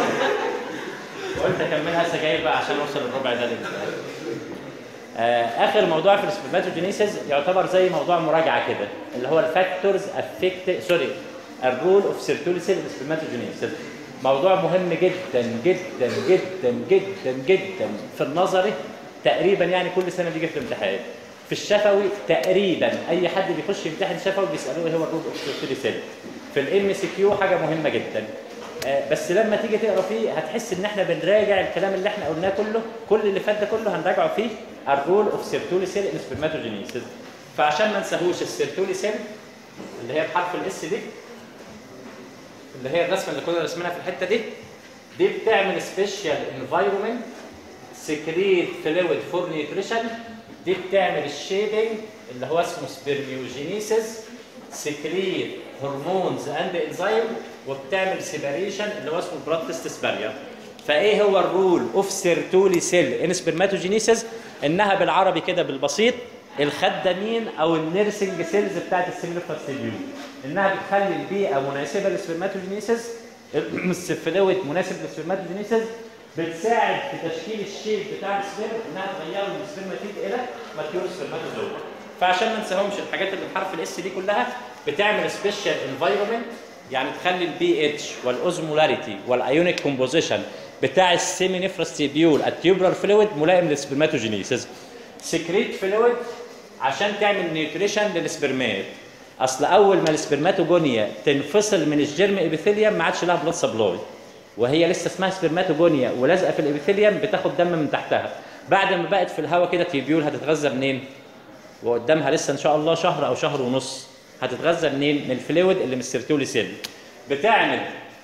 قلت اكملها سجاير بقى عشان اوصل الربع ده لل آه، اخر موضوع في السبرماتوجينيسيس يعتبر زي موضوع مراجعه كده اللي هو الفاكتورز افكت سوري الرول اوف سيرتوليسيل سبرماتوجينيسيس موضوع مهم جدا جدا جدا جدا جدا في النظري تقريبا يعني كل سنه بيجي في الامتحان في الشفوي تقريبا اي حد بيخش يمتحن شفوي بيسالوه ايه هو الرول اوف سيرتوليسيل في الام سي كيو حاجه مهمه جدا آه، بس لما تيجي تقرا فيه هتحس ان احنا بنراجع الكلام اللي احنا قلناه كله كل اللي فات ده كله هنراجعه فيه الرول اوف سيرتولي سيل ان سبرماتوجينيسيس فعشان ما نساهوش السيرتولي سيل اللي هي بحرف الاس دي اللي هي الرسمه اللي كنا رسمناها في الحته دي دي بتعمل سبيشال انفايرمنت سكريت فلويد فور نيوتريشن دي بتعمل الشيدنج اللي هو اسمه سبرميوجينيسيس سكريت هرمونز اند انزيم وبتعمل سيباريشن اللي هو اسمه بلاد تيست بارير فايه هو الرول اوف سيرتولي سيل ان سبرماتوجينيسيس انها بالعربي كده بالبسيط الخدامين او النيرسنج سيلز بتاعت السيميلوفاس سيلول انها بتخلي البيئه مناسبه للسبرماتوجينيسيس الفلويد مناسب للسبرماتوجينيسيس بتساعد في تشكيل الشيب بتاع السبرم انها تغيره من سبرماتيد الى ماتيور سبرماتوزوم فعشان ما ننساهمش الحاجات اللي بحرف الاس دي كلها بتعمل سبيشال انفايرمنت يعني تخلي البي اتش والاوزمولاريتي والايونيك كومبوزيشن بتاع السيمينيفراستيبيول التيوبرال فلويد ملائم للسبرماتوجينيسيس سكريت فلويد عشان تعمل نيوتريشن للسبرمات اصل اول ما السبرماتوجونيا تنفصل من الجيرم ابيثيليوم ما عادش لها بلاد سبلاي وهي لسه اسمها سبرماتوجونيا ولازقه في الابيثيليوم بتاخد دم من تحتها بعد ما بقت في الهواء كده تيبيول هتتغذى منين وقدامها لسه ان شاء الله شهر او شهر ونص هتتغذى منين من الفلويد اللي من السيرتولي سيل بتعمل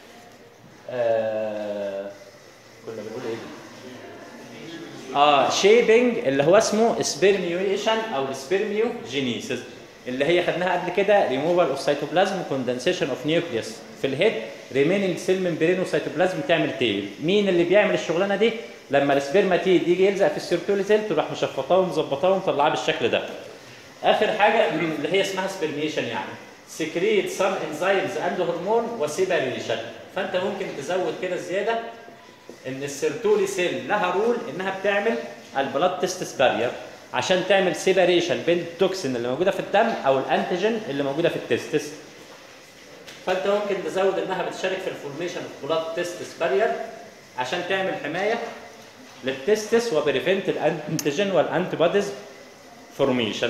آه كنا بنقول ايه دي؟ اه شيبنج اللي هو اسمه سبيرميويشن او السبيرميوجينيسيس اللي هي خدناها قبل كده ريموفال اوف سيتوبلازم كوندنسيشن اوف نيوكليوس في الهيد ريميننج سيل ممبرين وسيتوبلازم تعمل تيل مين اللي بيعمل الشغلانه دي لما السبرماتيد يجي يلزق في السيرتولي سيل تروح مشفطاه ومظبطاه ومطلعاه بالشكل ده اخر حاجه اللي هي اسمها سبرميشن يعني سكريت سم انزيمز اند هرمون وسيباريشن فانت ممكن تزود كده زياده ان السيرتولي سيل لها رول انها بتعمل البلاد تيستس بارير عشان تعمل سيباريشن بين التوكسين اللي موجوده في الدم او الانتيجين اللي موجوده في التستس فانت ممكن تزود انها بتشارك في الفورميشن اوف بلاد تيستس بارير عشان تعمل حمايه للتستس وبريفنت الانتيجين والانتي بوديز فورميشن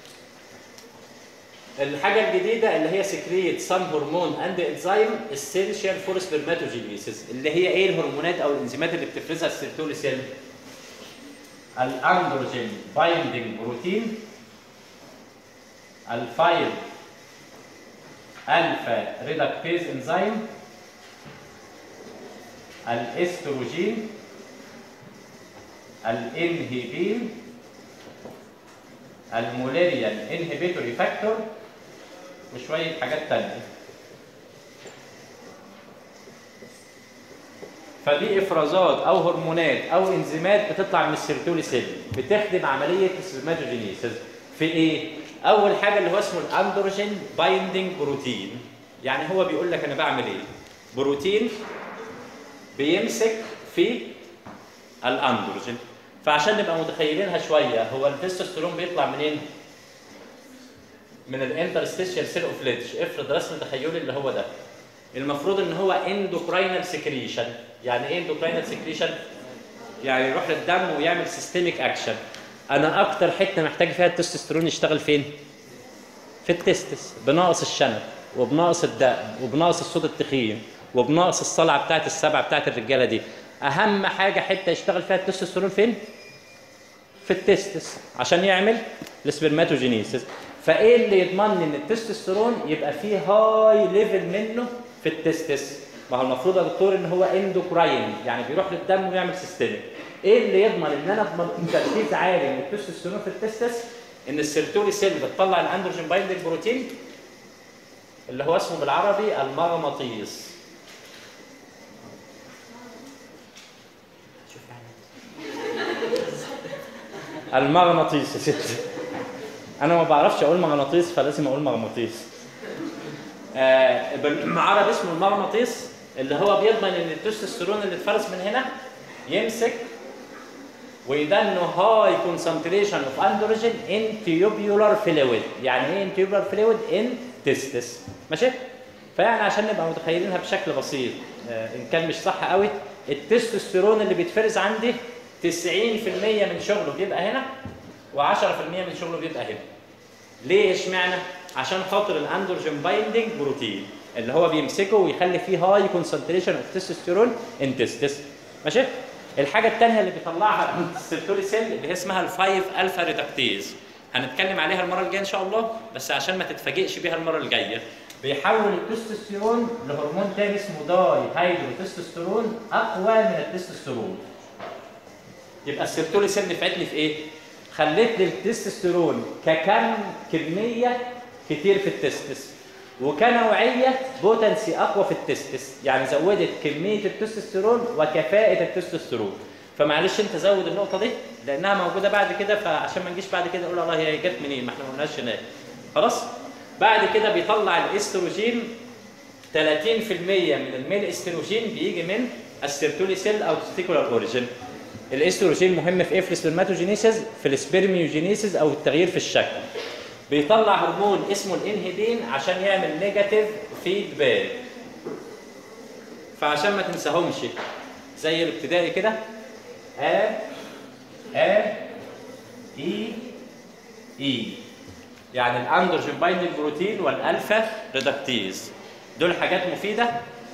الحاجه الجديده اللي هي سكريت سم هرمون اند انزيم اسينشال فور سبرماتوجينيسيس اللي هي ايه الهرمونات او الانزيمات اللي بتفرزها السيرتولي سيل الاندروجين بايندينج بروتين الفايل الفا ريدكتيز انزيم الاستروجين الانهبين المولاريان انهبيتوري فاكتور وشويه حاجات تانية فدي افرازات او هرمونات او انزيمات بتطلع من السيرتولي سيل بتخدم عمليه السبرماتوجينيسيس في ايه اول حاجه اللي هو اسمه الاندروجين بايندينج بروتين يعني هو بيقول لك انا بعمل ايه بروتين بيمسك في الاندروجين فعشان نبقى متخيلينها شويه هو التستوستيرون بيطلع منين من الانترستيشيال سيل اوف ليدج افرض رسم تخيلي اللي هو ده المفروض ان هو اندوكراينال سكريشن يعني ايه اندوكراينال سكريشن يعني يروح للدم ويعمل سيستميك اكشن انا اكتر حته محتاج فيها التستوستيرون يشتغل فين في التستس بناقص الشنب وبناقص الدقن وبناقص الصوت التخين وبناقص الصلعه بتاعت السبعه بتاعت الرجاله دي اهم حاجه حته يشتغل فيها التستوستيرون فين في التستس عشان يعمل السبرماتوجينيسيس فايه اللي يضمن لي ان التستوستيرون يبقى فيه هاي ليفل منه في التستس ما هو المفروض يا دكتور ان هو اندوكراين يعني بيروح للدم ويعمل سيستميك ايه اللي يضمن ان انا اضمن تركيز عالي من التستوستيرون في التستس ان السيرتولي سيل بتطلع الاندروجين بايندنج بروتين اللي هو اسمه بالعربي المغناطيس المغناطيس يا ستي انا ما بعرفش اقول مغناطيس فلازم اقول مغناطيس آه بالعربي اسمه المغناطيس اللي هو بيضمن ان التستوستيرون اللي اتفرز من هنا يمسك ويدنه هاي كونسنتريشن اوف اندروجين ان تيوبيولار فلويد يعني ايه ان تيوبيولار فلويد ان تستس ماشي فيعني عشان نبقى متخيلينها بشكل بسيط آه ان كان مش صح قوي التستوستيرون اللي بيتفرز عندي 90% من شغله بيبقى هنا و10% من شغله بيبقى هنا ليه اشمعنى عشان خاطر الاندروجين بايندنج بروتين اللي هو بيمسكه ويخلي فيه هاي كونسنتريشن اوف تستوستيرون ان تستس ماشي الحاجه الثانيه اللي بيطلعها السيرتولي سيل اللي هي اسمها الفايف الفا ريدكتيز هنتكلم عليها المره الجايه ان شاء الله بس عشان ما تتفاجئش بيها المره الجايه بيحول التستوستيرون لهرمون تاني اسمه داي هيدرو تستوستيرون اقوى من التستوستيرون يبقى السيرتولي سيل نفعت لي في ايه خليت لي التستوستيرون ككم كميه كتير في التستس وكنوعيه بوتنسي اقوى في التستس يعني زودت كميه التستوستيرون وكفاءه التستوستيرون فمعلش انت زود النقطه دي لانها موجوده بعد كده فعشان ما نجيش بعد كده اقول الله هي جت منين ما احنا ما قلناش هناك خلاص بعد كده بيطلع الاستروجين 30% من الميل استروجين بيجي من السيرتولي سيل او تستيكولار اوريجين الاستروجين مهم في ايه في السبرماتوجينيسيس في السبرميوجينيسيس او التغيير في الشكل بيطلع هرمون اسمه الانهبين عشان يعمل نيجاتيف فيدباك فعشان ما تنساهمش زي الابتدائي كده ا ا اي اي يعني الاندروجين بايندنج بروتين والالفا ريدكتيز دول حاجات مفيده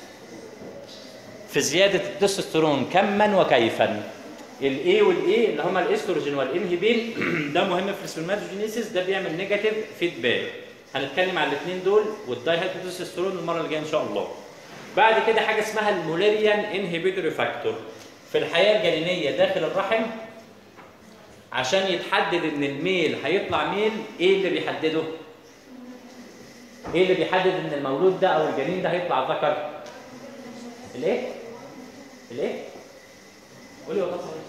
في زياده التستوستيرون كما وكيفا الاي والاي اللي هما الاستروجين والانهبين ده مهم في السبرماتوجينيسيس ده بيعمل نيجاتيف فيدباك هنتكلم على الاثنين دول والداي هيدروتستوستيرون المره اللي جايه ان شاء الله بعد كده حاجه اسمها الموليريان انهبيتوري فاكتور في الحياه الجنينيه داخل الرحم عشان يتحدد ان الميل هيطلع ميل ايه اللي بيحدده ايه اللي بيحدد ان المولود ده او الجنين ده هيطلع ذكر الايه الايه قولي والله صحيح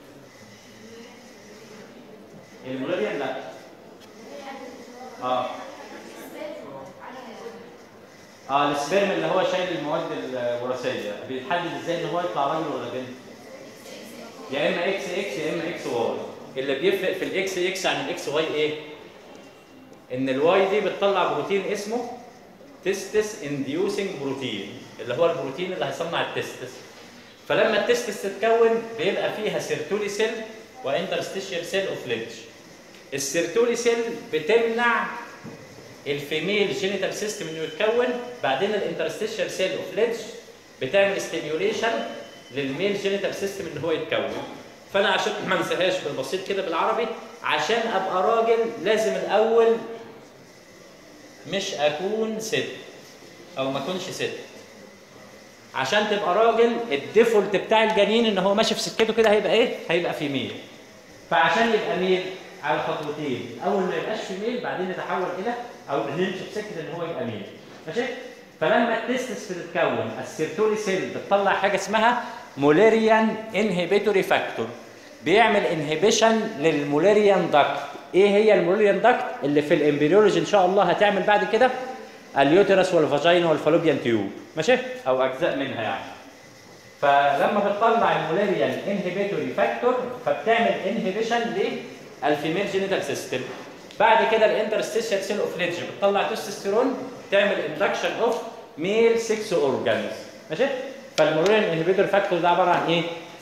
المولاريان لا اه اه السبرم اللي هو شايل المواد الوراثيه بيتحدد ازاي ان هو يطلع راجل ولا بنت يا اما اكس اكس يا اما اكس واي اللي بيفرق في الاكس اكس عن الاكس واي ايه ان الواي دي بتطلع بروتين اسمه تستس انديوسنج بروتين اللي هو البروتين اللي هيصنع التستس فلما التستس تتكون بيبقى فيها سيرتولي سيل وانترستيشيال سيل اوف ليدج السيرتولي سيل بتمنع الفيميل جينيتال سيستم انه يتكون بعدين الانترستيشيال سيل اوف ليدج بتعمل ستيميوليشن للميل جينيتال سيستم ان هو يتكون فانا عشان ما انساهاش بالبسيط كده بالعربي عشان ابقى راجل لازم الاول مش اكون ست او ما اكونش ست عشان تبقى راجل الديفولت بتاع الجنين ان هو ماشي في سكته كده هيبقى ايه هيبقى في ميل فعشان يبقى ميل على خطوتين اول ما يبقاش في ميل بعدين يتحول الى او نمشي في سكه ان هو يبقى ميل ماشي فلما التستس بتتكون السيرتولي سيل بتطلع حاجه اسمها موليريان انهبيتوري فاكتور بيعمل انهبيشن للموليريان داكت ايه هي الموليريان داكت اللي في الامبريولوجي ان شاء الله هتعمل بعد كده اليوترس والفاجينا والفالوبيان تيوب ماشي او اجزاء منها يعني فلما بتطلع الموليريان انهبيتوري فاكتور فبتعمل انهبيشن للفيميل جينيتال سيستم بعد كده الانترستيشال سيل اوف ليدج بتطلع تستوستيرون تعمل اندكشن اوف ميل 6 اورجانز ماشي فالموليريان انهبيتوري فاكتور ده عباره عن ايه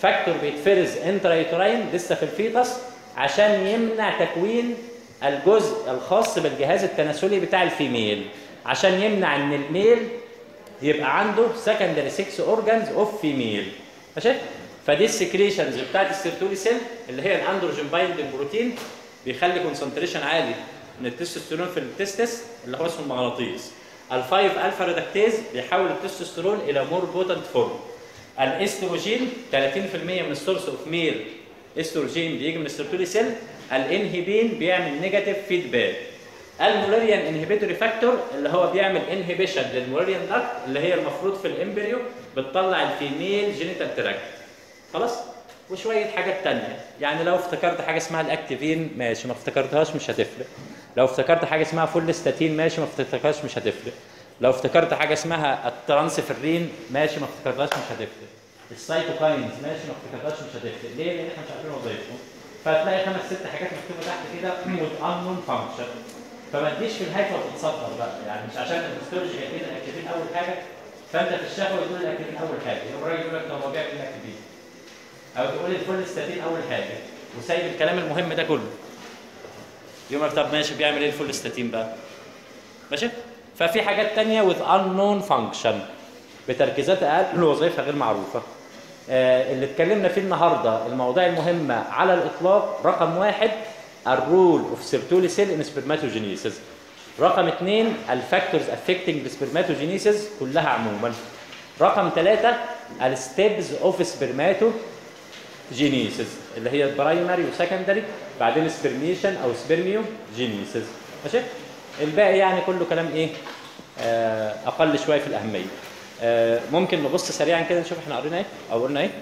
فاكتور بيتفرز انترايتراين لسه في الفيتس عشان يمنع تكوين الجزء الخاص بالجهاز التناسلي بتاع الفيميل عشان يمنع ان الميل يبقى عنده سكندري 6 اورجانز اوف فيميل ماشي فدي السكريشنز بتاعت السيرتولي سيل اللي هي الاندروجين بايندنج بروتين بيخلي كونسنتريشن عالي من التستوستيرون في التستس اللي هو اسمه المغناطيس الفايف الفا ريدكتيز بيحول التستوستيرون الى مور بوتنت فورم الاستروجين 30% من السورس اوف ميل استروجين بيجي من السيرتولي سيل الانهبين بيعمل نيجاتيف فيدباك المولاريان انهبيتوري فاكتور اللي هو بيعمل انهبيشن للمولاريان داكت اللي هي المفروض في الامبريو بتطلع الفيميل جينيتال تراكت خلاص وشويه حاجات تانية يعني لو افتكرت حاجه اسمها الاكتيفين ماشي ما افتكرتهاش مش هتفرق لو افتكرت حاجه اسمها فولستاتين ماشي ما افتكرتهاش مش هتفرق لو افتكرت حاجه اسمها الترانسفيرين ماشي ما افتكرتهاش مش هتفرق السايتوكاينز ماشي ما افتكرتهاش مش هتفرق ليه لان احنا مش عارفين وظيفتهم فهتلاقي خمس ست حاجات مكتوبه تحت كده with unknown function فما تجيش في الهيكل وتتصدر بقى يعني مش عشان الهيستولوجي جايبين الاكتيفين اول حاجه فانت في الشفوي تقول الاكتيفين اول حاجه يقوم الراجل يقول لك طب هو بيعمل الاكتيفين او تقول الفولستاتين اول حاجه وسايب الكلام المهم ده كله يقول لك طب ماشي بيعمل ايه الفولستاتين بقى ماشي ففي حاجات تانية with unknown function بتركيزات اقل ووظائفها غير معروفه آه اللي اتكلمنا فيه النهارده المواضيع المهمه على الاطلاق رقم واحد الرول اوف سيرتولي سيل ان سبرماتوجينيسيس رقم اثنين الفاكتورز افكتنج سبرماتوجينيسيس كلها عموما رقم ثلاثة الستيبز اوف سبرماتو جينيسيس اللي هي البرايمري وسكندري بعدين سبرميشن او سبرميو جينيسيس ماشي الباقي يعني كله كلام ايه آه اقل شويه في الاهميه آه ممكن نبص سريعا كده نشوف احنا قرينا ايه او قلنا ايه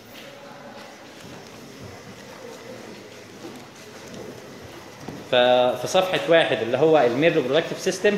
ففي صفحه واحد اللي هو المير ريبرودكتيف سيستم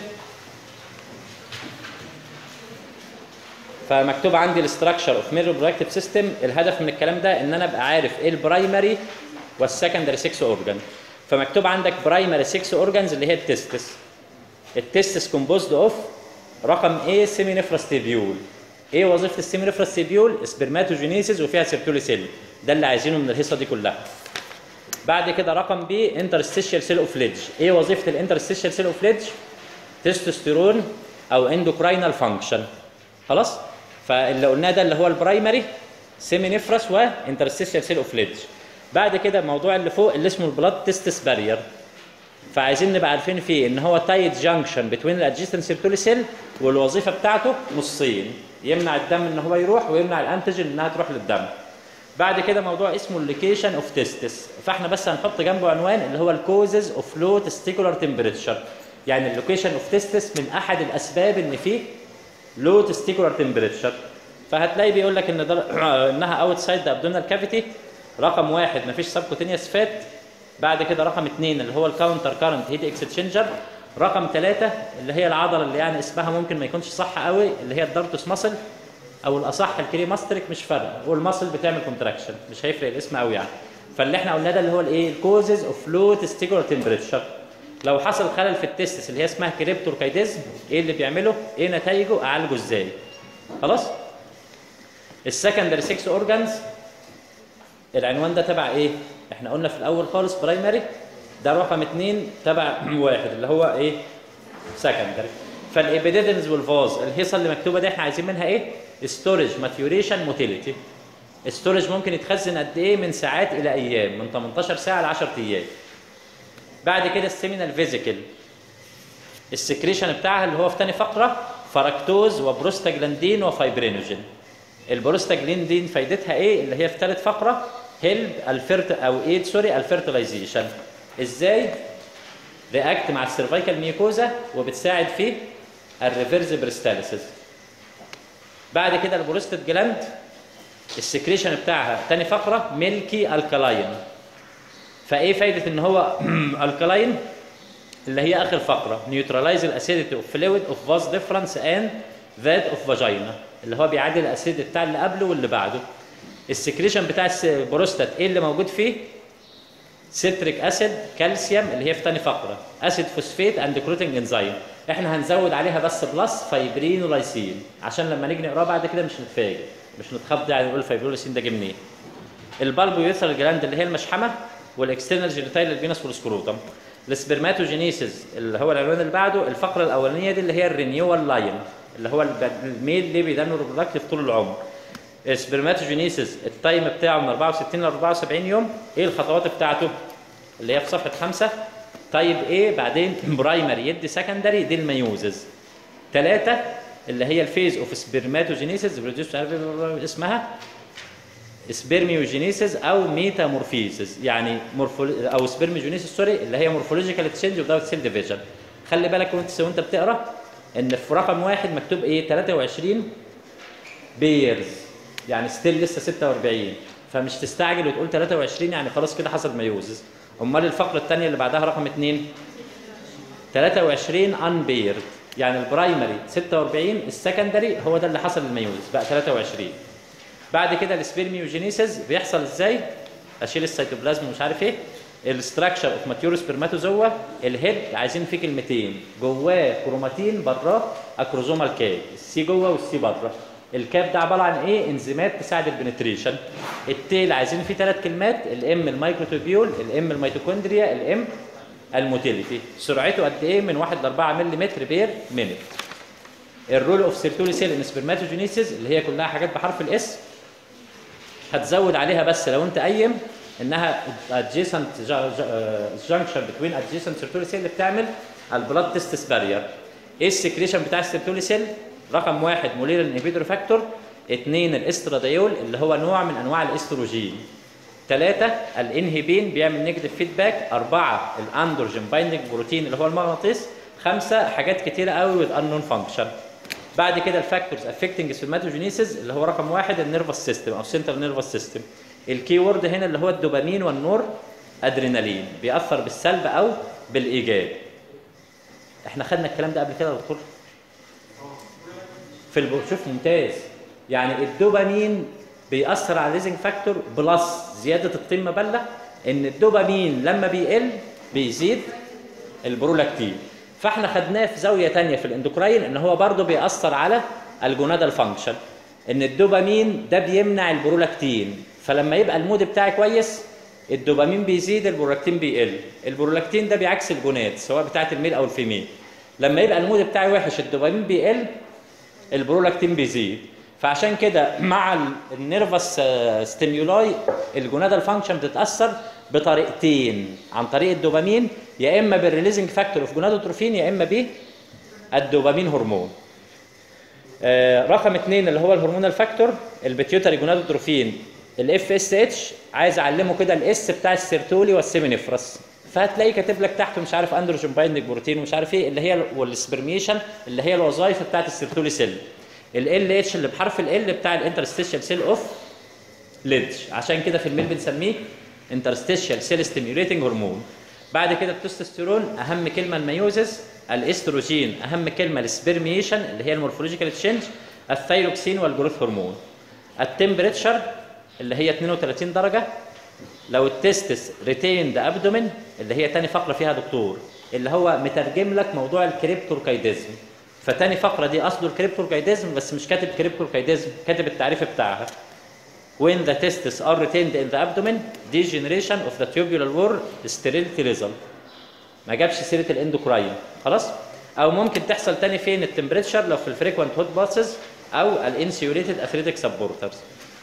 فمكتوب عندي الاستراكشر اوف مير ريبرودكتيف سيستم الهدف من الكلام ده ان انا ابقى عارف ايه البرايمري والسكندري 6 اورجان فمكتوب عندك برايمري 6 اورجانز اللي هي التستس التستس كومبوزد اوف رقم A سيمينيفراس تيبيول ايه وظيفه السيمينيفراس تيبيول سبرماتوجينيسيس وفيها سيرتولي سيل ده اللي عايزينه من الهيصه دي كلها بعد كده رقم بي انترستيشال سيل اوف ليدج ايه وظيفه الانترستيشال سيل اوف ليدج تستوستيرون او اندوكراينال فانكشن خلاص فاللي قلناه ده اللي هو البرايمري سيمينيفراس وانترستيشال سيل اوف ليدج بعد كده الموضوع اللي فوق اللي اسمه البلاد تيستس بارير فعايزين نبقى عارفين فيه ان هو تايت جانكشن بتوين الادجستنت سيرتولي سيل والوظيفه بتاعته نصين يمنع الدم ان هو يروح ويمنع الانتيجين انها تروح للدم بعد كده موضوع اسمه اللوكيشن اوف تيستس فاحنا بس هنحط جنبه عنوان اللي هو الكوزز اوف لو تستيكولار تمبريتشر يعني اللوكيشن اوف تيستس من احد الاسباب ان فيه لو تستيكولار تمبريتشر فهتلاقي بيقول لك ان ده انها اوت سايد ذا ابدومينال كافيتي رقم واحد مفيش سبكوتينيوس فات بعد كده رقم اثنين اللي هو الكاونتر كارنت هيت اكستشينجر رقم ثلاثة اللي هي العضلة اللي يعني اسمها ممكن ما يكونش صح قوي اللي هي الدارتوس ماسل او الاصح الكريماستريك مش فارقه والماسل بتعمل كونتراكشن مش هيفرق الاسم قوي يعني فاللي احنا قلناه ده اللي هو الايه الكوزز اوف لو تستيكولار تمبريتشر لو حصل خلل في التستس اللي هي اسمها كريبتوركايديزم ايه اللي بيعمله ايه نتائجه اعالجه ازاي خلاص السكندري 6 اورجانز العنوان ده تبع ايه احنا قلنا في الاول خالص برايمري ده رقم اثنين تبع واحد اللي هو ايه سكندري فالابيديدنز والفاز الهيصه اللي مكتوبه دي احنا عايزين منها ايه ستورج ماتيوريشن موتيليتي ستورج ممكن يتخزن قد ايه من ساعات الى ايام من 18 ساعه ل 10 ايام بعد كده السيمينال فيزيكال السكريشن بتاعها اللي هو في تاني فقره فركتوز وبروستاجلاندين وفايبرينوجين البروستاجلاندين فايدتها ايه اللي هي في ثالث فقره هيلب الفيرت او ايد سوري الفيرتلايزيشن ازاي رياكت مع السيرفايكال ميوكوزا وبتساعد في الريفرس بريستاليسيس بعد كده البروستات جلاند السكريشن بتاعها تاني فقره ميلكي الكلاين فايه فايده ان هو الكلاين اللي هي اخر فقره نيوتراليز الاسيديتي اوف فلويد اوف فاز ديفرنس اند ذات اوف فاجينا اللي هو بيعادل الاسيد بتاع اللي قبله واللي بعده السكريشن بتاع البروستات ايه اللي موجود فيه سيتريك اسيد كالسيوم اللي هي في تاني فقره اسيد فوسفيت اند كروتنج انزيم احنا هنزود عليها بس بلس فايبرين ولايسين عشان لما نيجي نقراه بعد كده مش نتفاجئ مش نتخض يعني نقول الفايبروليسين ده جه منين البالبو يوثر جلاند اللي هي المشحمه والاكسترنال جينيتايل الفينس والسكروتم السبرماتوجينيسيس اللي هو العنوان اللي بعده الفقره الاولانيه دي اللي هي الرينيوال لاين اللي هو الب- الميل اللي بيدنوا ريبرودكتيف طول العمر السبرماتوجينيسيس التايم بتاعه من 64 ل 74 يوم ايه الخطوات بتاعته اللي هي في صفحه خمسة طيب ايه بعدين برايمري يدي سكندري دي الميوزز ثلاثة اللي هي الفيز اوف سبرماتوجينيسيس بروديوس اسمها سبرميوجينيسيس او ميتامورفيسيس يعني مورفول او سبرميوجينيسيس سوري اللي هي مورفولوجيكال تشينج اوف سيل ديفيجن خلي بالك وانت وانت بتقرا ان في رقم واحد مكتوب ايه 23 بيرز يعني ستيل لسه 46 فمش تستعجل وتقول 23 يعني خلاص كده حصل ميوزز امال الفقره الثانيه اللي بعدها رقم 2 23 ان بيرد يعني البرايمري 46 السكندري هو ده اللي حصل الميوز بقى 23 بعد كده السبيرميوجينيسيس بيحصل ازاي اشيل السيتوبلازم ومش عارف ايه الاستراكشر اوف ماتيور سبرماتوزوا الهيد عايزين فيه كلمتين جواه كروماتين براه اكروزومال كاب السي جوه والسي بره الكاب ده عباره عن ايه انزيمات تساعد البنتريشن التيل عايزين فيه ثلاث كلمات الام المايكروتوبيول الام الميتوكوندريا الام الموتيليتي سرعته قد ايه من 1 ل 4 ملم بير مينيت الرول اوف سيرتولي سيل ان سبرماتوجينيسيس اللي هي كلها حاجات بحرف الاس هتزود عليها بس لو انت قيم انها adjacent junction between adjacent سيرتولي سيل اللي بتعمل البلاد تستس بارير ايه السكريشن بتاع السيرتولي سيل رقم واحد مولير انهبيتور فاكتور اثنين الاستراديول اللي هو نوع من انواع الاستروجين ثلاثة الانهبين بيعمل نيجاتيف فيدباك أربعة الأندروجين بايندنج بروتين اللي هو المغناطيس خمسة حاجات كتيرة قوي with unknown function بعد كده الفاكتورز افكتنج سبرماتوجينيسيس اللي هو رقم واحد النيرفس سيستم او سنترال نيرفس سيستم الكي وورد هنا اللي هو الدوبامين والنور ادرينالين بيأثر بالسلب او بالايجاب احنا خدنا الكلام ده قبل كده يا دكتور في الب... شوف ممتاز يعني الدوبامين بيأثر على الريزنج فاكتور بلس زياده القيمه بله ان الدوبامين لما بيقل بيزيد البرولاكتين فاحنا خدناه في زاويه تانية في الاندوكراين ان هو برضه بيأثر على الجونادال فانكشن ان الدوبامين ده بيمنع البرولاكتين فلما يبقى المود بتاعي كويس الدوبامين بيزيد البرولاكتين بيقل البرولاكتين ده بيعكس الجوناد سواء بتاعه الميل او الفيميل لما يبقى المود بتاعي وحش الدوبامين بيقل البرولاكتين بيزيد فعشان كده مع النيرفس ستيمولاي الجونادال فانكشن بتتاثر بطريقتين عن طريق الدوبامين يا اما بالريليزنج فاكتور اوف جونادوتروفين يا اما بالدوبامين هرمون آه رقم اثنين اللي هو الهرمونال فاكتور البيتيوتري جونادوتروفين الاف اس اتش عايز اعلمه كده الاس بتاع السيرتولي والسيمينيفرس فهتلاقي كاتب لك تحته مش عارف اندروجين بايندنج بروتين ومش عارف ايه اللي هي والسبرميشن اللي هي الوظائف بتاعت السيرتولي سيل ال اتش اللي بحرف ال بتاع الانترستيشال سيل اوف ليدج عشان كده في الميل بنسميه انترستيشال سيل ستيميوليتنج هرمون بعد كده التستوستيرون اهم كلمه الميوزس الاستروجين اهم كلمه السبرميشن اللي هي المورفولوجيكال تشينج الثايروكسين والجروث هرمون التمبريتشر اللي هي 32 درجه لو التستس ريتيند ابدومين اللي هي تاني فقره فيها دكتور اللي هو مترجم لك موضوع الكريبتوركايديزم فتاني فقره دي اصله الكريبتوركايديزم بس مش كاتب كريبتوركايديزم كاتب التعريف بتاعها when the testes are retained in the abdomen degeneration of the tubular wall sterility result ما جابش سيره الاندوكراين خلاص او ممكن تحصل تاني فين التمبريتشر لو في الفريكوينت هوت باسز او الانسيوليتد اثريتك سبورترز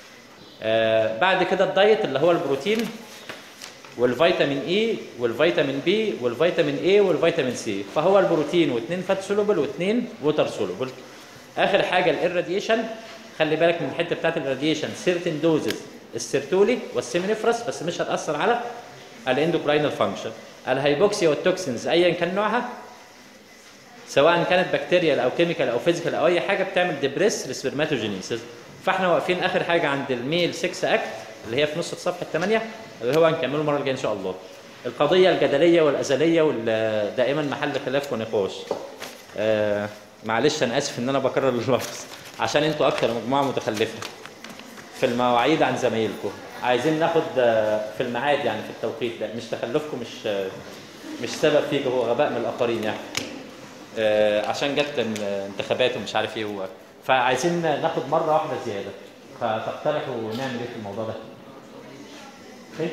آه بعد كده الدايت اللي هو البروتين والفيتامين اي والفيتامين بي والفيتامين اي والفيتامين سي فهو البروتين واثنين فات سولوبل واثنين ووتر سولوبل اخر حاجه الراديشن خلي بالك من الحته بتاعت الراديشن سيرتن دوزز السيرتولي والسيمينيفرس بس مش هتاثر على الاندوكراينال فانكشن الهيبوكسيا والتوكسينز ايا كان نوعها سواء كانت بكتيريال او كيميكال او فيزيكال او اي حاجه بتعمل ديبريس للسبرماتوجينيسيس فاحنا واقفين اخر حاجه عند الميل 6 اكت اللي هي في نص صفحه 8 اللي هو هنكمله المره الجايه ان شاء الله القضيه الجدليه والازليه ودائما محل خلاف ونقاش آه معلش انا اسف ان انا بكرر اللفظ عشان انتوا اكتر مجموعه متخلفه في المواعيد عن زمايلكم عايزين ناخد في الميعاد يعني في التوقيت ده مش تخلفكم مش مش سبب فيك هو غباء من الاخرين يعني عشان جت انتخابات ومش عارف ايه هو فعايزين ناخد مره واحده زياده فتقترحوا نعمل ايه في الموضوع ده اوكي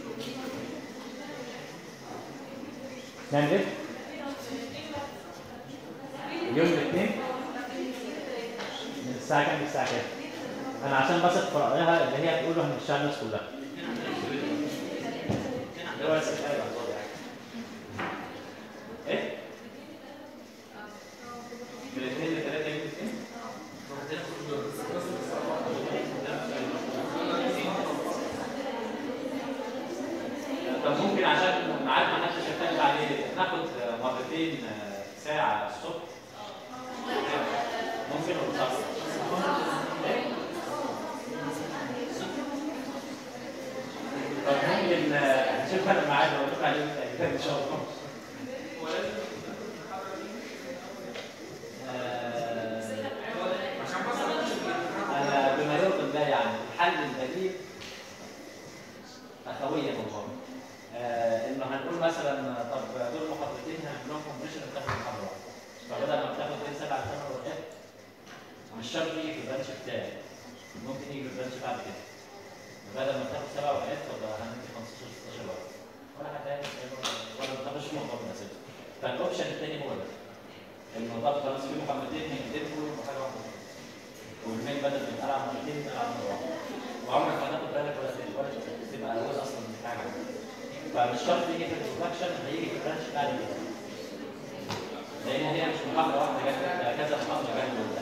نعمل ايه؟ اليوم الاثنين من الساعة كام للساعة كام؟ أنا عشان بثق في رأيها اللي هي تقوله هنمشيها الناس كلها. اللي هو يسأل حاجة. إيه؟ من الاثنين لثلاثة يوم الاثنين؟ طب ممكن عشان ميعاد ما حدش يختلف عليه ناخد مرتين ساعة الصبح ممكن ولا صعب؟ طب ممكن نشوف انا الميعاد لو نطلع عليه التأكيد ان شاء الله آه، انا بما يرضي الله يعني الحل البديل اخويه بالضبط آه انه هنقول مثلا طب دول محاضرتين هنعمل لهم كومبريشن بتاخد محاضره فبدل ما بتاخد بين سبع ثمان ورقات مش شرط يجي في البنش بتاعي ممكن يجي في البنش بعد كده بدل ما تاخد سبع ورقات طب هندي 15 16 ورقه ولا حتى ولا ما تاخدش محاضره من اساسا فالاوبشن الثاني هو ده انه طب خلاص في محاضرتين هيقدموا حاجه واحده والمين بدل ما يتقلع مرتين يتقلع مره واحده وعمرك ما هتاخد بالك ولا ولا تبقى هو اصلا من حاجه فمش شرط يجي في الانستراكشن هيجي في البرانش بعد كده لان هي مش محاضره واحده جت كذا محاضره جت